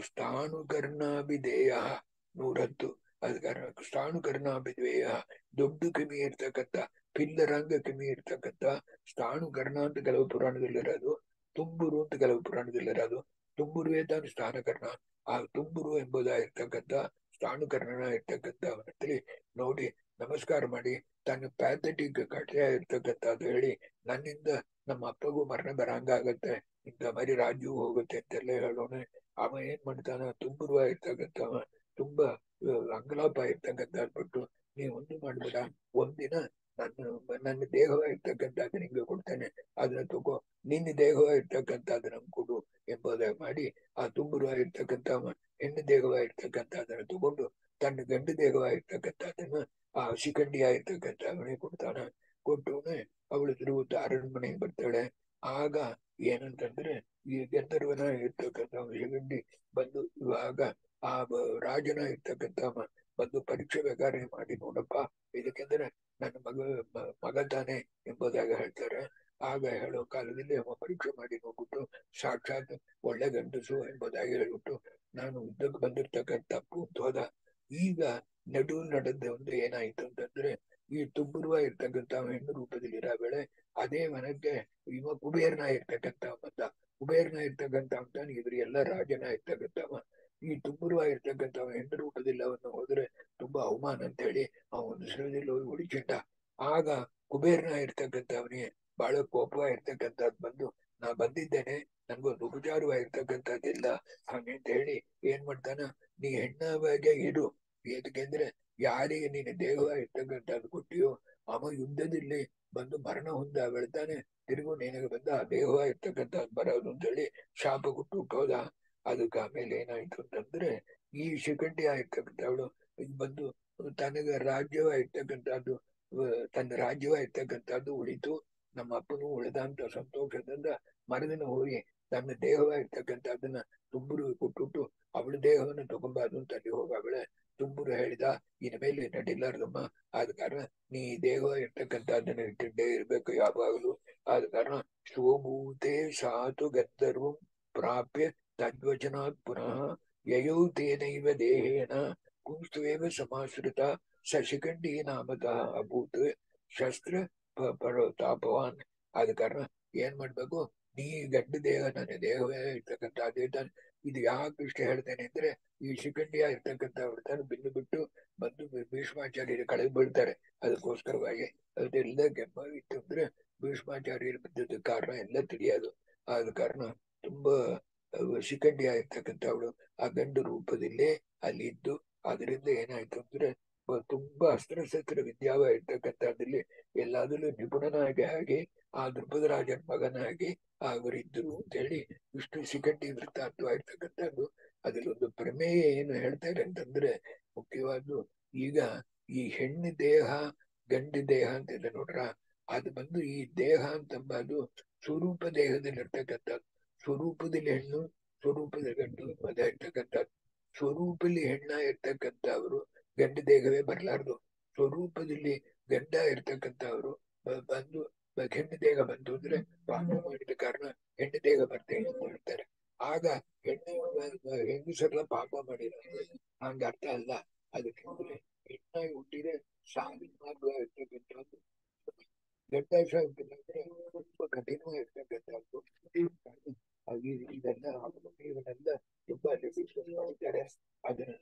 ಸ್ಥಾಣುಕರ್ಣಾಭಿಧೇಯ ನೂರತ್ತು ಅದಕ್ಕೆ ಸ್ಥಾಣುಕರ್ಣಾಭಿಧೇಯ ದೊಡ್ಡ ಕಿಮಿ ಇರ್ತಕ್ಕಂಥ ಪಿಲ್ಲರಂಗ ಕಿಮಿ ಇರ್ತಕ್ಕಂಥ ಸ್ಥಾಣುಕರ್ಣ ಅಂತ ಕೆಲವು ಪುರಾಣದಲ್ಲಿರೋದು ತುಂಬುರು ಅಂತ ಕೆಲವು ಪುರಾಣದಲ್ಲಿರೋದು ತುಂಬುರುವೇ ತಾನು ಸ್ಥಾನಕರ್ಣ ಆ ತುಂಬುರು ಎಂಬುದಾಗಿರ್ತಕ್ಕಂಥ ಸ್ಥಾಣುಕರ್ಣನ ಇರ್ತಕ್ಕಂಥ ಅವನಲ್ಲಿ ನೋಡಿ ನಮಸ್ಕಾರ ಮಾಡಿ ತನ್ನ ಪ್ಯಾಥೆಟಿಕ್ ಕಠಿಣ ಇರ್ತಕ್ಕಂಥದ್ದು ಹೇಳಿ ನನ್ನಿಂದ ನಮ್ಮ ಅಪ್ಪಗೂ ಮರಣ ಬರಂಗಾಗತ್ತೆ ಇಂಥ ಮರಿ ರಾಜ್ಯವು ಹೋಗುತ್ತೆ ಅಂತೆಲ್ಲ ಹೇಳೋಣ ಅವ ಏನ್ ಮಾಡ್ತಾನ ತುಂಬುರುವ ಇರ್ತಕ್ಕಂಥವ ತುಂಬಾ ಅಂಗಲಾಪ ಇರ್ತಕ್ಕಂಥ ಬಿಟ್ಟು ನೀವು ಒಂದು ಮಾಡ್ಬೇಡ ಒಂದಿನ ನನ್ನ ನನ್ನ ದೇಹವಾಗಿರ್ತಕ್ಕಂಥದ್ದು ನಿಂಗೆ ಕೊಡ್ತೇನೆ ಅದನ್ನ ತಗೋ ನಿನ್ನ ದೇಹವಾಗಿರ್ತಕ್ಕಂಥದ್ದು ನಮ್ಗೆ ಕೊಡು ಎಂಬುದಾಗಿ ಮಾಡಿ ಆ ತುಂಬುರುವಾಗಿರ್ತಕ್ಕಂಥ ಹೆಣ್ಣು ದೇಹವಾಗಿರ್ತಕ್ಕಂಥದ್ದನ್ನ ತಗೊಂಡು ತನ್ನ ಗಂಡು ದೇಹವಾಗಿರ್ತಕ್ಕಂಥದ್ದನ್ನ ಆ ಶಿಖಂಡಿಯಾಗಿರ್ತಕ್ಕಂಥ ಅವನಿಗೆ ಕೊಡ್ತಾನ ಕೊಟ್ಟು ಅವಳು ತಿರುಗುತ್ತ ಅರಣ್ಮನೆಗೆ ಬರ್ತಾಳೆ ಆಗ ಏನಂತಂದ್ರೆ ಈ ಗಂಧರ್ವನ ಇರ್ತಕ್ಕಂಥ ಶಿಖಂಡಿ ಬಂದು ಇವಾಗ ಆ ರಾಜನ ಇರ್ತಕ್ಕಂಥ ಬಂದು ಪರೀಕ್ಷೆ ಬೇಕಾದ್ರೆ ಮಾಡಿ ನೋಡಪ್ಪ ಇದಕ್ಕೆಂದ್ರೆ ನನ್ನ ಮಗ ಮಗ ತಾನೆ ಎಂಬುದಾಗಿ ಹೇಳ್ತಾರೆ ಆಗ ಹೇಳೋ ಕಾಲದಲ್ಲಿ ಅವ ಪರೀಕ್ಷೆ ಮಾಡಿ ನೋಡ್ಬಿಟ್ಟು ಸಾಕ್ಷಾತ್ ಒಳ್ಳೆ ಗಂಡಸು ಎಂಬುದಾಗಿ ಹೇಳ್ಬಿಟ್ಟು ನಾನು ಯುದ್ಧಕ್ಕೆ ಬಂದಿರ್ತಕ್ಕಂಥ ತಪ್ಪು ಅಂತ ಹೋದ ಈಗ ನಡು ನಡೆದ ಒಂದು ಏನಾಯ್ತು ಅಂತಂದ್ರೆ ಈ ತುಂಬುರುವ ಇರ್ತಕ್ಕಂಥ ಹೆಣ್ಣು ರೂಪದಲ್ಲಿ ಇರೋ ವೇಳೆ ಅದೇ ಮನಕ್ಕೆ ಇವ ಕುಬೇರ್ನ ಇರ್ತಕ್ಕಂಥ ಬಂದ ಕುಬೇರ್ನ ಇರ್ತಕ್ಕಂಥ ಅಂತ ಇವ್ರಿಗೆಲ್ಲ ರಾಜನ ಇರ್ತಕ್ಕಂಥವ ಈ ತುಂಬುರುವ ಇರ್ತಕ್ಕಂಥ ಹೆಣ್ಣು ರೂಪದಲ್ಲಿ ಅವನ್ನ ಹೋದ್ರೆ ತುಂಬಾ ಅವಮಾನ ಅಂತ ಹೇಳಿ ಆ ಒಂದು ಸ್ಥಳದಲ್ಲಿ ಹೋಗಿ ಹೊಡಿಚಿಟ್ಟ ಆಗ ಕುಬೇರ್ನ ಇರ್ತಕ್ಕಂಥವನಿಗೆ ಬಹಳ ಕೋಪ ಇರ್ತಕ್ಕಂಥದ್ದು ಬಂದು ನಾ ಬಂದಿದ್ದೇನೆ ನನ್ಗೊಂದು ಉಪಚಾರವಾಗಿರ್ತಕ್ಕಂಥದ್ದಿಲ್ಲ ಹಾಗೆ ಅಂತ ಹೇಳಿ ಏನ್ ಮಾಡ್ತಾನ ನೀ ಹೆಣ್ಣಾಗೆ ಇರು ಏಕೆಂದ್ರೆ ಯಾರಿಗೆ ನೀನು ದೇಹವಾಗಿರ್ತಕ್ಕಂಥದ್ದು ಕೊಟ್ಟಿಯೋ ಅವ ಯುದ್ಧದಲ್ಲಿ ಬಂದು ಮರಣ ಹೊಂದ ಬೆಳ್ತಾನೆ ತಿರುಗು ನಿನಗೆ ಬಂದ ಆ ದೇಹ ಇರ್ತಕ್ಕಂಥದ್ದು ಬರೋದು ಅಂತ ಹೇಳಿ ಶಾಪ ಕೊಟ್ಟು ಹೋದ ಅದಕ್ಕೆ ಆಮೇಲೆ ಏನಾಯ್ತು ಅಂತಂದ್ರೆ ಈ ಶಿಖಂಡಿ ಆಗಿರ್ತಕ್ಕಂಥವಳು ಬಂದು ತನಗೆ ರಾಜ್ಯವಾಗಿರ್ತಕ್ಕಂಥದ್ದು ತನ್ನ ರಾಜ್ಯವಾಗಿರ್ತಕ್ಕಂಥದ್ದು ಉಳಿತು ನಮ್ಮ ಅಪ್ಪನು ಉಳಿದಂತ ಸಂತೋಷದಿಂದ ಮರದಿನ ಹೋಗಿ ತನ್ನ ದೇಹವಾಗಿರ್ತಕ್ಕಂಥದ್ದನ್ನ ತುಂಬುರು ಕೊಟ್ಟುಟ್ಟು ಅವಳ ದೇಹವನ್ನು ತಗೊಂಬಾರ್ದು ಅಂತ ಅಲ್ಲಿ ಹೋಗಾವಳೆ ತುಂಬುರು ಹೇಳಿದ ಇನ್ನ ಮೇಲೆ ನಡಿಲಾರ್ದಮ್ಮ ಆದ ಕಾರಣ ನೀ ದೇಹ ಇರ್ತಕ್ಕಂಥದ್ದನ್ನ ಇಟ್ಟಿದ್ದೇ ಇರ್ಬೇಕು ಯಾವಾಗಲೂ ಆದ ಕಾರಣ ಶೋಭೂತೆ ಸಾತು ಗಂಧರ್ವಂ ಪ್ರಾಪ್ಯ ತದ್ವಚನಾತ್ ಪುನಃ ಯಯೌ ತೇನೈವ ದೇಹೇನ ಕುಂಸ್ತುವೇವ ಸಮಾಶ್ರಿತ ಶಶಿಖಂಡಿ ನಾಮತಃ ಅಭೂತ್ ಶಸ್ತ್ರ ತಾಪವಾನ್ ಆದ ಕಾರಣ ಏನ್ ಮಾಡ್ಬೇಕು ನೀ ಗಂಡ ದೇಹ ನನ್ನ ದೇಹವೇ ಇರ್ತಕ್ಕಂಥ ಅದೇ ತಾನೆ ಇದು ಯಾಕೆ ಇಷ್ಟ ಹೇಳ್ತೇನೆ ಅಂದ್ರೆ ಈ ಶಿಖಂಡಿಯ ಇರ್ತಕ್ಕಂಥ ತಾನು ಬಿನ್ನು ಬಿಟ್ಟು ಬಂದು ಭೀಷ್ಮಾಚಾರ್ಯರು ಕಳೆದು ಬೀಳ್ತಾರೆ ಅದಕ್ಕೋಸ್ಕರವಾಗಿ ಅದೆಲ್ಲ ಕೆಮ್ಮ ಇತ್ತು ಅಂದ್ರೆ ಭೀಷ್ಮಾಚಾರ್ಯರು ಬಿದ್ದದ ಕಾರಣ ಎಲ್ಲ ತಿಳಿಯೋದು ಆದ ಕಾರಣ ತುಂಬಾ ಶಿಖಂಡಿ ಆಗಿರ್ತಕ್ಕಂಥ ಅವಳು ಆ ಗಂಡು ರೂಪದಲ್ಲೇ ಅಲ್ಲಿ ಇದ್ದು ಅದರಿಂದ ಏನಾಯ್ತು ಅಂದ್ರೆ ತುಂಬಾ ಅಸ್ತ್ರಶಸ್ತ್ರ ವಿದ್ಯಾವ ಇರ್ತಕ್ಕಂಥದ್ದಲ್ಲಿ ಎಲ್ಲಾದರಲ್ಲೂ ನಿಪುಣನಾಗಿ ಆಗಿ ಆ ದ್ರುಪದ ರಾಜನ ಮಗನಾಗಿ ಅವರಿದ್ದರು ಅಂತ ಹೇಳಿ ಇಷ್ಟು ಶಿಖಂಡಿ ವೃತ್ತಾಂತವಾಗಿರ್ತಕ್ಕಂಥದ್ದು ಅದ್ರಲ್ಲಿ ಒಂದು ಪ್ರಮೇಯ ಏನು ಹೇಳ್ತಾರೆ ಅಂತಂದ್ರೆ ಮುಖ್ಯವಾದ್ದು ಈಗ ಈ ಹೆಣ್ಣು ದೇಹ ಗಂಡು ದೇಹ ಅಂತಿದೆ ನೋಡ್ರ ಅದು ಬಂದು ಈ ದೇಹ ಅಂತಂಬದು ಸ್ವರೂಪ ದೇಹದಲ್ಲಿ ಇರ್ತಕ್ಕಂಥದ್ದು ಸ್ವರೂಪದಲ್ಲಿ ಹೆಣ್ಣು ಸ್ವರೂಪದ ಗಂಡು ಮದ ಇರ್ತಕ್ಕಂಥದ್ದು ಸ್ವರೂಪದಲ್ಲಿ ಹೆಣ್ಣ ಇರ್ತಕ್ಕಂಥವ್ರು ಗಂಡ ದೇಹವೇ ಬರಲಾರ್ದು ಸ್ವರೂಪದಲ್ಲಿ ಗಂಡ ಇರ್ತಕ್ಕಂಥವ್ರು ಬಂದು ಹೆಣ್ಣು ದೇಹ ಬಂತು ಅಂದ್ರೆ ಪಾಪ ಮಾಡಿದ ಕಾರಣ ಹೆಣ್ಣು ದೇಹ ಬರ್ತೇನೆ ಅಂತ ಹೇಳ್ತಾರೆ ಆಗ ಹೆಣ್ಣು ಹೆಂಗಸರೆಲ್ಲ ಪಾಪ ಮಾಡಿದ ಹಂಗ ಅರ್ಥ ಅಲ್ಲ ಅದಕ್ಕೆ ಹೆಣ್ಣಾಗಿ ಹುಟ್ಟಿದ್ರೆ ಸಾವಿನ ಮಾರ್ಗ ಇರ್ತಕ್ಕಂಥದ್ದು ಗಂಡಾಶ ಹುಟ್ಟಿದ್ರೆ ತುಂಬಾ ಕಠಿಣವಾಗಿರ್ತಕ್ಕಂಥದ್ದು ಇದೆಲ್ಲ ಇವನ್ನೆಲ್ಲ ತುಂಬಾ ಮಾಡಿದ್ದಾರೆ ಅದನ್ನ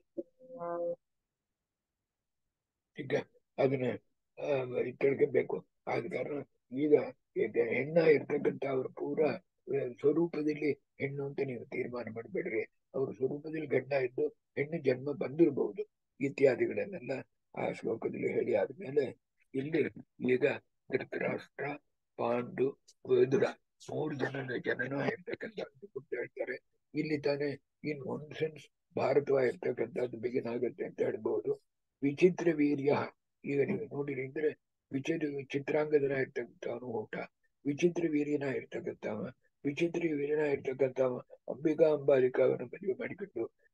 ಈಗ ಅದನ್ನ ತಿಳ್ಕೊಬೇಕು ಆದ ಕಾರಣ ಈಗ ಹೆಣ್ಣ ಇರ್ತಕ್ಕಂಥ ಅವ್ರ ಪೂರ ಸ್ವರೂಪದಲ್ಲಿ ಹೆಣ್ಣು ಅಂತ ನೀವು ತೀರ್ಮಾನ ಮಾಡಬೇಡ್ರಿ ಅವ್ರ ಸ್ವರೂಪದಲ್ಲಿ ಗಂಡ ಇದ್ದು ಹೆಣ್ಣು ಜನ್ಮ ಬಂದಿರಬಹುದು ಇತ್ಯಾದಿಗಳನ್ನೆಲ್ಲ ಆ ಶ್ಲೋಕದಲ್ಲಿ ಹೇಳಿ ಆದ್ಮೇಲೆ ಇಲ್ಲಿ ಈಗ ಧೃತರಾಷ್ಟ್ರ ಪಾಂಡು ವೇದುರ ಮೂರು ಜನನ ಜನನ ಇರ್ತಕ್ಕಂಥ ಹೇಳ್ತಾರೆ ಇಲ್ಲಿ ತಾನೇ ಇನ್ ಒನ್ ಸೆನ್ಸ್ ಭಾರತವಾಗಿರ್ತಕ್ಕಂಥದ್ದು ಬಿಗಿನ್ ಆಗುತ್ತೆ ಅಂತ ಹೇಳ್ಬಹುದು ವಿಚಿತ್ರ ವೀರ್ಯ ಈಗ ನೀವು ನೋಡಿರಿ ಅಂದ್ರೆ ವಿಚಿತ್ರ ಚಿತ್ರಾಂಗದನ ಇರ್ತಕ್ಕಂಥವನು ಊಟ ವಿಚಿತ್ರ ವೀರ್ಯನ ಇರ್ತಕ್ಕಂಥವ ವಿಚಿತ್ರ ವೀರ್ಯನ ಇರ್ತಕ್ಕಂಥವ ಅಂಬಿಕಾ ಅಂಬಾಲಿಕಾ ಅವನ ಮದುವೆ ಮಾಡಿಕೊಂಡು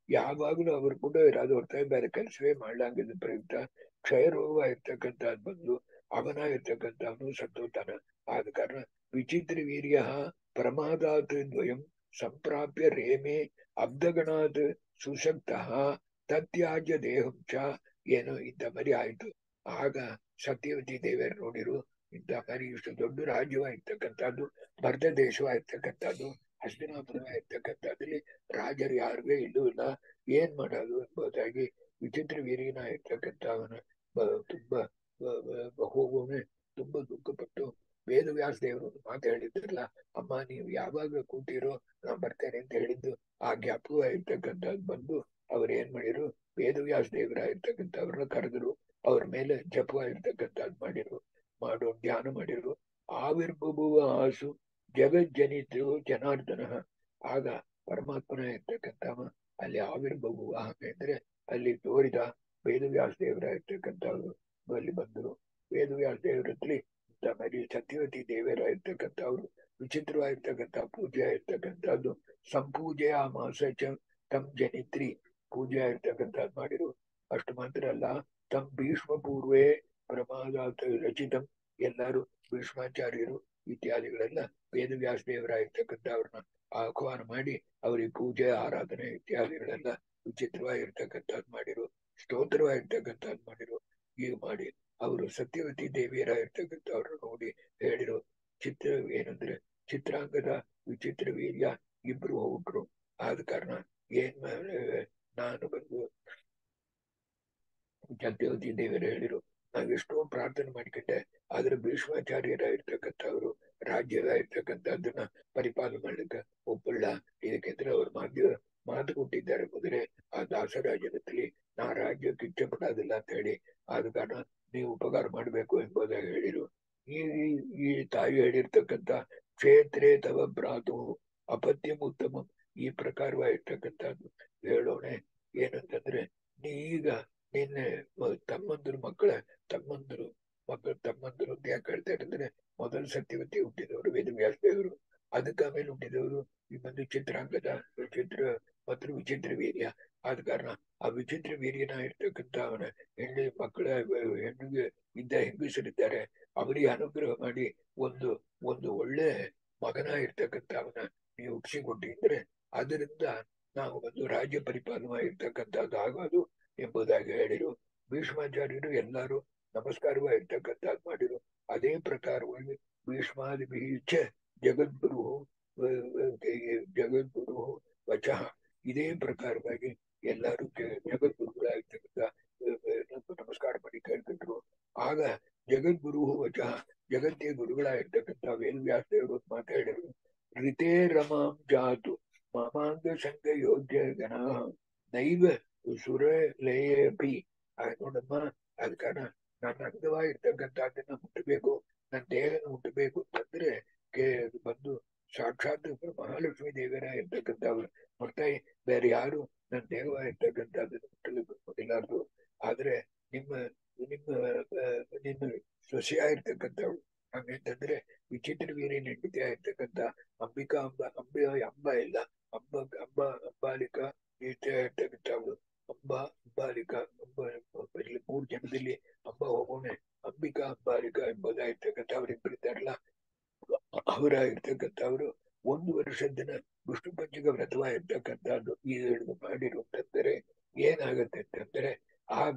ಯಾವಾಗಲೂ ಅವರು ಕೂಡ ಇರೋದು ಹೊರತಾಗಿ ಬೇರೆ ಕೆಲಸವೇ ಮಾಡ್ಲಂಗಿದ್ದ ಪ್ರಯುಕ್ತ ಕ್ಷಯ ರೋಗವಾಗಿರ್ತಕ್ಕಂಥದ್ದು ಬಂದು ಅವನ ಇರ್ತಕ್ಕಂಥವನು ಸತ್ತೋತಾನ ಆದ ಕಾರಣ ವಿಚಿತ್ರ ವೀರ್ಯ ಪ್ರಮಾದಾತ್ ದ್ವಯಂ ಸಂಪ್ರಾಪ್ಯ ರೇಮೆ ಅಬ್ಧಗಣಾತ್ ಸುಶಕ್ತ ತತ್ಯಾಜ್ಯ ದೇಹಂ ಚ ಏನೋ ಇಂಥ ಮರಿ ಆಯ್ತು ಆಗ ಸತ್ಯವತಿ ದೇವಿಯರು ನೋಡಿರು ಇಂಥ ಮರಿ ಇಷ್ಟು ದೊಡ್ಡ ರಾಜ್ಯವಾಗಿರ್ತಕ್ಕಂಥದ್ದು ಭರತ ದೇಶವಾಗಿರ್ತಕ್ಕಂಥದ್ದು ಹಸ್ತಿನಾಪುರವಾಗಿರ್ತಕ್ಕಂಥದ್ರಲ್ಲಿ ರಾಜರು ಯಾರಿಗೂ ಇಲ್ಲೂ ಇಲ್ಲ ಏನ್ ಮಾಡೋದು ಎಂಬುದಾಗಿ ವಿಚಿತ್ರ ವೀರಿನ ಇರ್ತಕ್ಕಂಥವನ ತುಂಬಾ ಹೋಗೋನೆ ತುಂಬಾ ದುಃಖಪಟ್ಟು ವೇದವ್ಯಾಸ ದೇವರು ಮಾತು ಹೇಳಿದ್ರಲ್ಲ ಅಮ್ಮ ನೀವು ಯಾವಾಗ ಕೂತಿರೋ ನಾ ಬರ್ತೇನೆ ಅಂತ ಹೇಳಿದ್ದು ಆ ಜ್ಞಾಪಕವಾಗಿರ್ತಕ್ಕಂಥದ್ದು ಬಂದು ಅವ್ರು ಏನ್ ಮಾಡಿರು ವೇದವ್ಯಾಸ ದೇವರ ಇರ್ತಕ್ಕಂಥವ್ರನ್ನ ಕರೆದ್ರು ಅವ್ರ ಮೇಲೆ ಜಪವಾಗಿರ್ತಕ್ಕಂಥದ್ದು ಮಾಡಿರು ಮಾಡೋ ಧ್ಯಾನ ಮಾಡಿರು ಆವಿರ್ಭುವ ಆಸು ಜಗಜ್ಜನಿತು ಜನಾರ್ದನ ಆಗ ಪರಮಾತ್ಮನ ಇರ್ತಕ್ಕಂಥವ ಅಲ್ಲಿ ಆವಿರ್ಭುವ ಅಂದ್ರೆ ಅಲ್ಲಿ ತೋರಿದ ವೇದವ್ಯಾಸ ದೇವರ ಇರ್ತಕ್ಕಂಥವ್ರು ಅಲ್ಲಿ ಬಂದರು ವೇದವ್ಯಾಸ ದೇವರಲ್ಲಿ ಮರಿ ಸತ್ಯವತಿ ದೇವರ ಇರ್ತಕ್ಕಂಥವ್ರು ವಿಚಿತ್ರವಾಗಿರ್ತಕ್ಕಂಥ ಪೂಜೆ ಇರ್ತಕ್ಕಂಥದ್ದು ಸಂಪೂಜೆ ಆ ಮಾಸ ಚ ತಮ್ ಜನಿತ್ರಿ ಪೂಜೆ ಇರ್ತಕ್ಕಂಥದ್ದು ಮಾಡಿರು ಅಷ್ಟು ಮಾತ್ರ ಅಲ್ಲ ತಮ್ ಭೀಷ್ಮ ಪೂರ್ವೇ ಪ್ರಮಾದಾತ್ ರಚಿತಂ ಎಲ್ಲರೂ ಭೀಷ್ಮಾಚಾರ್ಯರು ಇತ್ಯಾದಿಗಳೆಲ್ಲ ವೇದವ್ಯಾಸ ದೇವರ ಇರ್ತಕ್ಕಂಥವ್ರನ್ನ ಆಹ್ವಾನ ಮಾಡಿ ಅವರಿಗೆ ಪೂಜೆ ಆರಾಧನೆ ಇತ್ಯಾದಿಗಳೆಲ್ಲ ವಿಚಿತ್ರವಾಗಿರ್ತಕ್ಕಂಥದ್ದು ಮಾಡಿರು ಸ್ತೋತ್ರವಾಗಿರ್ತಕ್ಕಂಥದ್ದು ಮಾಡಿರು ಈಗ ಮಾಡಿ ಅವರು ಸತ್ಯವತಿ ದೇವಿಯರ ಇರ್ತಕ್ಕಂಥವ್ರು ನೋಡಿ ಹೇಳಿರು ಚಿತ್ರ ಏನಂದ್ರೆ ಚಿತ್ರಾಂಗದ ವಿಚಿತ್ರ ವೀರ್ಯ ಇಬ್ರು ಹೋಗ್ರು ಆದ ಕಾರಣ ಏನ್ ನಾನು ಬಂದು ಸತ್ಯವತಿ ದೇವಿಯರು ಹೇಳಿರು ನಾವ್ ಎಷ್ಟೋ ಪ್ರಾರ್ಥನೆ ಮಾಡಿಕೊಂಡೆ ಆದ್ರೆ ಭೀಷ್ಮಾಚಾರ್ಯರ ಇರ್ತಕ್ಕಂಥವ್ರು ರಾಜ್ಯದ ಇರ್ತಕ್ಕಂಥದ್ದನ್ನ ಪರಿಪಾಲನೆ ಮಾಡ್ಲಿಕ್ಕೆ ಒಪ್ಪಲ್ಲ ಇದಕ್ಕೆಂದ್ರೆ ಅವ್ರು ಮಾಧ್ಯ ಮಾತು ಕೊಟ್ಟಿದ್ದಾರೆ ಕುದುರೆ ಆ ದಾಸರಾಜನದಲ್ಲಿ ನಾ ರಾಜ್ಯಕ್ಕೆ ಇಚ್ಛೆ ಪಡೋದಿಲ್ಲ ಅಂತ ಹೇಳಿ ಆದ ಕಾರಣ ನೀವು ಉಪಕಾರ ಮಾಡಬೇಕು ಎಂಬುದಾಗಿ ಹೇಳಿರು ಈ ಈ ತಾಯಿ ಹೇಳಿರ್ತಕ್ಕಂಥ ಕ್ಷೇತ್ರೇ ತವ ಭ್ರಾತು ಅಪತ್ಯಂ ಉತ್ತಮ ಈ ಪ್ರಕಾರವಾಗಿರ್ತಕ್ಕಂಥದ್ದು ಹೇಳೋಣ ಏನಂತಂದ್ರೆ ನೀ ಈಗ ನಿನ್ನೆ ತಮ್ಮಂದ್ರು ಮಕ್ಕಳ ತಮ್ಮಂದ್ರು ಮಕ್ಕಳ ತಮ್ಮಂದ್ರು ಅಂತ ಯಾಕೆ ಹೇಳ್ತಾರೆ ಅಂದ್ರೆ ಮೊದಲು ಸತ್ಯವತಿ ಹುಟ್ಟಿದವರು ವೇದವ್ಯಾಸ ದೇವರು ಅದಕ್ಕೆ ಆಮೇಲೆ ಹುಟ್ಟಿದವರು ಈ ಬಂದು ಚಿತ್ರಾಂಗದ ವಿಚಿತ್ರ ಮತ್ತು ವಿಚಿತ್ರ ವೀರ್ಯ ಆದ ಕಾರಣ ಆ ವಿಚಿತ್ರ ವೀರ್ಯನ ಇರ್ತಕ್ಕಂಥ ಅವನ ಹೆಣ್ಣು ಮಕ್ಕಳ ಹೆಣ್ಣಿಗೆ ಇದ್ದ ಹೆಂಗಸರಿದ್ದಾರೆ ಅವರಿಗೆ ಅನುಗ್ರಹ ಮಾಡಿ ಒಂದು ಒಂದು ಒಳ್ಳೆ ಮಗನ ಇರ್ತಕ್ಕಂಥ ಅವನ ನೀವು ಹುಟ್ಟಿಸಿಕೊಟ್ಟಿದ್ರೆ ಅದರಿಂದ ನಾವು ಒಂದು ರಾಜ್ಯ ಪರಿಪಾಲನವಾಗಿರ್ತಕ್ಕಂಥದ್ದು ಆಗೋದು ಎಂಬುದಾಗಿ ಹೇಳಿರು ಭೀಷ್ಮಾಚಾರ್ಯರು ಎಲ್ಲರೂ ನಮಸ್ಕಾರವಾಗಿರ್ತಕ್ಕಂಥದ್ದು ಮಾಡಿರು ಅದೇ ಪ್ರಕಾರವಾಗಿ ಭೀಷ್ಮಾದಿ ಭೀಚ ಜಗದ್ಗುರು ಜಗದ್ಗುರು ವಚಃ ಇದೇ ಪ್ರಕಾರವಾಗಿ ಎಲ್ಲರೂ ಜಗದ್ಗುರುಗಳಾಗಿರ್ತಕ್ಕಂಥ ನಮಸ್ಕಾರ ಮಾಡಿ ಕೇಳ್ತಿದ್ರು ಆಗ ಜಗದ್ಗುರು ವಚಃ ಜಗತ್ತಿಯ ಗುರುಗಳಾಗಿರ್ತಕ್ಕಂಥ ವೇದವ್ಯಾಸ ದೇವರು ಮಾತಾಡಿದ್ರು ಋತೇ ರಮಾಂ ಜಾತು ಮಾಮಾಂಗ ಸಂಘ ಯೋಗ್ಯ ಗಣ ನೈವ ಸುರ ಲಯಪಿ ನೋಡಮ್ಮ ಅದ ಕಾರಣ ನನ್ನ ಅಂಗವಾಗಿರ್ತಕ್ಕಂಥದ್ದನ್ನ ಮುಟ್ಟಬೇಕು ನನ್ನ ದೇಹನ ಮುಟ್ಟಬೇಕು ಅಂತಂದ್ರೆ ಬಂದು ಸಾಕ್ಷಾತ್ ಮಹಾಲಕ್ಷ್ಮೀ ದೇವಿಯರ ಇರ್ತಕ್ಕಂಥವ್ರು ಹೊರತಾಗಿ ಬೇರೆ ಯಾರು ನನ್ನ ದೇಹವಾಗಿರ್ತಕ್ಕಂಥದ್ದನ್ನು ಮುಟ್ಟಲಿಕ್ಕೆ ಕೊಡಿಲಾರ್ದು ಆದ್ರೆ ನಿಮ್ಮ ನಿಮ್ಮ ನಿಮ್ಮ ಸೊಸೆಯಾಗಿರ್ತಕ್ಕಂಥವ್ಳು ಹಂಗಂತಂದ್ರೆ ವಿಚಿತ್ರ ವೀರ್ಯ ಹೆಂಡತಿ ಆಗಿರ್ತಕ್ಕಂಥ ಅಂಬಿಕಾ ಅಂಬ ಅಂಬ ಅಂಬ ಇಲ್ಲ ಅಂಬ ಅಂಬ ಅಂಬಾಲಿಕ ಇರ್ತಕ್ಕಂಥವ್ಳು ಅಂಬ ಅಂಬಾಲಿಕಾ ಅಂಬ ಮೂರು ಜನದಲ್ಲಿ ಅಂಬ ಹೋಗೋಣ ಅಂಬಿಕಾ ಅಂಬಾಲಿಕಾ ಎಂಬುದಾಗಿರ್ತಕ್ಕಂಥ ಅವರಿಬ್ಬರಿದ್ದಾರಲ್ಲ ಅವರಾಗಿರ್ತಕ್ಕಂಥವ್ರು ಒಂದು ವರ್ಷದ ದಿನ ವಿಷ್ಣು ಪಂಚಕ ವ್ರತವಾಗಿರ್ತಕ್ಕಂಥದ್ದು ಈ ಹಿಡಿದು ಮಾಡಿರುವಂತಂದರೆ ಏನಾಗತ್ತೆ ಅಂತಂದ್ರೆ ಆಗ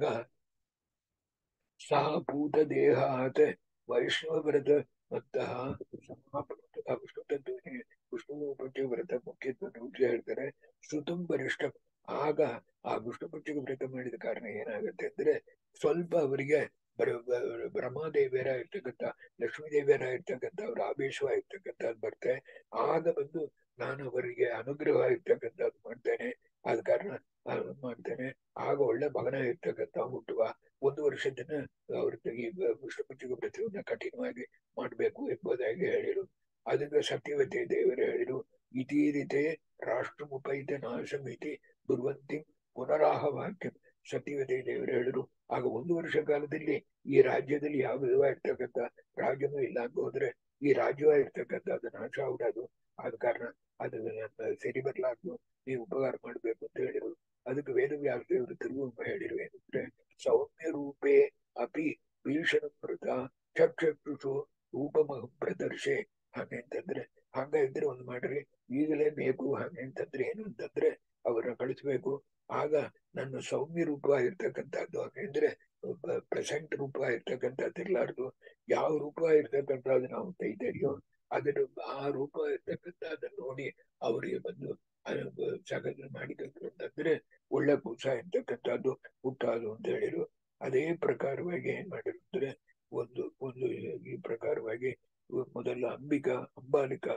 ಸಹ ಭೂತ ದೇಹಾತ್ ವೈಷ್ಣವ ವ್ರತ ಮತ್ತಃ ವಿಷ್ಣು ತತ್ವಕ್ಕೆ ವಿಷ್ಣು ಪಂಚಕ ವ್ರತ ಮುಖ್ಯತ್ವ ಹೇಳ್ತಾರೆ ಶ್ರುತಂ ವರಿಷ್ಠ ಆಗ ಆ ವಿಷ್ಣು ಪಂಚಕ ವ್ರತ ಮಾಡಿದ ಕಾರಣ ಏನಾಗುತ್ತೆ ಅಂದ್ರೆ ಸ್ವಲ್ಪ ಅವರಿಗೆ ಬ್ರಹ್ಮದೇವಿಯರ ಇರ್ತಕ್ಕಂಥ ಲಕ್ಷ್ಮೀ ದೇವಿಯರ ಇರ್ತಕ್ಕಂಥ ಅವ್ರ ಆವೇಶವಾಗಿರ್ತಕ್ಕಂಥದ್ದು ಬರುತ್ತೆ ಆಗ ಬಂದು ನಾನು ಅವರಿಗೆ ಅನುಗ್ರಹ ಇರ್ತಕ್ಕಂಥದ್ದು ಮಾಡ್ತೇನೆ ಆದ ಕಾರಣ ಮಾಡ್ತೇನೆ ಆಗ ಒಳ್ಳೆ ಮಗನ ಇರ್ತಕ್ಕಂಥ ಹುಟ್ಟುವ ಒಂದು ವರ್ಷದನ್ನ ಅವ್ರ ಈ ವಿಷ್ಣು ಪಂಚಕ ವ್ರತವನ್ನ ಕಠಿಣವಾಗಿ ಮಾಡ್ಬೇಕು ಎಂಬುದಾಗಿ ಹೇಳಿರು ಅದಕ್ಕೆ ಸತ್ಯವತಿ ದೇವರು ಹೇಳಿರು ಇತಿ ರೀತಿ ರಾಷ್ಟ್ರಮುಪೈತ ನಾಶಮಿತಿ ಬರುವಂತಿ ಪುನರಾಹ ವಾಕ್ಯ ಸತ್ಯವತಿ ದೇವರು ಹೇಳಿರು ಆಗ ಒಂದು ವರ್ಷ ಕಾಲದಲ್ಲಿ ಈ ರಾಜ್ಯದಲ್ಲಿ ಯಾವ ವಿಧವಾಗಿರ್ತಕ್ಕಂಥ ರಾಜ್ಯನೂ ಇಲ್ಲ ಅಂತ ಹೋದ್ರೆ ಈ ರಾಜ್ಯವಾಗಿರ್ತಕ್ಕಂಥ ಅದು ನಾಶ ಆಗ್ಬಿಡೋದು ಆದ ಕಾರಣ ಅದನ್ನ ಸರಿ ಬರ್ಲಾರ್ದು ನೀವು ಉಪಕಾರ ಮಾಡ್ಬೇಕು ಅಂತ ಹೇಳಿರು ಅದಕ್ಕೆ ವೇದವ್ಯಾಸದೇವರು ತಿರುವು ಹೇಳಿರುವೇನೆಂದ್ರೆ ಸೌಮ್ಯ ರೂಪೇ ಅಪಿ ಭೀಷಣ ಮೃತ ಚಕ್ಷು ರೂಪಮಹಂ ಪ್ರದರ್ಶೆ ಹಾಗೆಂತಂದ್ರೆ ಹಂಗ ಇದ್ರೆ ಒಂದ್ ಮಾಡ್ರಿ ಈಗಲೇ ಬೇಕು ಹಾಗೆ ಅಂತಂದ್ರೆ ಏನು ಅಂತಂದ್ರೆ ಅವರನ್ನ ಕಳಿಸ್ಬೇಕು ಆಗ ನನ್ನ ಸೌಮ್ಯ ರೂಪ ಇರ್ತಕ್ಕಂಥದ್ದು ಹಾಗೆಂದ್ರೆ ಪ್ರೆಸೆಂಟ್ ರೂಪ ಇರ್ತಕ್ಕಂಥದ್ದು ಇರ್ಲಾರ್ದು ಯಾವ ರೂಪ ಇರ್ತಕ್ಕಂಥದ್ದು ನಾವು ತೈತರಿಯೋ ಅದರ ಆ ರೂಪ ಇರ್ತಕ್ಕಂಥದ್ದನ್ನ ನೋಡಿ ಅವರಿಗೆ ಬಂದು ಸಗದ ಮಾಡಿದ್ರು ಅಂತಂದ್ರೆ ಒಳ್ಳೆ ಕೂಸ ಇರ್ತಕ್ಕಂಥದ್ದು ಹುಟ್ಟೋದು ಅಂತ ಹೇಳಿರು ಅದೇ ಪ್ರಕಾರವಾಗಿ ಏನ್ ಮಾಡಿರು ಅಂದ್ರೆ ಒಂದು ಒಂದು ಈ ಪ್ರಕಾರವಾಗಿ ಮೊದಲ ಅಂಬಿಕಾ ಅಂಬಾಲಿಕಾ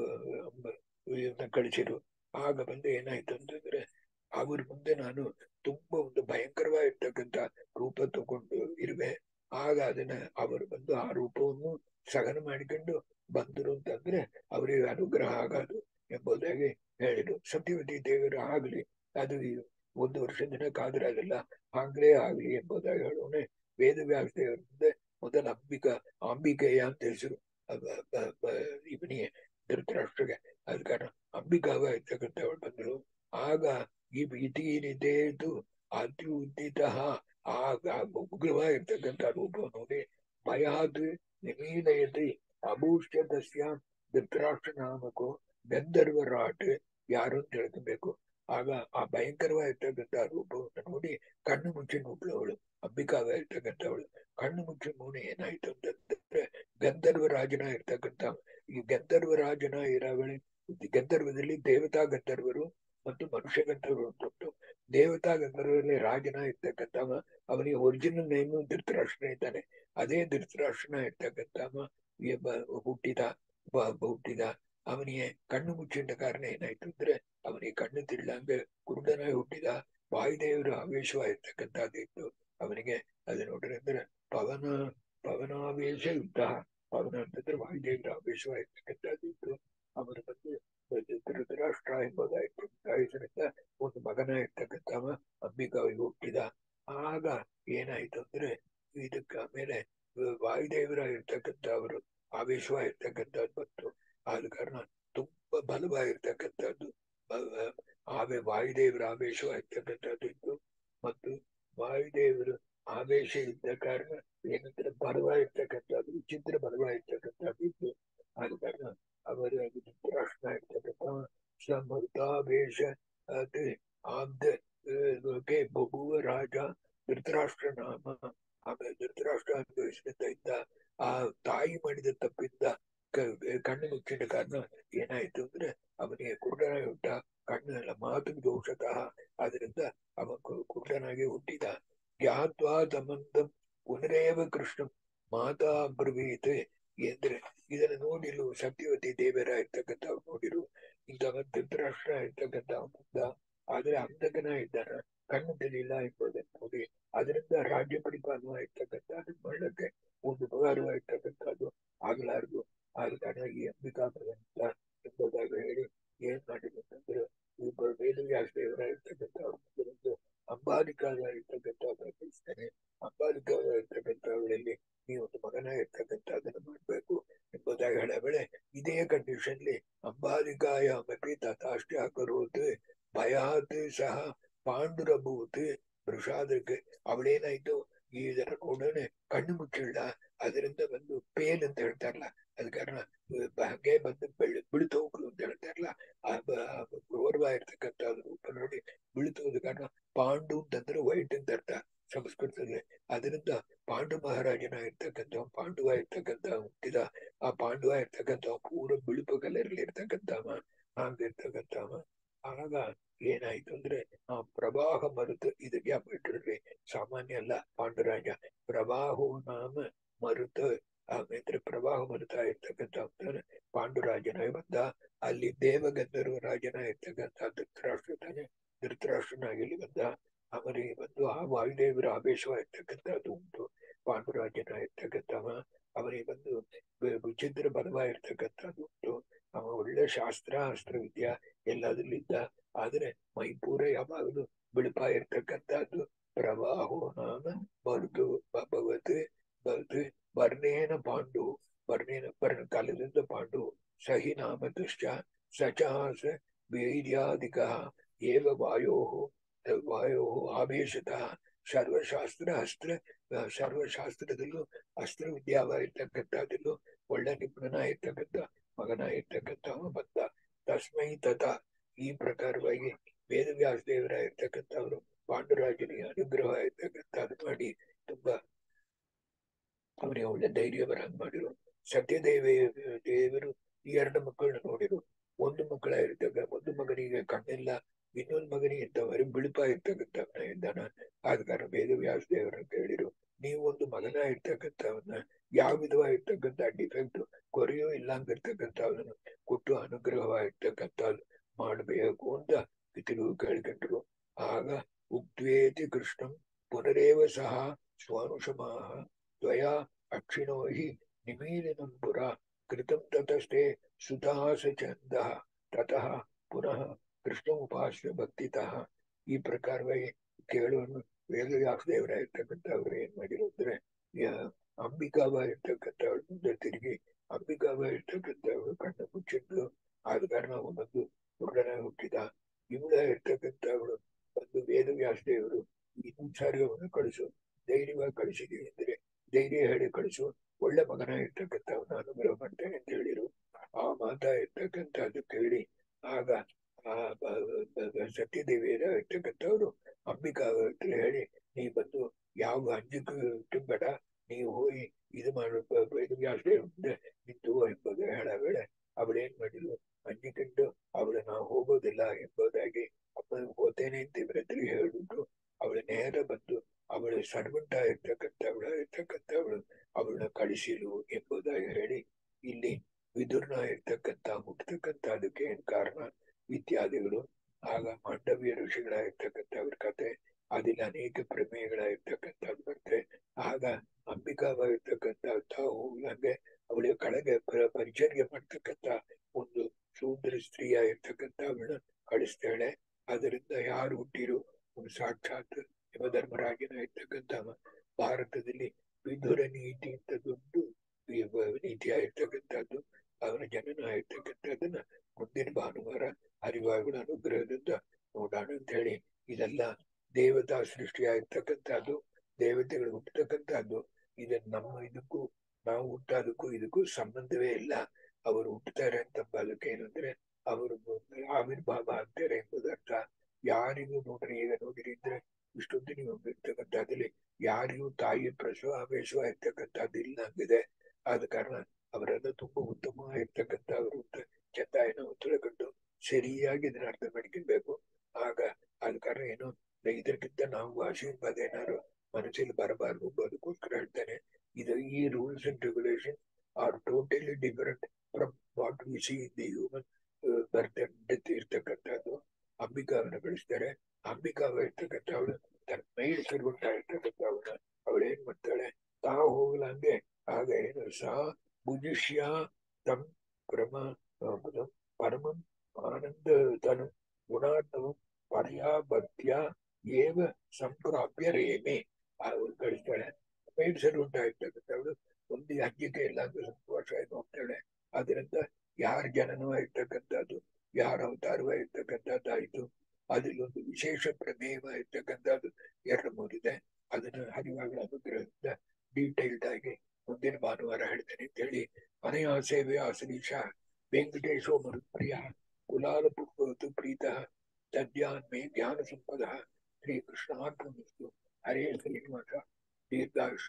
ಕಳಿಸಿರು ಆಗ ಬಂದು ಏನಾಯ್ತು ಅಂತಂದ್ರೆ ಅವ್ರ ಮುಂದೆ ನಾನು ತುಂಬಾ ಒಂದು ಭಯಂಕರವಾಗಿರ್ತಕ್ಕಂಥ ರೂಪ ತಗೊಂಡು ಇರುವೆ ಆಗ ಅದನ್ನ ಅವರು ಬಂದು ಆ ರೂಪವನ್ನು ಸಹನ ಮಾಡಿಕೊಂಡು ಬಂದರು ಅಂತಂದ್ರೆ ಅವರಿಗೆ ಅನುಗ್ರಹ ಆಗೋದು ಎಂಬುದಾಗಿ ಹೇಳಿದ್ರು ಸತ್ಯವತಿ ದೇವರು ಆಗ್ಲಿ ಅದು ಒಂದು ವರ್ಷ ದಿನ ಕಾದ್ರೆ ಅದೆಲ್ಲ ಹಾಗ್ಲೇ ಆಗ್ಲಿ ಎಂಬುದಾಗಿ ಹೇಳೋನೆ ವೇದವ್ಯಾಸ ದೇವರ ಮುಂದೆ ಮೊದಲ ಅಂಬಿಕಾ ಅಂಬಿಕೆಯ ಅಂತ ಹೆಸರು ಇವನಿಗೆ ಧೃತರಾಷ್ಟ್ರಗೆ ಅದ ಕಾರಣ ಅಂಬಿಕಾವ ಇರ್ತಕ್ಕಂಥವಳು ಬಂದರು ಆಗ ಈ ಇತೀನಿದೇದು ಅತಿ ಉದ್ದಿತ ಆಗ ಉಗ್ರವಾಗಿರ್ತಕ್ಕಂಥ ರೂಪ ನೋಡಿ ಭಯಾದ್ ನಿಮೀಲಯತಿ ಅಭೂಷ್ಯದಸ್ಯ ಧೃತರಾಷ್ಟ್ರ ನಾಮಕು ಗಂಧರ್ವರಾಟ್ ಯಾರು ಅಂತ ಹೇಳ್ಕೊಬೇಕು ಆಗ ಆ ಭಯಂಕರವಾಗಿರ್ತಕ್ಕಂಥ ರೂಪವನ್ನು ನೋಡಿ ಕಣ್ಣು ಮುಚ್ಚಿ ನುಗ್ಳವಳು ಅಂಬಿಕಾವ ಇರ್ತಕ್ಕಂಥವಳು ಕಣ್ಣು ಮುಚ್ಚಿ ನೋಡಿ ಏನಾಯ್ತು ಅಂತಂದ್ರೆ ಗಂಧರ್ವ ರಾಜನ ಇರ್ತಕ್ಕಂಥ ಈ ಗಂಧರ್ವ ರಾಜನ ಇರಾವಳಿ ಗಂಧರ್ವದಲ್ಲಿ ದೇವತಾ ಗಂಧರ್ವರು ಮತ್ತು ಮನುಷ್ಯ ಗಂಧರ್ವರು ಉಂಟು ದೇವತಾ ಗಂಧರ್ವದಲ್ಲಿ ರಾಜನ ಇರ್ತಕ್ಕಂಥವ ಅವನಿಗೆ ಒರಿಜಿನಲ್ ನೇಮು ಧೃತರಾಷ್ಟ್ರನ ಇದ್ದಾನೆ ಅದೇ ಧೃತರಾಷ್ಟ್ರನ ಇರ್ತಕ್ಕಂಥವ ಹುಟ್ಟಿದ ಹುಟ್ಟಿದ ಅವನಿಗೆ ಕಣ್ಣು ಮುಚ್ಚಿದ ಕಾರಣ ಏನಾಯ್ತು ಅಂದ್ರೆ ಅವನಿಗೆ ಕಣ್ಣು ತಿಳ್ಳಂಗೆ ಕುರುಡನಾಗಿ ಹುಟ್ಟಿದ ವಾಯುದೇವರು ಆವೇಶವಾಗಿರ್ತಕ್ಕಂಥದ್ದಿತ್ತು ಅವನಿಗೆ ಅದು ನೋಡ್ರಿ ಅಂದ್ರೆ ಪವನ ಪವನಾವೇಶ ಯುದ್ಧ ಪವನ ಅಂತಂದ್ರೆ ವಾಯುದೇವರ ಆವೇಶವಾಗಿರ್ತಕ್ಕಂಥದ್ದಿತ್ತು ಅವರು ಬಂದು ಧೃತರಾಷ್ಟ್ರ ಎಂಬುದಾಯ್ತು ಹೆಸರಿಂದ ಒಂದು ಮಗನ ಇರ್ತಕ್ಕಂಥವ ಅಂಬಿಕಾವಿಗೆ ಹುಟ್ಟಿದ ಆಗ ಏನಾಯ್ತು ಅಂದ್ರೆ ಇದಕ್ಕೆ ಆಮೇಲೆ ವಾಯುದೇವರ ಇರ್ತಕ್ಕಂಥ ಅವರು ಆವೇಶವಾಗಿರ್ತಕ್ಕಂಥದ್ದು ಬಂತು ಆದ ಕಾರಣ ತುಂಬಾ ಬಲವಾಗಿರ್ತಕ್ಕಂಥದ್ದು ಆವೆ ವಾಯುದೇವರ ಆವೇಶವಾಗಿರ್ತಕ್ಕಂಥದ್ದು ಇತ್ತು ಮತ್ತು ವಾಯುದೇವರು ಆವೇಶ ಇದ್ದ ಕಾರಣ ಏನಂದ್ರೆ ಬಲವಾಗಿರ್ತಕ್ಕಂಥದ್ದು ವಿಚಿತ್ರ ಬಲವಾಗಿರ್ತಕ್ಕಂಥದ್ದು ಇತ್ತು ಆದ ಕಾರಣ ಅವರ ಧೃತರಾಷ್ಟ್ರ ಇರ್ತಕ್ಕಂಥ ಸಮೃತಾವೇಶ ಅದೇ ಆಬ್ದ ಬಗುವ ರಾಜ ಧೃತರಾಷ್ಟ್ರ ನಾಮ ಆಮೇಲೆ ಧೃತರಾಷ್ಟ್ರ ಅನುಭವಿಸಿದ ಇದ್ದ ಆ ತಾಯಿ ಮಾಡಿದ ತಪ್ಪಿಂದ ಕಣ್ಣು ಮುಚ್ಚಿದ ಕಾರಣ ಏನಾಯ್ತು ಅಂದ್ರೆ ಅವನಿಗೆ ಕುರುಡನಾಗಿ ಹುಟ್ಟ ಕಣ್ಣೆಲ್ಲ ಮಾತು ದೋಷತಃ ಆದ್ರಿಂದ ಅವ ಕುರುಡನಾಗಿ ಹುಟ್ಟಿದ ಜ್ಞಾತ್ವಾ ತಮಂತಂ ಪುನರೇವ ಕೃಷ್ಣ ಮಾತಾ ಬ್ರವೀತ್ ಎಂದ್ರೆ ಇದನ್ನು ನೋಡಿಲು ಸತ್ಯವತಿ ದೇವರ ಇರ್ತಕ್ಕಂಥ ನೋಡಿರು ಇಂತಹ ಧೃತರಾಷ್ಟ್ರ ಇರ್ತಕ್ಕಂಥ ಮುಂದ ಆದ್ರೆ ಅಂಧಕನ ಇದ್ದಾನ ಕಣ್ಣು ತಿಳಿಲ್ಲ ಎಂಬುದನ್ನು ನೋಡಿ ಅದರಿಂದ ರಾಜ್ಯ ಪರಿಪಾಲನ ಇರ್ತಕ್ಕಂಥ ಮಾಡಕ್ಕೆ ಒಂದು ಉಪಕಾರವಾಗಿರ್ತಕ್ಕಂಥದ್ದು ಆಗ್ಲಾರ್ದು ಆದ ಕಾರಣ ಈ ಅಂಬಿಕಾ ಭಗವಂತ ಎಂಬುದಾಗಿ ಹೇಳಿ ಏನ್ ಮಾಡಿದ್ರು ಅಂತಂದ್ರೆ ಇಬ್ಬರು ವೇದವ್ಯಾಸ ದೇವರ ಇರ್ತಕ್ಕಂಥ ಒಂದು ಅಂಬಾಲಿಕಾದ ಇರ್ತಕ್ಕಂಥ ಕಳಿಸ್ತಾನೆ ಅಂಬಾಲಿಕಾದ ಇರ್ತಕ್ಕಂಥವಳಲ್ಲಿ ನೀವು ಒಂದು ಮಗನ ಇರ್ತಕ್ಕಂಥ ಅದನ್ನು ಮಾಡ್ಬೇಕು ಎಂಬುದಾಗಿ ಹೇಳ ಬೆಳೆ ಇದೇ ಕಂಡೀಷನ್ಲಿ ಅಂಬಾಲಿಕಾಯ ಮಪಿ ತಥಾಷ್ಟೇ ಕರೋತ್ ಭಯಾತ್ ಸಹ ಪಾಂಡುರಭೂತ್ ವೃಷಾದಕ್ಕೆ ಅವಳೇನಾಯ್ತು ಈ ಇದರ ನೋಡೋಣ ಕಣ್ಣು ಮುಚ್ಚಿಲ್ಲ ಅದರಿಂದ ಬಂದು ಪೇಲ್ ಅಂತ ಹೇಳ್ತಾರಲ್ಲ ಅದ ಕಾರಣ ಹಾಗೆ ಬಂದು ಬೆಳ್ಳಿ ಬಿಳಿತು ಹೋಗ್ಲು ಅಂತ ಹೇಳ್ತಾರಲ್ಲ ಆ ಗೌರವ ಇರ್ತಕ್ಕಂಥ ರೂಪ ನೋಡಿ ಬಿಳಿತೋದ ಕಾರಣ ಪಾಂಡು ಅಂತಂದ್ರೆ ವೈಟ್ ಅಂತ ಅರ್ಥ ಸಂಸ್ಕೃತದಲ್ಲಿ ಅದರಿಂದ ಪಾಂಡು ಮಹಾರಾಜನ ಇರ್ತಕ್ಕಂಥ ಪಾಂಡುವ ಇರ್ತಕ್ಕಂಥ ಹುಟ್ಟಿದ ಆ ಪಾಂಡುವ ಇರ್ತಕ್ಕಂಥ ಪೂರ ಬಿಳುಪು ಕಲರಲ್ಲಿ ಇರ್ತಕ್ಕಂಥವ ಹಾಗಿರ್ತಕ್ಕಂಥವ ಆಗ ಏನಾಯ್ತು ಅಂದ್ರೆ ಆ ಪ್ರವಾಹ ಮರುತು ಇದಕ್ಕೆ ಯಾಕೆ ಇಟ್ಟಿರ್ರಿ ಸಾಮಾನ್ಯ ಅಲ್ಲ ಪಾಂಡುರಾಜ ಪ್ರವಾಹೋ ನಾಮ ಮರುತ ಆಮೇಲೆ ಪ್ರವಾಹ ಮರುತ ಇರ್ತಕ್ಕಂಥ ಪಾಂಡುರಾಜನಾಗಿ ಬಂದ ಅಲ್ಲಿ ದೇವಗಂಧರ್ವ ರಾಜನ ಇರ್ತಕ್ಕಂಥ ಧೃತರಾಷ್ಟ್ರ ತಾನೆ ಧೃತರಾಷ್ಟ್ರನಾಗಿ ಇಲ್ಲಿ ಬಂದ ಅವರಿಗೆ ಬಂದು ಆ ವಾಯುದೇವರ ಆವೇಶವಾಗಿರ್ತಕ್ಕಂಥದ್ದು ಉಂಟು ಪಾಂಡುರಾಜನ ಇರ್ತಕ್ಕಂಥವ ಅವರಿಗೆ ಬಂದು ವಿಚಿತ್ರ ಬಲವಾಗಿರ್ತಕ್ಕಂಥದ್ದು ಉಂಟು ಅವ ಒಳ್ಳೆ ಶಾಸ್ತ್ರ ಅಸ್ತ್ರ ವಿದ್ಯಾ ಎಲ್ಲದರಲ್ಲಿದ್ದ ಆದ್ರೆ ಮೈಪೂರ ಯಾವಾಗಲೂ ಬಿಳುಪ ಇರ್ತಕ್ಕಂಥದ್ದು ಪ್ರವಾಹೋ ನಾಮ ಮರುದು ಭಗವತ್ ಭಗತ್ ಬರ್ನೇನ ಪಾಂಡು ಬರ್ನೇನ ಬರ್ಣ ಕಾಲದಿಂದ ಪಾಂಡು ಸಹಿ ನಾಮ ದುಶ್ಚ ಸಚಾಸ ವೀರ್ಯಾಧಿಕ ಏವ ವಾಯೋ ವಾಯು ಆವೇಶತಃ ಸರ್ವಶಾಸ್ತ್ರ ಅಸ್ತ್ರ ಆ, ಸರ್ವಶಾಸ್ತ್ರದಲ್ಲೂ ಅಸ್ತ್ರ ವಿದ್ಯಾವಾಗಿರ್ತಕ್ಕಂಥದ್ದಲ್ಲೂ ಒಳ್ಳೆ ನಿಪುಣನಾಗಿರ್ತಕ್ಕಂಥ ಮಗನಾಗಿರ್ತಕ್ಕಂಥವ ಬಂದ ತಸ್ಮೈ ತಥ ಈ ಪ್ರಕಾರವಾಗಿ ವೇದವ್ಯಾಸ ದೇವರಾಗಿರ್ತಕ್ಕಂಥವರು ಪಾಂಡುರಾಜನಿಗೆ ಅನುಗ್ರಹ ಇರ್ತಕ್ಕಂಥದ್ದು ಮಾಡಿ ತುಂಬಾ ಅವನಿಗೆ ಒಳ್ಳೆ ಧೈರ್ಯ ಬರಂಗ್ ಮಾಡಿರು ಸತ್ಯದೇವಿ ದೇವರು ಈ ಎರಡು ಮಕ್ಕಳನ್ನ ನೋಡಿರು ಒಂದು ಮಕ್ಕಳ ಇರ್ತಕ್ಕ ಒಂದು ಮಗನಿಗೆ ಕಣ್ಣಿಲ್ಲ ಇನ್ನೊಂದು ಮಗನಿಗೆ ಇಂಥವರೆ ಬಿಳುಪ ಇರ್ತಕ್ಕಂಥವನ ಇದ್ದಾನ ಆದ ಕಾರಣ ವೇದವ್ಯಾಸ ದೇವರನ್ನು ಕೇಳಿರು ನೀವು ಒಂದು ಮಗನ ಇರ್ತಕ್ಕಂಥವನ್ನ ಯಾವ ವಿಧವಾಗಿರ್ತಕ್ಕಂಥ ಡಿಫೆಕ್ಟ್ ಕೊರೆಯೋ ಇಲ್ಲ ಅಂದಿರ್ತಕ್ಕಂಥವನ್ನ ಕೊಟ್ಟು ಅನುಗ್ರಹವಾಗಿರ್ತಕ್ಕಂಥದ್ದು ಮಾಡಬೇಕು ಅಂತ ಪಿತೃ ಕೇಳ್ಕೊಂಡ್ರು ಆಗ ಉಕ್ತ್ವೇತಿ ಕೃಷ್ಣಂ ಪುನರೇವ ಸಹ ಸ್ವಾನುಷಮಾಹ ತ್ವಯಾ ಅಕ್ಷಿಣೋ ಹಿ ನಿಮೀಲಿನಂ ಪುರ ಕೃತಂ ತತಸ್ತೆ ಸುತಾಸ ಚಂದಃ ತತಃ ಪುನಃ ಕೃಷ್ಣ ಉಪಾಸ್ಯ ಭಕ್ತಿತಃ ಈ ಪ್ರಕಾರವಾಗಿ ಕೇಳುವನ್ನು ವೇದವ್ಯಾಸ ದೇವರ ಇರ್ತಕ್ಕಂಥವ್ರು ಏನ್ ಮಾಡಿರು ಅಂದ್ರೆ ಯ- ಅಂಬಿಕಾಬ ಇರ್ತಕ್ಕಂಥವಳು ಮುಂದೆ ತಿರುಗಿ ಅಂಬಿಕಾಬ ಇರ್ತಕ್ಕಂಥವಳು ಕಣ್ಣು ಮುಚ್ಚಿದ್ಲು ಆದ ಕಾರಣ ಅವನೊಂದು ಹುಡುಗನ ಹುಟ್ಟಿದ ಇವಳ ಇರ್ತಕ್ಕಂಥವಳು ಒಂದು ವೇದವ್ಯಾಸ ದೇವರು ಇನ್ನೊಂದು ಸಾರಿ ಅವನು ಕಳಿಸು ಧೈರ್ಯವಾಗಿ ಕಳಿಸಿದೀವಿ ಅಂದ್ರೆ ಧೈರ್ಯ ಹೇಳಿ ಕಳಿಸು ಒಳ್ಳೆ ಮಗನ ಇರ್ತಕ್ಕಂಥವನ್ನ ಅನುಗ್ರಹ ಮಾಡ್ತೇನೆ ಅಂತ ಹೇಳಿರು ಆ ಮಾತ ಇರ್ತಕ್ಕಂಥದ್ದು ಕೇಳಿ ಆಗ ಆ ಬ- ಬ- ಬ- ಸತ್ಯದೇವಿಯರ ಇರ್ತಕ್ಕಂಥವ್ರು ಅಂಬಿಕಾ ಹತ್ರ ಹೇಳಿ ನೀ ಬಂದು ಯಾವ ಅಂಜಕ್ಕೂ ಬೇಡ ನೀವು ಹೋಗಿ ಇದು ಮಾಡು ಬ- ಬ- ಇದು ಜಾಸ್ತಿ ಮುಂದೆ ನಿಂತು ಎಂಬುದು ಹೇಳ ವೇಳೆ ಅವಳೇನ್ ಮಾಡಿದ್ಲು ಅಂಜಿಕೊಂಡು ಅವಳು ನಾವು ಹೋಗೋದಿಲ್ಲ ಎಂಬುದಾಗಿ ಅಮ್ಮ ಹೋತೇನೆ ಅಂತ ಇವ್ರ ಹತ್ರ ಹೇಳ್ಬಿಟ್ಟು ಅವಳು ನೇರ ಬಂದು ಅವಳು ಸರ್ವಂಟ ಇರ್ತಕ್ಕಂಥವಳ ಇರ್ತಕ್ಕಂಥವಳು ಅವಳನ್ನ ಕಳಿಸಿಲು ಎಂಬುದಾಗಿ ಹೇಳಿ ಇಲ್ಲಿ ವಿದುರ್ನ ಇರ್ತಕ್ಕಂಥ ಹುಟ್ಟತಕ್ಕಂಥ ಅದಕ್ಕೆ ಏನ್ ಕಾರಣ ಇತ್ಯಾದಿಗಳು ಆಗ ಮಾಂಡವ್ಯ ಋಷಿಗಳಾಗಿರ್ತಕ್ಕಂಥವ್ರ ಕತೆ ಅದಿಲ್ಲ ಅನೇಕ ಪ್ರಮೇಯಗಳಾಗಿರ್ತಕ್ಕಂಥದ್ದು ಬರುತ್ತೆ ಆಗ ಅಂಬಿಕಾವಾಗಿರ್ತಕ್ಕಂಥ ತಾವು ಹಂಗೆ ಅವಳಿಗೆ ಕೆಳಗೆ ಪ- ಪರಿಚರ್ಯ ಮಾಡ್ತಕ್ಕಂಥ ಒಂದು ಶೂದ್ರ ಸ್ತ್ರೀಯ ಇರ್ತಕ್ಕಂಥ ಅವಳನ್ನ ಕಳಿಸ್ತಾಳೆ ಅದರಿಂದ ಯಾರು ಹುಟ್ಟಿರು ಒಂದು ಸಾಕ್ಷಾತ್ ಯಮಧರ್ಮರಾಜನ ಇರ್ತಕ್ಕಂಥ ಭಾರತದಲ್ಲಿ ವಿಧುರ ನೀತಿ ಅಂತ ದೊಡ್ಡ ವಿ- ವ- ನೀತಿಯಾಗಿರ್ತಕ್ಕಂಥದ್ದು ಅವನ ಜನನ ಆಗಿರ್ತಕ್ಕಂಥದ್ದನ್ನ ಮುಂದಿನ ಭಾನುವಾರ ಹರಿವಾಯುಗಳ ಅನುಗ್ರಹದಿಂದ ನೋಡೋಣ ಅಂತ ಹೇಳಿ ಇದೆಲ್ಲ ದೇವತಾ ಸೃಷ್ಟಿಯಾಗಿರ್ತಕ್ಕಂಥದ್ದು ದೇವತೆಗಳು ಹುಟ್ಟತಕ್ಕಂಥದ್ದು ಇದನ್ನ ನಮ್ಮ ಇದಕ್ಕೂ ನಾವು ಹುಟ್ಟೋದಕ್ಕೂ ಇದಕ್ಕೂ ಸಂಬಂಧವೇ ಇಲ್ಲ ಅವರು ಹುಟ್ಟುತ್ತಾರೆ ಅಂತ ಅದಕ್ಕೆ ಏನಂದ್ರೆ ಅವರು ಆವಿರ್ಭಾವ ಆಗ್ತಾರೆ ಎಂಬುದರ್ಥ ಯಾರಿಗೂ ನೋಡ್ರಿ ಈಗ ನೋಡಿರಿ ಅಂದ್ರೆ ಇಷ್ಟೊಂದು ನೀವು ಇರ್ತಕ್ಕಂಥದ್ದಲ್ಲಿ ಯಾರಿಗೂ ತಾಯಿ ಪ್ರಸವ ಆವೇಶವ ಇರ್ತಕ್ಕಂಥದ್ದು ಇಲ್ಲ ಅಂದಿದೆ ಆದ ಕಾರಣ ಅವರೆಲ್ಲ ತುಂಬಾ ಉತ್ತಮವಾಗಿರ್ತಕ್ಕಂಥ ಅವರು ಚಂದಾಯನ ತಿಳ್ಕೊಂಡು ಸರಿಯಾಗಿ ಇದನ್ನ ಅರ್ಥ ಮಾಡ್ಕೊಳ್ಬೇಕು ಆಗ ಆದ ಕಾರಣ ಏನು ಇದಕ್ಕಿಂತ ನಾವು ಆಶೀರ್ವಾದ ಏನಾದ್ರು ಮನಸ್ಸಲ್ಲಿ ಬರಬಾರದು ಅದಕ್ಕೋಸ್ಕರ ಹೇಳ್ತಾನೆ ಇದು ಈ rules and regulation are totally different from what we see in the human birth and death ಇರ್ತಕ್ಕಂಥದ್ದು ಅಂಬಿಕಾವನ್ನ ಕಳಿಸ್ತಾರೆ ಅಂಬಿಕಾವ ಇರ್ತಕ್ಕಂಥ ಅವಳು ತನ್ನ ಮೈಲ್ ಸರ್ವಂಟ ಇರ್ತಕ್ಕಂಥ ಅವಳು ಏನ್ ಮಾಡ್ತಾಳೆ ತಾ ಹೋಗ್ಲಂಗೆ ಆಗ ಏನು ಸಾ ಭುಜಿಷ್ಯ ತಂ ಪರಮ ಪರಮಂ ಆನಂದ ತನು ಗುಣಾರ್ಣವಂ ಪರ್ಯಾಭತ್ಯ ಏವ ಸಂಪ್ರಾಪ್ಯ ರೇಮೆ ಅವಳು ಕಳಿಸ್ತಾಳೆ ಮೈಲ್ ಸರ್ವಂಟ ಇರ್ತಕ್ಕಂಥವಳು ಒಂದು ಹಜ್ಜಿಕೆ ಇಲ್ಲ ಅಂತ ಸಂತೋಷ ಆಯ್ತು ಹೋಗ್ತಾಳೆ ಅದರಿಂದ ಯಾರ ಜನನವಾಗಿರ್ತಕ್ಕಂಥದ್ದು ಯಾರ ಅವತಾರವಾಗಿರ್ತಕ್ಕಂಥದ್ದಾಯಿತು ಅದ್ರಲ್ಲಿ ಒಂದು ವಿಶೇಷ ಪ್ರಮೇಯವಾಗಿರ್ತಕ್ಕಂಥದ್ದು ಎರಡು ಮೂರಿದೆ ಅದನ್ನ ಹರಿವಾಗಳ ಅನುಗ್ರಹದಿಂದ ಡೀಟೇಲ್ಡ್ ಆಗಿ ಮುಂದಿನ ಭಾನುವಾರ ಹೇಳ್ತೇನೆ ಅಂತ ಹೇಳಿ ಮನೆಯ ಸೇವೆ ಆಸನೀಶ ವೆಂಕಟೇಶೋ ಮರುಪ್ರಿಯ ಕುಲಾಲ ಪುಷ್ಪವತು ಪ್ರೀತ ತದ್ಯಾನ್ ಮೇ ಜ್ಞಾನ ಸಂಪದ ಶ್ರೀ ಕೃಷ್ಣಾರ್ಪಣಿಸ್ತು ಹರೇ ಶ್ರೀನಿವಾಸ ದೀರ್ಘಾಯುಷ್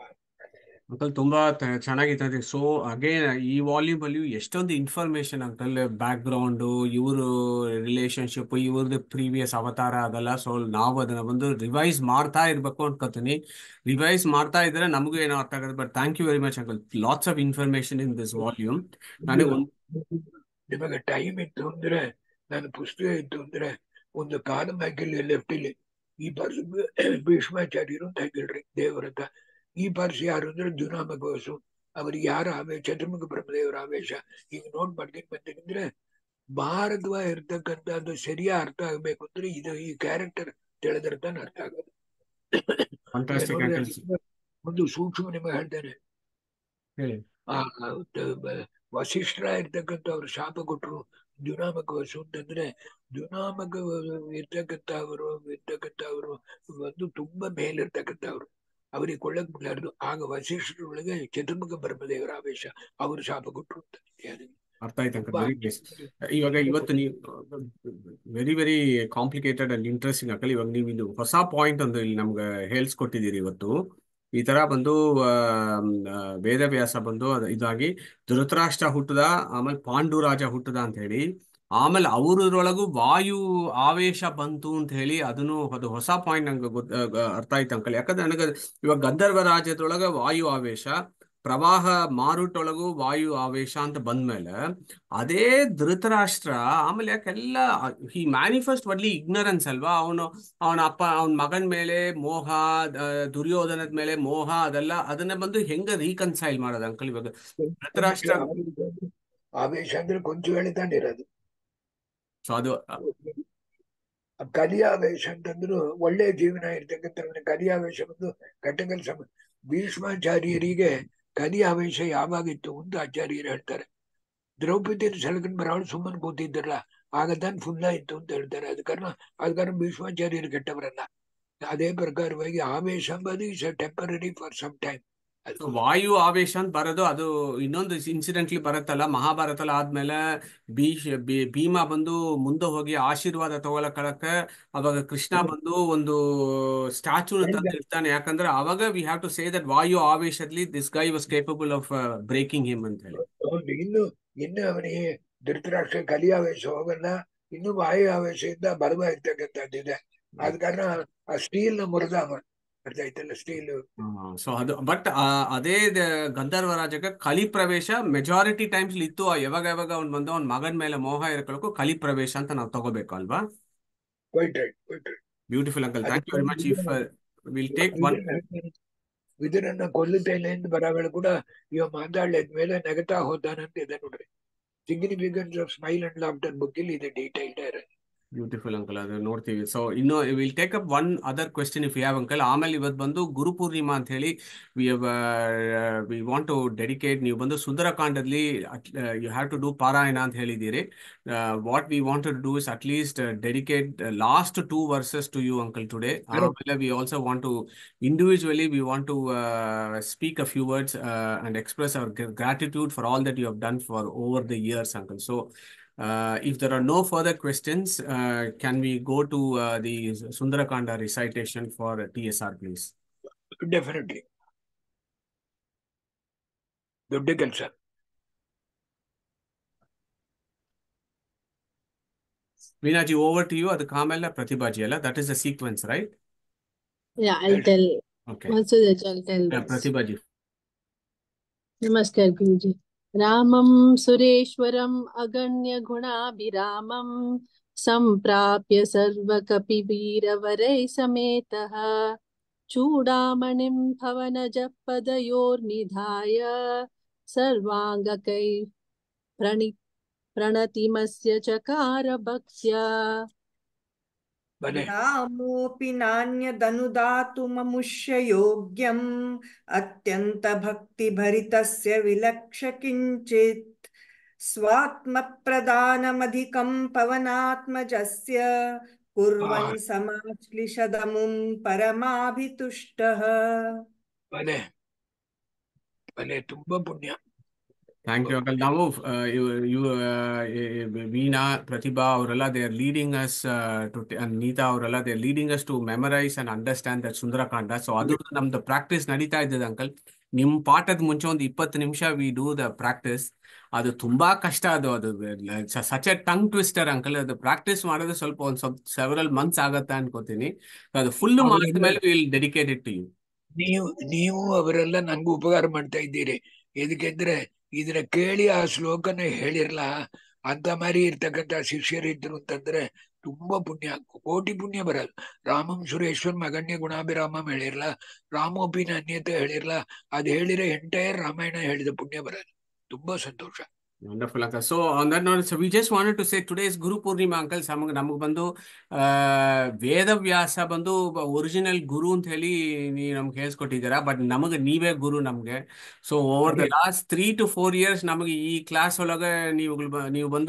ಅಂಕಲ್ ತುಂಬಾ ತ- ಚೆನ್ನಾಗಿತ್ತು ಸೊ ಅಗೇನ್ ಈ ವಾಲ್ಯೂಮ್ ಅಲ್ಲಿ ಎಷ್ಟೊಂದು ಇನ್ಫಾರ್ಮೇಶನ್ ಅಂಕಲ್ ಬ್ಯಾಕ್ ಗ್ರೌಂಡ್ ಇವರು ರಿಲೇಶನ್ಶಿಪ್ ಇವ್ರದ್ದು ಪ್ರೀವಿಯಸ್ ಅವತಾರ ಅದೆಲ್ಲ ಸೊ ನಾವು ಅದನ್ನ ಒಂದು ರಿವೈಸ್ ಮಾಡ್ತಾ ಇರ್ಬೇಕು ಅನ್ಕೋತೀನಿ ರಿವೈಸ್ ಮಾಡ್ತಾ ಇದ್ರೆ ನಮಗೂ ಏನೋ ಅರ್ಥ ಆಗುತ್ತೆ but thank you very much uncle lots of information in this volume ನನಗೆ ಒಂದು ನಿಮಗೆ ಟೈಮ್ ಇತ್ತು ಅಂದ್ರೆ ನನ್ನ ಪುಸ್ತಕ ಇತ್ತು ಅಂದ್ರೆ ಒಂದು ಕಾಲಂ ಹಾಕಿಲ್ಲ ಲೆಫ್ಟ್ ಇಲ್ಲಿ ಈ ಪರ್ಸ್ ಭೀಷ್ಮಾಚಾರ್ಯರು ಅಂತ ಹಾಕಿಲ್ರಿ ದೇವರತ್ತ ಈ ಪರ್ಸ್ ಯಾರು ಅಂದ್ರೆ ಜುನಾಮ ಗೋಸು ಅವ್ರಿಗೆ ಯಾರ ಆವೇಶ ಚತುರ್ಮುಖ ಬ್ರಹ್ಮದೇವರ ಆವೇಶ ಈಗ ನೋಟ್ ಮಾಡ್ಕೊಂಡು ಬಂದ್ರೆ ಭಾರತವ ಇರ್ತಕ್ಕಂಥದ್ದು ಸರಿಯಾ ಅರ್ಥ ಆಗ್ಬೇಕು ಅಂದ್ರೆ ಇದು ಈ ಕ್ಯಾರೆಕ್ಟರ್ ತಿಳಿದ್ರೆ ತಾನೆ ಅರ್ಥ ಆಗೋದು ಫಂಟಾಸ್ಟಿಕ್ ನೋಡಿದ್ರೆ ಅಂಕಲ್ ಒಂದು ಸೂಕ್ಷ್ಮ ನಿಮಗೆ ಹೇಳ್ತೇನೆ ಹೇಳಿ ಆ ತ- ಬ- ವಸಿಷ್ಠರ ಇರ್ತಕ್ಕಂಥ ಅವ್ರು ಶಾಪ ಕೊಟ್ರು ದುನಾಮಕ ವಸು ಅಂತಂದ್ರೆ ದುನಾಮಕ ಇರ್ತಕ್ಕಂಥವರು ಇರ್ತಕ್ಕಂಥವರು ಒಂದು ತುಂಬಾ ಮೇಲಿರ್ತಕ್ಕಂಥವ್ರು ಅವರಿಗೆ ಕೊಳ್ಳಕ್ ಬಿಡಲಾರ್ದು ಆಗ ವಶಿಷ್ಠರೊಳಗೆ ಚತುರ್ಮುಖ ಬ್ರಹ್ಮದೇವರ ಆವೇಶ ಅವರು ಶಾಪ ಕೊಟ್ಟರು ಅಂತ ಇತ್ಯಾದಿ. ಅರ್ಥ ಆಯ್ತು ಅಂಕಲ್ ತುಂಬಾ ವೆರಿ ನೈಸ್ ಇವಾಗ ಇವತ್ತು ನೀವು very very complicated and interesting uncle ಇವಾಗ ನೀವು ಇದು ಹೊಸ ಪಾಯಿಂಟ್ ಒಂದು ಇಲ್ಲಿ ನಮ್ಗೆ ಹೇಳಿಸ್ಕೊಟ್ಟಿದ್ದೀರಿ ಇವತ್ತು ಈ ತರ ಬಂದು ಆ, ಆ, ವೇದವ್ಯಾಸ ಬಂದು ಅದ್- ಇದಾಗಿ ಧೃತರಾಷ್ಟ್ರ ಹುಟ್ಟದ ಆಮೇಲೆ ಪಾಂಡುರಾಜ ಹುಟ್ಟದ ಅಂತ ಹೇಳಿ ಆಮೇಲೆ ಅವರೊಳಗೂ ವಾಯು ಆವೇಶ ಬಂತು ಅಂತ ಹೇಳಿ ಅದನ್ನು ಅದು ಹೊಸ ಪಾಯಿಂಟ್ ನಂಗೆ ಗೊತ್ತ ಅರ್ಥ ಆಯ್ತು ಅಂಕಲ್ ಯಾಕಂದ್ರೆ ನನಗೆ ಇವಾಗ ಗಂಧರ್ವ ರಾಜ್ಯದೊಳಗೆ ವಾಯು ಆವೇಶ ಪ್ರವಾಹ ಮಾರುಟೊಳಗೂ ವಾಯು ಆವೇಶ ಅಂತ ಬಂದ್ಮೇಲೆ ಅದೇ ಧೃತರಾಷ್ಟ್ರ ಆಮೇಲೆ ಯಾಕೆಲ್ಲ ಈ ಮ್ಯಾನಿಫೆಸ್ಟ್ ಒಡ್ಲಿ ಇಗ್ನರೆನ್ಸ್ ಅಲ್ವಾ ಅವನು ಅವನ ಅಪ್ಪ ಅವನ ಮಗನ ಮೇಲೆ ಮೋಹ ಆ, ದುರ್ಯೋಧನದ ಮೇಲೆ ಮೋಹ ಅದೆಲ್ಲ ಅದನ್ನ ಬಂದು ಹೆಂಗ ರೀಕನ್ಸೈಲ್ ಮಾಡೋದು ಅಂಕಲ್ ಇವಾಗ ಧೃತರಾಷ್ಟ್ರ ಆವೇಶ ಅಂದ್ರೆ ಕೊಂಚ ವೇಳೆ ತಾನೇ ಇರೋದು ಸೊ ಅದು ಆ ಕಲಿಯಾವೇಶ ಅಂತಂದ್ರು ಒಳ್ಳೆ ಜೀವನ ಇರ್ತಕ್ಕಂಥ ಕಲಿಯಾವೇಶ ಬಂದು ಕೆಟ್ಟ ಕೆಲಸ ಭೀಷ್ಮಾಚಾರ್ಯರಿಗೆ ಕಲಿಯಾವೇಶ ಯಾವಾಗಿತ್ತು ಅಂತ ಆಚಾರ್ಯರು ಹೇಳ್ತಾರೆ ದ್ರೌಪದಿಯನ್ನು ಸೆಳ್ಕೊಂಡು ಬರೋಳು ಸುಮ್ಮನೆ ಕೂತಿದ್ದರಲ್ಲ ಆಗ ತಾನು ಫುಲ್ಲ ಇತ್ತು ಅಂತ ಹೇಳ್ತಾರೆ ಅದ ಕಾರಣ ಅದ ಕಾರಣ ಭೀಷ್ಮಾಚಾರ್ಯರು ಕೆಟ್ಟವರಲ್ಲ ಅದೇ ಪ್ರಕಾರವಾಗಿ ಆವೇಶ ಎಂಬುದು is temporary for some time so ವಾಯು ಆವೇಶ ಅಂತ ಬರೋದು ಅದು ಇನ್ನೊಂದು ಇನ್ಸಿಡೆಂಟ್ಲಿ ಬರುತ್ತಲ್ಲ ಮಹಾಭಾರತಲ್ಲ ಆದ್ಮೇಲೆ ಭೀಷ್ ಭೀ- ಭೀಮ ಬಂದು ಮುಂದೆ ಹೋಗಿ ಆಶೀರ್ವಾದ ತಗೊಳಕಳಕ್ಕೆ ಅವಾಗ ಕೃಷ್ಣ ಬಂದು ಒಂದು ಸ್ಟ್ಯಾಚೂನ ತಂದು ಇರ್ತಾನೆ ಯಾಕಂದ್ರೆ ಅವಾಗ we have to say that ವಾಯು ಆವೇಶದಲ್ಲಿ this guy was capable of breaking him ಅಂತ ಹೇಳಿ ಹೌದು ಇನ್ನು ಇನ್ನು ಅವನಿಗೆ ಧೃತರಾಷ್ಟ್ರ ಕಲಿಯಾವೇಶ ಹೋಗಲ್ಲ ಇನ್ನು ವಾಯು ಆವೇಶದಿಂದ ಬಲವ ಇರ್ತಕ್ಕಂಥದ್ದಿದೆ ಆದ ಕಾರಣ ಆ ಸ್ಟೀಲ್ ನ ಮುರಿದ ಅವ ಅರ್ಥ ಆಯ್ತಲ್ಲ ಸ್ಟೀಲ್ ಸೊ ಅದು ಬಟ್ ಅದೇ ದ- ಗಂಧರ್ವ ರಾಜಕ್ಕೆ ಕಲಿ ಪ್ರವೇಶ ಮೆಜಾರಿಟಿ ಟೈಮ್ಸ್ ಇತ್ತು ಯಾವಾಗ ಯಾವಾಗ ಅವ್ನು ಬಂದು ಅವ್ನ ಮಗನ ಮೇಲೆ ಮೋಹ ಇರ್ಕೊಳ್ಳೋಕು ಕಲಿ ಪ್ರವೇಶ ಅಂತ ನಾವು ತಗೋಬೇಕು ಅಲ್ವಾ quite right quite right beautiful uncle thank you very much if will take one ಇದನ್ನ ಕೊಲ್ಲುತ್ತೇನೆ ಎಂದು ಬರಗಳು ಕೂಡ ಇವ ಮಾತಾಡ್ಲಿದ ಮೇಲೆ ನಗತಾ ಹೋದಾನಂತ ಇದೆ ನೋಡ್ರಿ significance of smile and laughter book ಇಲ್ಲಿ ಇದೆ ಡೀಟೇಲ್ಡ್ ಇರೋದು ಬ್ಯೂಟಿಫುಲ್ ಅಂಕಲ್ ಅದು ನೋಡ್ತೀವಿ ಸೊ ಇನ್ನು will take up one other question if have uncle ಆಮೇಲೆ ಇವತ್ತು ಬಂದು ಗುರು ಪೂರ್ಣಿಮಾ ಅಂತ ಹೇಳಿ we we want to dedicate ನೀವು ಬಂದು ಸುಂದರಕಾಂಡದಲ್ಲಿ ಯು ಹ್ಯಾವ್ ಟು ಡೂ ಪಾರಾಯಣ ಅಂತ ಹೇಳಿದ್ದೀರಿ what we want to do is at least dedicate last two verses to you uncle today ಆಮೇಲೆ we also want to individually we want to speak a few words and express our gratitude for all that you have done for over the years uncle so Uh, if there are no further questions, uh, can we go to uh, the Sundarakanda recitation for uh, TSR, please? Definitely ದೊಡ್ಡ ಕೆಲಸ Veenaji, over to you. ಅದು ಆಮೇಲೆ ಪ್ರತಿಭಾಜಿ ಅಲ್ಲ that is the sequence, right? Yeah, I'll tell. Okay. Vasudhaj, I'll tell Yeah, this. ಪ್ರತಿಭಾಜಿ. नमस्कार गुरुजी रामं सुरेश्वरम् अगण्य गुणाभिरामं सम्प्राप्य सर्वकपिवीरवरैः समेतः चूडामणिं भवनजपदयोर्निधाय सर्वाङ्गकैः प्रणि प्रणतिमस्य चकार भक्त्या ಬಲೆ रामोऽपि नान्यदनुदातुममुष्य योग्यम् अत्यन्तभक्तिभरितस्य विलक्ष किञ्चित् स्वात्मप्रदानमधिकं पवनात्मजस्य कुर्वन् समाश्लिषदमुं परमाभितुष्टः ಬಲೆ ಬಲೆ ತುಂಬಾ ಪುಣ್ಯ ಥ್ಯಾಂಕ್ ಯು ಅಂಕಲ್ ನಾವು ಇವ್ ಇವ್ ವೀಣಾ ಪ್ರತಿಭಾ ಅವರೆಲ್ಲ they are leading us to Neeta ಅವರೆಲ್ಲ they are leading us to memorise and understand that Sundarakanda so ಅದು ನಮ್ದು ಪ್ರಾಕ್ಟೀಸ್ ನಡೀತಾ ಇದ್ದದ ಅಂಕಲ್ ನಿಮ್ ಪಾಠದ ಮುಂಚೆ ಒಂದು ಇಪ್ಪತ್ತು ನಿಮಿಷ ವಿ ಡೂ ದ ಪ್ರಾಕ್ಟೀಸ್ ಅದು ತುಂಬಾ ಕಷ್ಟ ಅದು ಅದು such a tongue twister uncle ಅದು ಪ್ರಾಕ್ಟೀಸ್ ಮಾಡೋದು ಸ್ವಲ್ಪ ಒಂದ್ ಸ್ವಲ್ಪ ಸೆವರಲ್ ಮಂತ್ಸ್ ಆಗತ್ತೆ ಅನ್ಕೋತೀನಿ ಅದು ಫುಲ್ ಮಾಡಿದ ಮೇಲೆ will dedicate it to you ನೀವು ನೀವು ಅವರೆಲ್ಲ ನಂಗೂ ಉಪಕಾರ ಮಾಡ್ತಾ ಇದ್ದೀರಿ ಎದಕ್ಕೆಂದ್ರೆ ಇದನ್ನ ಕೇಳಿ ಆ ಶ್ಲೋಕನ ಹೇಳಿರಲ್ಲ ಅಂತ ಮಾರಿ ಇರ್ತಕ್ಕಂಥ ಶಿಷ್ಯರಿದ್ರು ಅಂತಂದ್ರೆ ತುಂಬಾ ಪುಣ್ಯ ಕೋಟಿ ಪುಣ್ಯ ಬರಲ್ಲ ರಾಮಂ ಸುರೇಶ್ವರ್ ಮಗನ್ಯ ಗುಣಾಭಿರಾಮಂ ಹೇಳಿರಲ್ಲ ರಾಮೋಪಿನ ಅನ್ಯತೆ ಹೇಳಿರಲ್ಲ ಅದ್ ಹೇಳಿದ್ರೆ ಎಂಟೈರ್ ರಾಮಾಯಣ ಹೇಳಿದ ಪುಣ್ಯ ಬರಲ್ಲ ತುಂಬಾ ಸಂತೋಷ Wonderful, uncle. So on that note, so we just wanted to say today is Guru Purnima, uncle. ನಮಗೆ ನಮಗೆ ಬಂದು ಆ, ವೇದವ್ಯಾಸ ಬಂದು ಒರಿಜಿನಲ್ ಗುರು ಅಂತ ಹೇಳಿ ನೀವು ನಮ್ಗೆ ಹೇಳ್ಸ್ಕೊಟ್ಟಿದ್ದೀರಾ ಬಟ್ ನಮಗೆ ನೀವೇ ಗುರು ನಮಗೆ so over the last three to four years ನಮಗೆ ಈ ಕ್ಲಾಸ್ ಒಳಗೆ ನೀವು ನೀವು ಬಂದು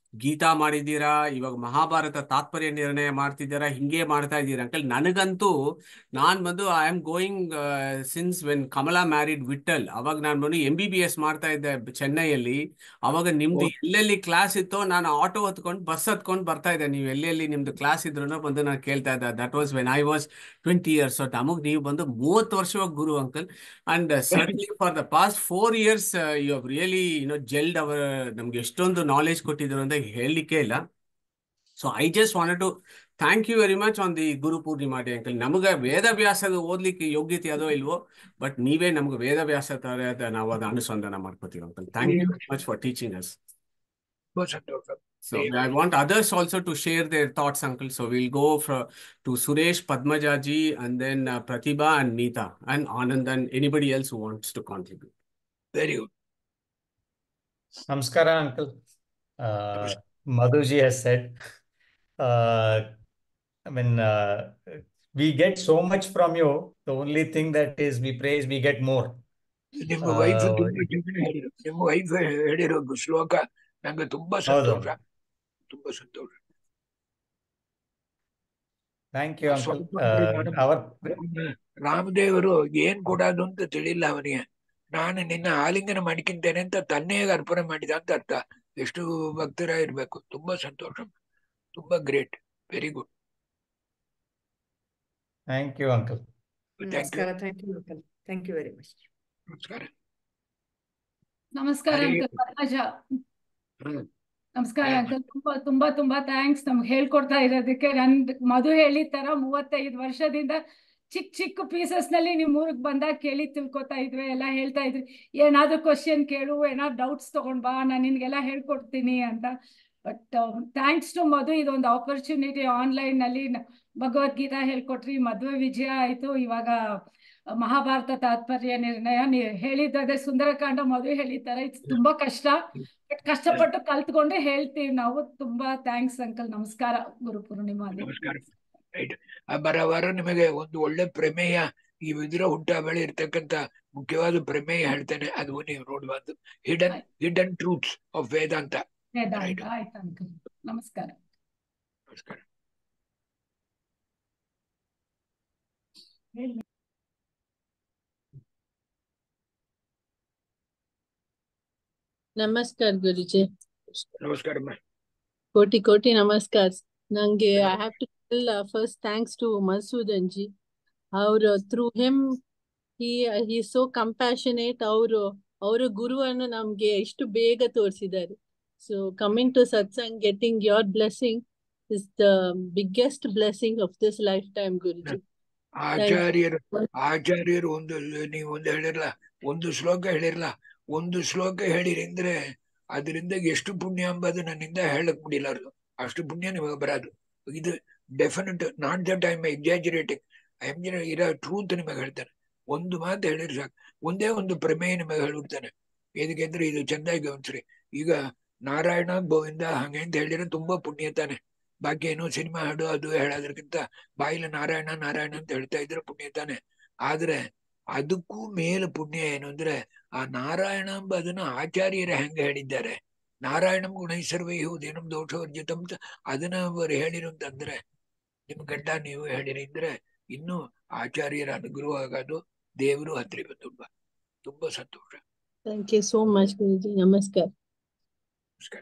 ಗೀತಾ ಮಾಡಿದ್ದೀರಾ ಇವಾಗ ಮಹಾಭಾರತ ತಾತ್ಪರ್ಯ ನಿರ್ಣಯ ಮಾಡ್ತಿದ್ದೀರಾ ಹಿಂಗೆ ಮಾಡ್ತಾ ಇದ್ದೀರಾ ಅಂಕಲ್ ನನಗಂತೂ ನಾನ್ ಬಂದು I am going since when Kamala married Vittal ಅವಾಗ ನಾನು ಬಂದು ಎಂ ಬಿ ಬಿ ಎಸ್ ಮಾಡ್ತಾ ಇದ್ದೆ ಚೆನ್ನೈಯಲ್ಲಿ ಅವಾಗ ನಿಮ್ದು ಎಲ್ಲೆಲ್ಲಿ ಕ್ಲಾಸ್ ಇತ್ತೋ ನಾನು ಆಟೋ ಹತ್ಕೊಂಡು ಬಸ್ ಹತ್ಕೊಂಡು ಬರ್ತಾ ಇದ್ದೆ ನೀವು ಎಲ್ಲೆಲ್ಲಿ ನಿಮ್ದು ಕ್ಲಾಸ್ ಇದ್ರು ಬಂದು ನಾನು ಕೇಳ್ತಾ ಇದ್ದೆ that was when I was twenty years ನಮಗ್ ನೀವು ಬಂದು ಮೂವತ್ತು ವರ್ಷವಾಗ ಗುರು uncle and certainly for the past four years you have really you know held our ನಮ್ಗೆ ಎಷ್ಟೊಂದು ನಾಲೆಜ್ ಕೊಟ್ಟಿದ್ರು ಅಂತ ಹೇಳಲಿಕ್ಕೆ ಇಲ್ಲ so I just wanted to thank you very much on the Guru Purnima day uncle ನಮಗೆ ವೇದವ್ಯಾಸದ ಓದ್ಲಿಕ್ಕೆ ಯೋಗ್ಯತೆ ಅದೋ ಇಲ್ವೋ ಬಟ್ ನೀವೇ ನಮ್ಗೆ ವೇದವ್ಯಾಸ ತರ ಅದ ನಾವು ಅದು ಅನುಸಂಧಾನ ಮಾಡ್ಕೋತೀವಿ uncle thank you very much for teaching us ತುಂಬಾ ಸಂತೋಷ So I want others also to share their thoughts, uncle. So we'll go for, to Suresh, Padmajaji, and then uh, Pratibha and Neeta, and Anand, and anybody else who wants to contribute. Very good Namaskara, uncle. Uh, Madhuji has said, uh, I mean, uh, we get so much from you. The only thing that is we praise, we get more. ನಿಮ್ಮ wife Uh, ತುಂಬಾ ಚೆನ್ನಾಗಿ ಹೇಳಿದ್ರು ನಿಮ್ಮ wife ಹೇಳಿರೋ ಶ್ಲೋಕ ನಂಗೆ ತುಂಬಾ ಹೌದು. ಸಂತೋಷ ತುಂಬಾ ಸಂತೋಷ Thank you, ಆ uncle. ಸ್ವಲ್ಪ Uh, ನಾನು our ಅವನ ರಾಮದೇವರು ಏನ್ ಕೊಡೋದು ಅಂತ ತಿಳಿಲ್ಲ ಅವನಿಗೆ ನಾನು ನಿನ್ನ ಆಲಿಂಗನ ಮಾಡ್ಕಿಂತೇನೆ ಅಂತ ತನ್ನೇ ಅರ್ಪಣೆ ಮಾಡಿದ ಅಂತ ಅರ್ಥ ಎಷ್ಟು ಭಕ್ತರ ಇರ್ಬೇಕು ತುಂಬಾ ಸಂತೋಷ ತುಂಬಾ great very good thank you, uncle. Thank you ನಮಸ್ಕಾರ thank you uncle thank you very much ನಮಸ್ಕಾರ ನಮಸ್ಕಾರ ಹರಿ ಅಂಕಲ್ ಪದ್ಮಜ ಹ್ಮ್ ನಮಸ್ಕಾರ ಹ್ಮ್. ಅಂಕಲ್ ತುಂಬಾ ತುಂಬಾ ತುಂಬಾ ಥ್ಯಾಂಕ್ಸ್ ನಮ್ಗೆ ಹೇಳ್ಕೊಡ್ತಾ ಇರೋದಕ್ಕೆ ನನ್ ಮಧು ಹೇಳಿದ ತರ ಮೂವತ್ತೈದು ವರ್ಷದಿಂದ ಚಿಕ್ಕ ಚಿಕ್ಕ ಪೀಸಸ್ ನಲ್ಲಿ ನಿಮ್ ಊರಿಗೆ ಬಂದಾಗ ಕೇಳಿ ತಿಳ್ಕೊತಾ ಇದ್ವಿ ಎಲ್ಲ ಹೇಳ್ತಾ ಇದ್ರಿ ಏನಾದ್ರು ಕ್ವಶನ್ ಕೇಳು ಏನಾದ್ರು ಡೌಟ್ಸ್ ತಗೊಂಡ್ ಬಾ ನಾನು ನಿನ್ಗೆಲ್ಲ ಹೇಳ್ಕೊಡ್ತೀನಿ ಅಂತ ಬಟ್ ಥ್ಯಾಂಕ್ಸ್ ಟು ಮಧು ಇದೊಂದು ಆಪರ್ಚುನಿಟಿ ಆನ್ಲೈನ್ ನಲ್ಲಿ ನ- ಭಗವದ್ಗೀತಾ ಹೇಳ್ಕೊಟ್ರಿ ಮದುವೆ ವಿಜಯ ಆಯ್ತು ಇವಾಗ ಮಹಾಭಾರತ ತಾತ್ಪರ್ಯ ನಿರ್ಣಯ ನೀವು ಹೇಳಿದ್ದೆ ಸುಂದರಕಾಂಡ ಮದುವೆ ಹೇಳಿದ್ದಾರೆ ಇದು ತುಂಬಾ ಕಷ್ಟ ಬಟ್ ಕಷ್ಟಪಟ್ಟು ಕಲ್ತ್ಕೊಂಡೆ ಹೇಳ್ತೀವಿ ನಾವು ತುಂಬಾ ಥ್ಯಾಂಕ್ಸ್ ಅಂಕಲ್ ನಮಸ್ಕಾರ ಗುರು ಪೂರ್ಣಿಮಾ ದಿನ ನಮಸ್ಕಾರ ರೈಟ್ ಬರೋ ವಾರ ನಿಮಗೆ ಒಂದು ಒಳ್ಳೆ ಪ್ರಮೇಯ ಈ ವಿದುರ ಹುಟ್ಟ ಬೆಳೆ ಇರ್ತಕ್ಕಂತ ಮುಖ್ಯವಾದ ಪ್ರಮೇಯ ಹೇಳ್ತೇನೆ ಅದು ನೀವು ನೋಡ್ಬಾರ್ದು hidden hidden truths of Vedanta Vedanta Right. ಆಯ್ತು ಅಂಕಲ್ ನಮಸ್ಕಾರ ನಮಸ್ಕಾರ ನಮಸ್ಕಾರ ಗುರುಜಿ ನಮಸ್ಕಾರಮ್ಮ ಕೋಟಿ ಕೋಟಿ ನಮಸ್ಕಾರ ನಂಗೆ I have to tell first thanks to Madhusudan ji ಅವ್ರ through him he he so compassionate ಅವರು ಅವರ ಗುರುವನ್ನು ನಮ್ಗೆ ಎಷ್ಟು ಬೇಗ ತೋರಿಸಿದ್ದಾರೆ so coming to satsang getting your blessing is the biggest blessing of this lifetime Guruji ಆಚಾರ್ಯರು ಆಚಾರ್ಯರು ಒಂದು ನೀವು ಒಂದು ಹೇಳಿರಲ್ಲ ಒಂದು ಶ್ಲೋಕ ಹೇಳಿರಲ್ಲ ಒಂದು ಶ್ಲೋಕ ಹೇಳಿರಿ ಅಂದ್ರೆ ಅದರಿಂದ ಎಷ್ಟು ಪುಣ್ಯ ಎಂಬುದು ನನ್ನಿಂದ ಹೇಳಕ್ ಮುಡಿಲಾರದು ಅಷ್ಟು ಪುಣ್ಯ ನಿಮಗೆ ಬರೋದು ಇದು definite not that I am exaggerating I am ಇರೋ ಟ್ರೂತ್ ನಿಮಗೆ ಹೇಳ್ತಾನೆ ಒಂದು ಮಾತು ಹೇಳಿದ್ರೆ ಸಾಕು ಒಂದೇ ಒಂದು ಪ್ರಮೇಯ ನಿಮಗೆ ಹೇಳ್ಬಿಡ್ತಾನೆ ಏದಕ್ಕೆಂದ್ರೆ ಇದು ಚಂದಾಗಿ ಗಮನಿಸ್ರಿ ಈಗ ನಾರಾಯಣ ಗೋವಿಂದ ಹಂಗೆ ಅಂತ ಹೇಳಿದ್ರೆ ತುಂಬಾ ಪುಣ್ಯ ತಾನೆ ಬಾಕಿ ಏನೋ ಸಿನಿಮಾ ಹಾಡು ಅದು ಹೇಳೋದಕ್ಕಿಂತ ಬಾಯಿಲ ನಾರಾಯಣ ನಾರಾಯಣ ಅಂತ ಹೇಳ್ತಾ ಇದ್ರೆ ಪುಣ್ಯ ತಾನೆ ಆದ್ರೆ ಅದಕ್ಕೂ ಮೇಲೆ ಪುಣ್ಯ ಏನು ಅಂದ್ರೆ ಆ ನಾರಾಯಣ ಎಂಬ ಅದನ್ನ ಆಚಾರ್ಯರು ಹೆಂಗ ಹೇಳಿದ್ದಾರೆ ನಾರಾಯಣಂ ಗುಣೈಸರ್ವೈ ಹೌದೇನಂ ದೋಷವರ್ಜಿತಂ ಅಂತ ಅದನ್ನ ಅವರು ಹೇಳಿರುಂತಂದ್ರೆ ನಿಮ್ ಗಂಡ ನೀವು ಹೇಳಿರಿ ಅಂದ್ರೆ ಇನ್ನು ಆಚಾರ್ಯರ ಅನುಗ್ರಹ ಆಗೋದು ದೇವರು ಹತ್ರಿ ತುಂಬಾ ತುಂಬಾ ಸಂತೋಷ thank you so much Guruji ನಮಸ್ಕಾರ ನಮಸ್ಕಾರ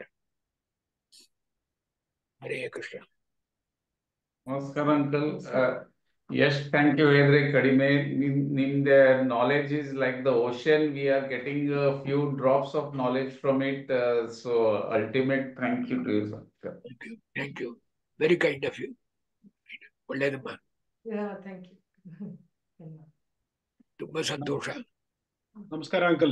ಹರೇ ಕೃಷ್ಣ ನಮಸ್ಕಾರ ಅಂಕಲ್ ಎಸ್ ಥ್ಯಾಂಕ್ ಯು ಹೇಳಿದ್ರೆ ಕಡಿಮೆ ನಿಮ್ ನಿಮ್ದ knowledge is like the ocean we are getting few drops of knowledge from it so ultimate thank you to you thank you thank you very kind of you ಒಳ್ಳೇದಮ್ಮ thank you ತುಂಬಾ ಸಂತೋಷ ನಮಸ್ಕಾರ uncle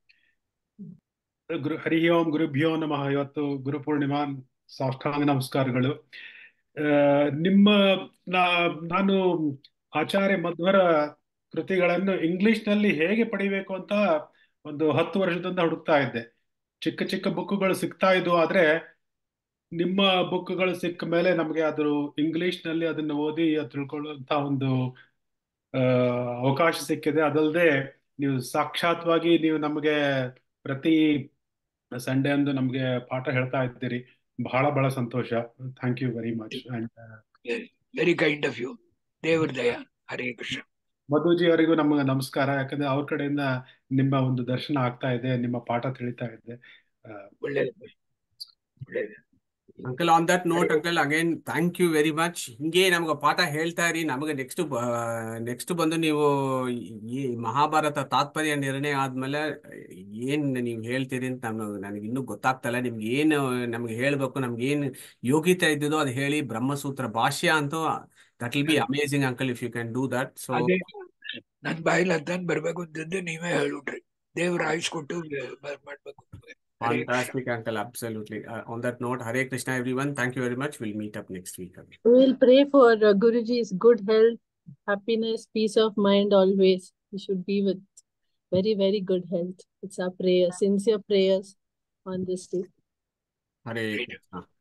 ಗುರು ಹರಿ ಓಂ ಗುರುಭ್ಯೋ ನಮಃ ಇವತ್ತು ಗುರು ಪೂರ್ಣಿಮಾ ಸಾಷ್ಟಾಂಗ ನಮಸ್ಕಾರಗಳು ಆ, ನಿಮ್ಮ ನಾ- ನಾನು ಆಚಾರ್ಯ ಮಧ್ವರ ಕೃತಿಗಳನ್ನು ಇಂಗ್ಲಿಷ್ನಲ್ಲಿ ಹೇಗೆ ಪಡಿಬೇಕು ಅಂತ ಒಂದು ಹತ್ತು ವರ್ಷದಿಂದ ಹುಡುಕ್ತಾ ಇದ್ದೆ ಚಿಕ್ಕ ಚಿಕ್ಕ ಬುಕ್ಗಳು ಸಿಗ್ತಾ ಇದ್ವು ಆದ್ರೆ ನಿಮ್ಮ ಬುಕ್ಗಳು ಸಿಕ್ಕ ಮೇಲೆ ನಮಗೆ ಅದು ಇಂಗ್ಲಿಷ್ನಲ್ಲಿ ಅದನ್ನು ಓದಿ ಅದ್ ತಿಳ್ಕೊಳ್ಳುವಂತ ಒಂದು ಆ, ಅವಕಾಶ ಸಿಕ್ಕಿದೆ ಅದಲ್ಲದೆ ನೀವು ಸಾಕ್ಷಾತ್ವಾಗಿ ನೀವು ನಮಗೆ ಪ್ರತಿ ಸಂಡೇ ಅಂದು ನಮಗೆ ಪಾಠ ಹೇಳ್ತಾ ಇದ್ದೀರಿ ಬಹಳ ಬಹಳ ಸಂತೋಷ thank you very much and very kind of you ದೇವರ ದಯ ಹರೇ ಕೃಷ್ಣ ಮಧುಜಿ ಅವರಿಗೂ ನಮ್ಮ ನಮಸ್ಕಾರ ಯಾಕಂದ್ರೆ ಅವ್ರ ಕಡೆಯಿಂದ ನಿಮ್ಮ ಒಂದು ದರ್ಶನ ಆಗ್ತಾ ಇದೆ ನಿಮ್ಮ ಪಾಠ ತಿಳಿತಾ ಇದೆ ಆ, ಒಳ್ಳೇದು ಒಳ್ಳೇದು uncle on that note uncle again thank you very much ಹಿಂಗೆ ನಮ್ಗೆ ಪಾಠ ಹೇಳ್ತಾ ಇರಿ ನಮಗೆ ನೆಕ್ಸ್ಟ್ ನೆಕ್ಸ್ಟ್ ಬಂದು ನೀವು ಈ ಮಹಾಭಾರತ ತಾತ್ಪರ್ಯ ನಿರ್ಣಯ ಆದ್ಮೇಲೆ ಏನ್ ನೀವು ಹೇಳ್ತೀರಿ ಅಂತ ನಮ್ಗೆ ನನಗೆ ಇನ್ನೂ ಗೊತ್ತಾಗ್ತಲ್ಲ ನಿಮ್ಗೆ ಏನು ನಮ್ಗೆ ಹೇಳ್ಬೇಕು ನಮ್ಗೆ ಏನು ಯೋಗ್ಯತೆ ಇದ್ದಿದೋ ಅದು ಹೇಳಿ ಬ್ರಹ್ಮಸೂತ್ರ ಭಾಷ್ಯ ಅಂತೂ that will be amazing uncle if you can do that so ಅದೇ ನನ್ ಬಾಯಿಲ್ ಅಂತಾನ್ ಬರ್ಬೇಕು ಅಂತಂದ್ರೆ ನೀವೇ ಹೇಳ್ಬಿಟ್ರಿ ದೇವ್ರ ಆಯುಷ್ ಕೊಟ್ಟು ಬ- ಮಾಡ್ಬೇಕು ಹರೇ Krishna fantastic uncle absolutely uh, on that note hare krishna everyone thank you very much we'll meet up next week again We will pray for uh, Guruji's good health, happiness, peace of mind always. He should be with very, very good health. It's our prayer, sincere prayers on this day. hare Right. krishna